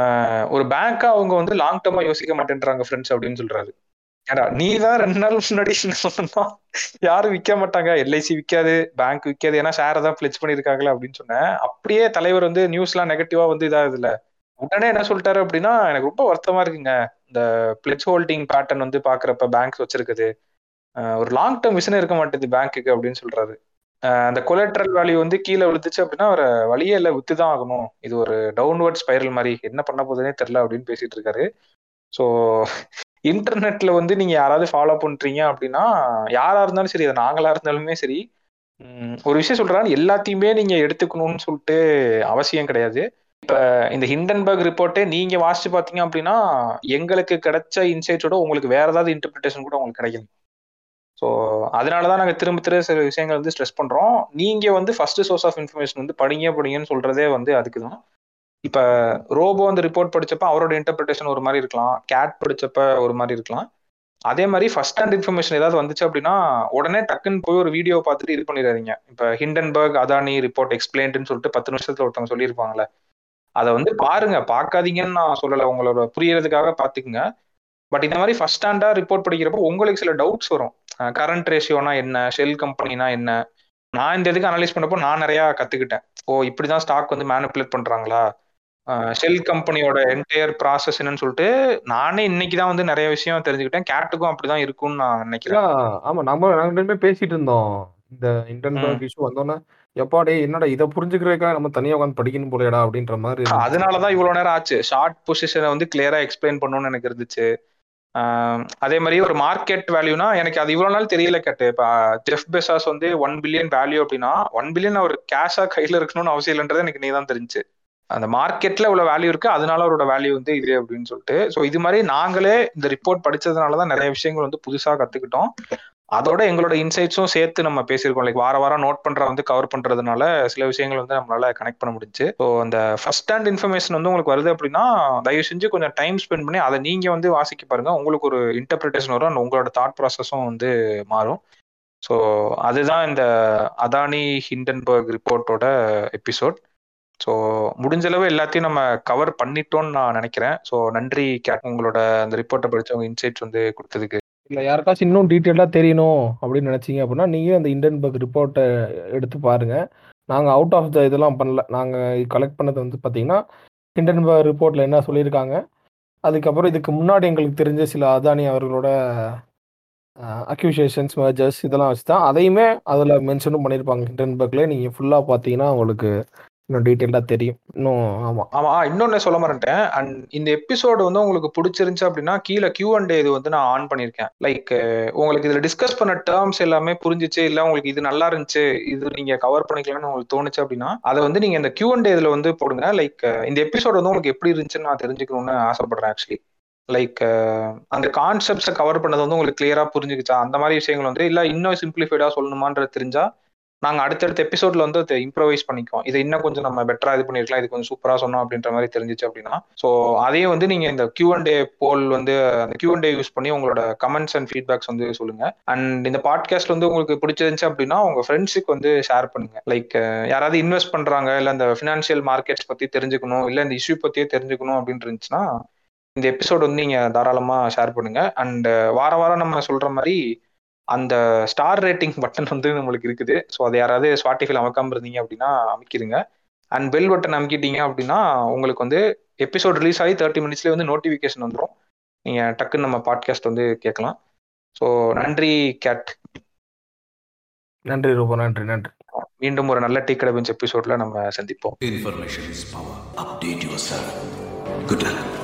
ஒரு பேங்க்கா அவங்க வந்து லாங் டேர்மா யோசிக்க மாட்டேன்றாங்க ஃப்ரெண்ட்ஸ் அப்படின்னு சொல்றாரு ஏடா நீ தான் ரெண்டு நாள் முன்னாடி சொன்னா யாரும் விற்க மாட்டாங்க எல்ஐசி விற்காது பேங்க் விற்காது ஏன்னா ஷேரை தான் பிளெச் பண்ணிருக்காங்களே அப்படின்னு சொன்னேன் அப்படியே தலைவர் வந்து நியூஸ்லாம் நெகட்டிவா வந்து இதாகுது இல்ல உடனே என்ன சொல்லிட்டாரு அப்படின்னா எனக்கு ரொம்ப வருத்தமா இருக்குங்க இந்த பிளெச் ஹோல்டிங் பேட்டர்ன் வந்து பாக்குறப்ப பேங்க்ஸ் வச்சிருக்குது ஒரு லாங் டேர்ம் விஷன் இருக்க மாட்டேது பேங்க்குக்கு அப்படின்னு சொல்றாரு அந்த கொலட்ரல் வேல்யூ வந்து கீழே விழுந்துச்சு அப்படின்னா ஒரு வழியே இல்லை வித்து தான் ஆகணும் இது ஒரு டவுன்வர்ட் ஸ்பைரல் மாதிரி என்ன பண்ண போகுதுன்னே தெரில அப்படின்னு பேசிட்டு இருக்காரு ஸோ இன்டர்நெட்ல வந்து நீங்க யாராவது ஃபாலோ பண்றீங்க அப்படின்னா யாரா இருந்தாலும் சரி அது நாங்களா இருந்தாலுமே சரி ஒரு விஷயம் சொல்றாங்க எல்லாத்தையுமே நீங்க எடுத்துக்கணும்னு சொல்லிட்டு அவசியம் கிடையாது இப்ப இந்த ஹிண்டன்பர்க் ரிப்போர்ட்டே நீங்க வாசிச்சு பாத்தீங்க அப்படின்னா எங்களுக்கு கிடைச்ச இன்சைட்ஸோட உங்களுக்கு வேற ஏதாவது இன்டர்பிரிட்டேஷன் கூட உங்களுக்கு கிடைக்கும் ஸோ அதனாலதான் நாங்க திரும்ப திரும்ப சில விஷயங்கள் வந்து ஸ்ட்ரெஸ் பண்றோம் நீங்க வந்து ஃபர்ஸ்ட் சோர்ஸ் ஆஃப் இன்ஃபர்மேஷன் வந்து படிங்க படிங்கன்னு சொல்றதே வந்து அதுக்கு தான் இப்ப ரோபோ அந்த ரிப்போர்ட் படிச்சப்ப அவரோட இன்டர்பிரிட்டேஷன் ஒரு மாதிரி இருக்கலாம் கேட் படிச்சப்ப ஒரு மாதிரி இருக்கலாம் அதே மாதிரி ஃபர்ஸ்ட் ஹேண்ட் இன்ஃபர்மேஷன் ஏதாவது வந்துச்சு அப்படின்னா உடனே டக்குன்னு போய் ஒரு வீடியோ பார்த்துட்டு இது பண்ணிடாதீங்க இப்ப ஹிண்டன்பர்க் அதானி ரிப்போர்ட் எக்ஸ்பிளைன்ட்னு சொல்லிட்டு பத்து நிமிஷத்துல ஒருத்தவங்க சொல்லியிருப்பாங்களே அதை வந்து பாருங்க பார்க்காதீங்கன்னு நான் சொல்லலை உங்களோட புரியறதுக்காக பாத்துக்குங்க பட் இந்த மாதிரி ஃபர்ஸ்ட் ஹேண்டா ரிப்போர்ட் படிக்கிறப்போ உங்களுக்கு சில டவுட்ஸ் வரும் கரண்ட் ரேஷியோனா என்ன ஷெல் கம்பெனினா என்ன நான் இந்த இதுக்கு அனலைஸ் பண்ணப்போ நான் நிறைய கத்துக்கிட்டேன் ஓ இப்படிதான் ஸ்டாக் வந்து மேனிப்புலேட் பண்றாங்களா ஷெல் கம்பெனியோட என்டையர் ப்ராசஸ் என்னன்னு சொல்லிட்டு நானே இன்னைக்கு தான் வந்து நிறைய விஷயம் தெரிஞ்சுக்கிட்டேன் கேட்டுக்கும் அப்படிதான் இருக்கும்னு நான் நினைக்கிறேன் ஆமா நம்ம நாங்க ரெண்டுமே பேசிட்டு இருந்தோம் இந்த இன்டர்நெட் இஷ்யூ வந்தோன்னே எப்பா டே என்னடா இதை புரிஞ்சுக்கிறதுக்காக நம்ம தனியா உட்காந்து படிக்கணும் போலையடா அப்படின்ற மாதிரி அதனாலதான் இவ்வளவு நேரம் ஆச்சு ஷார்ட் பொசிஷனை வந்து கிளியரா எக்ஸ்பிளைன் பண்ணணும்னு எனக்கு இருந்துச்சு அதே மாதிரி ஒரு மார்க்கெட் வேல்யூனா எனக்கு அது இவ்வளவு நாள் தெரியல கேட்டு இப்போ ஜெஃப் பெசாஸ் வந்து ஒன் பில்லியன் வேல்யூ அப்படின்னா ஒன் பில்லியன் அவர் கேஷா கையில இருக்கணும்னு அவசியம் இல்லைன்றது எனக்கு நீ தான் தெரிஞ்சு அந்த மார்க்கெட்ல இவ்வளவு வேல்யூ இருக்கு அதனால அவரோட வேல்யூ வந்து இது அப்படின்னு சொல்லிட்டு ஸோ இது மாதிரி நாங்களே இந்த ரிப்போர்ட் படிச்சதுனால தான் நிறைய விஷயங்கள் வந்து புதுசா கத்துக்கிட்டோம் அதோட எங்களோட இன்சைட்ஸும் சேர்த்து நம்ம பேசியிருக்கோம் லைக் வார வாரம் நோட் பண்ற வந்து கவர் பண்றதுனால சில விஷயங்கள் வந்து நம்மளால கனெக்ட் பண்ண முடிஞ்சு ஸோ அந்த ஃபர்ஸ்ட் ஹேண்ட் இன்ஃபர்மேஷன் வந்து உங்களுக்கு வருது அப்படின்னா தயவு செஞ்சு கொஞ்சம் டைம் ஸ்பெண்ட் பண்ணி அதை நீங்க வந்து வாசிக்க பாருங்க உங்களுக்கு ஒரு இன்டர்பிரிட்டேஷன் வரும் and உங்களோட தாட் ப்ராசஸும் வந்து மாறும் ஸோ அதுதான் இந்த அதானி ஹிண்டன்பர்க் ரிப்போர்ட்டோட எபிசோட் ஸோ முடிஞ்ச அளவு எல்லாத்தையும் நம்ம கவர் பண்ணிட்டோம்னு நான் நினைக்கிறேன் ஸோ நன்றி கேட் உங்களோட அந்த ரிப்போர்ட்டை படிச்சவங்க இன்சைட்ஸ் வந்து கொடுத்ததுக்கு இல்ல யாருக்காச்சும் இன்னும் டீட்டெயிலாக தெரியணும் அப்படின்னு நினைச்சீங்க அப்படின்னா நீங்க அந்த இண்டன்பர்க் ரிப்போர்ட்டை எடுத்து பாருங்க நாங்க அவுட் ஆஃப் த இதெல்லாம் பண்ணல நாங்க கலெக்ட் பண்ணது வந்து பாத்தீங்கன்னா இண்டன்பர்க் ரிப்போர்ட்ல என்ன சொல்லியிருக்காங்க அதுக்கப்புறம் இதுக்கு முன்னாடி எங்களுக்கு தெரிஞ்ச சில அதானி அவர்களோட அக்யூசியேஷன்ஸ் மர்ஜர்ஸ் இதெல்லாம் வச்சு தான் அதையுமே அதில் மென்ஷனும் பண்ணியிருப்பாங்க ஹிண்டன்பர்க்ல நீங்கள் ஃபுல்லாக பார்த்தீங்கன்னா உங்களுக்கு இன்னும் டீட்டெயிலாக தெரியும் இன்னும் ஆமாம் ஆமா ஆ, இன்னொன்னு சொல்ல மாட்டேன் அண்ட் இந்த எபிசோடு வந்து உங்களுக்கு பிடிச்சிருந்துச்சு அப்படின்னா கீழே கியூ அண்ட் இது வந்து நான் ஆன் பண்ணியிருக்கேன் லைக் உங்களுக்கு இதுல டிஸ்கஸ் பண்ண டேர்ம்ஸ் எல்லாமே புரிஞ்சிச்சு இல்ல உங்களுக்கு இது நல்லா இருந்துச்சு இது நீங்க கவர் பண்ணிக்கலாம்னு உங்களுக்கு தோணுச்சு அப்படின்னா அதை வந்து நீங்க இந்த கியூ அண்ட் இதுல வந்து போடுங்க லைக் இந்த எபிசோடு வந்து உங்களுக்கு எப்படி இருந்துச்சுன்னு நான் தெரிஞ்சுக்கணும்னு ஆசைப்படுறேன் ஆக்சுவலி லைக் அந்த கான்செப்ட்ஸை கவர் பண்ணது வந்து உங்களுக்கு கிளியரா புரிஞ்சுக்கிச்சா அந்த மாதிரி விஷயங்கள் வந்து இல்ல இன்னும் சிம்பிளிஃபைடா சொல்லணுமான்றது தெரிஞ்சா நாங்க அடுத்தடுத்த எபிசோட்ல வந்து அதை இம்ப்ரவைஸ் பண்ணிக்குவோம் இதை இன்னும் கொஞ்சம் நம்ம பெட்டரா இது பண்ணிருக்கலாம் இது கொஞ்சம் சூப்பரா சொன்னோம் அப்படின்ற மாதிரி தெரிஞ்சிச்சு அப்படின்னா ஸோ அதையும் வந்து நீங்க இந்த கியூ அண்ட் டே போல் வந்து அந்த கியூ அண்ட் டே யூஸ் பண்ணி உங்களோட கமெண்ட்ஸ் அண்ட் ஃபீட்பேக்ஸ் வந்து சொல்லுங்க அண்ட் இந்த பாட்காஸ்ட் வந்து உங்களுக்கு பிடிச்சிருந்துச்சு அப்படின்னா உங்க ஃப்ரெண்ட்ஸுக்கு வந்து ஷேர் பண்ணுங்க லைக் யாராவது இன்வெஸ்ட் பண்றாங்க இல்ல இந்த ஃபினான்ஷியல் மார்க்கெட்ஸ் பத்தி தெரிஞ்சுக்கணும் இல்ல இந்த இஷ்யூ பத்தியே தெரிஞ்சுக்கணும் அப்படின்னு இருந்துச்சுன்னா இந்த எபிசோட் வந்து நீங்க தாராளமா ஷேர் பண்ணுங்க அண்ட் வார வாரம் நம்ம சொல்ற மாதிரி அந்த ஸ்டார் ரேட்டிங் பட்டன் வந்து நம்மளுக்கு இருக்குது ஸோ அதை யாராவது ஸ்பாட்டிஃபைல அமைக்காம இருந்தீங்க அப்படின்னா அமைக்கிடுங்க அண்ட் பெல் பட்டன் அமைக்கிட்டீங்க அப்படின்னா உங்களுக்கு வந்து எபிசோட் ரிலீஸ் ஆகி தேர்ட்டி மினிட்ஸ்லேயே வந்து நோட்டிஃபிகேஷன் வந்துடும் நீங்கள் டக்குன்னு நம்ம பாட்காஸ்ட் வந்து கேட்கலாம் ஸோ நன்றி கேட் நன்றி ரொம்ப நன்றி நன்றி மீண்டும் ஒரு நல்ல டீ கடை பெஞ்ச் எபிசோட்ல நம்ம சந்திப்போம் Information is power. Update yourself. Good luck.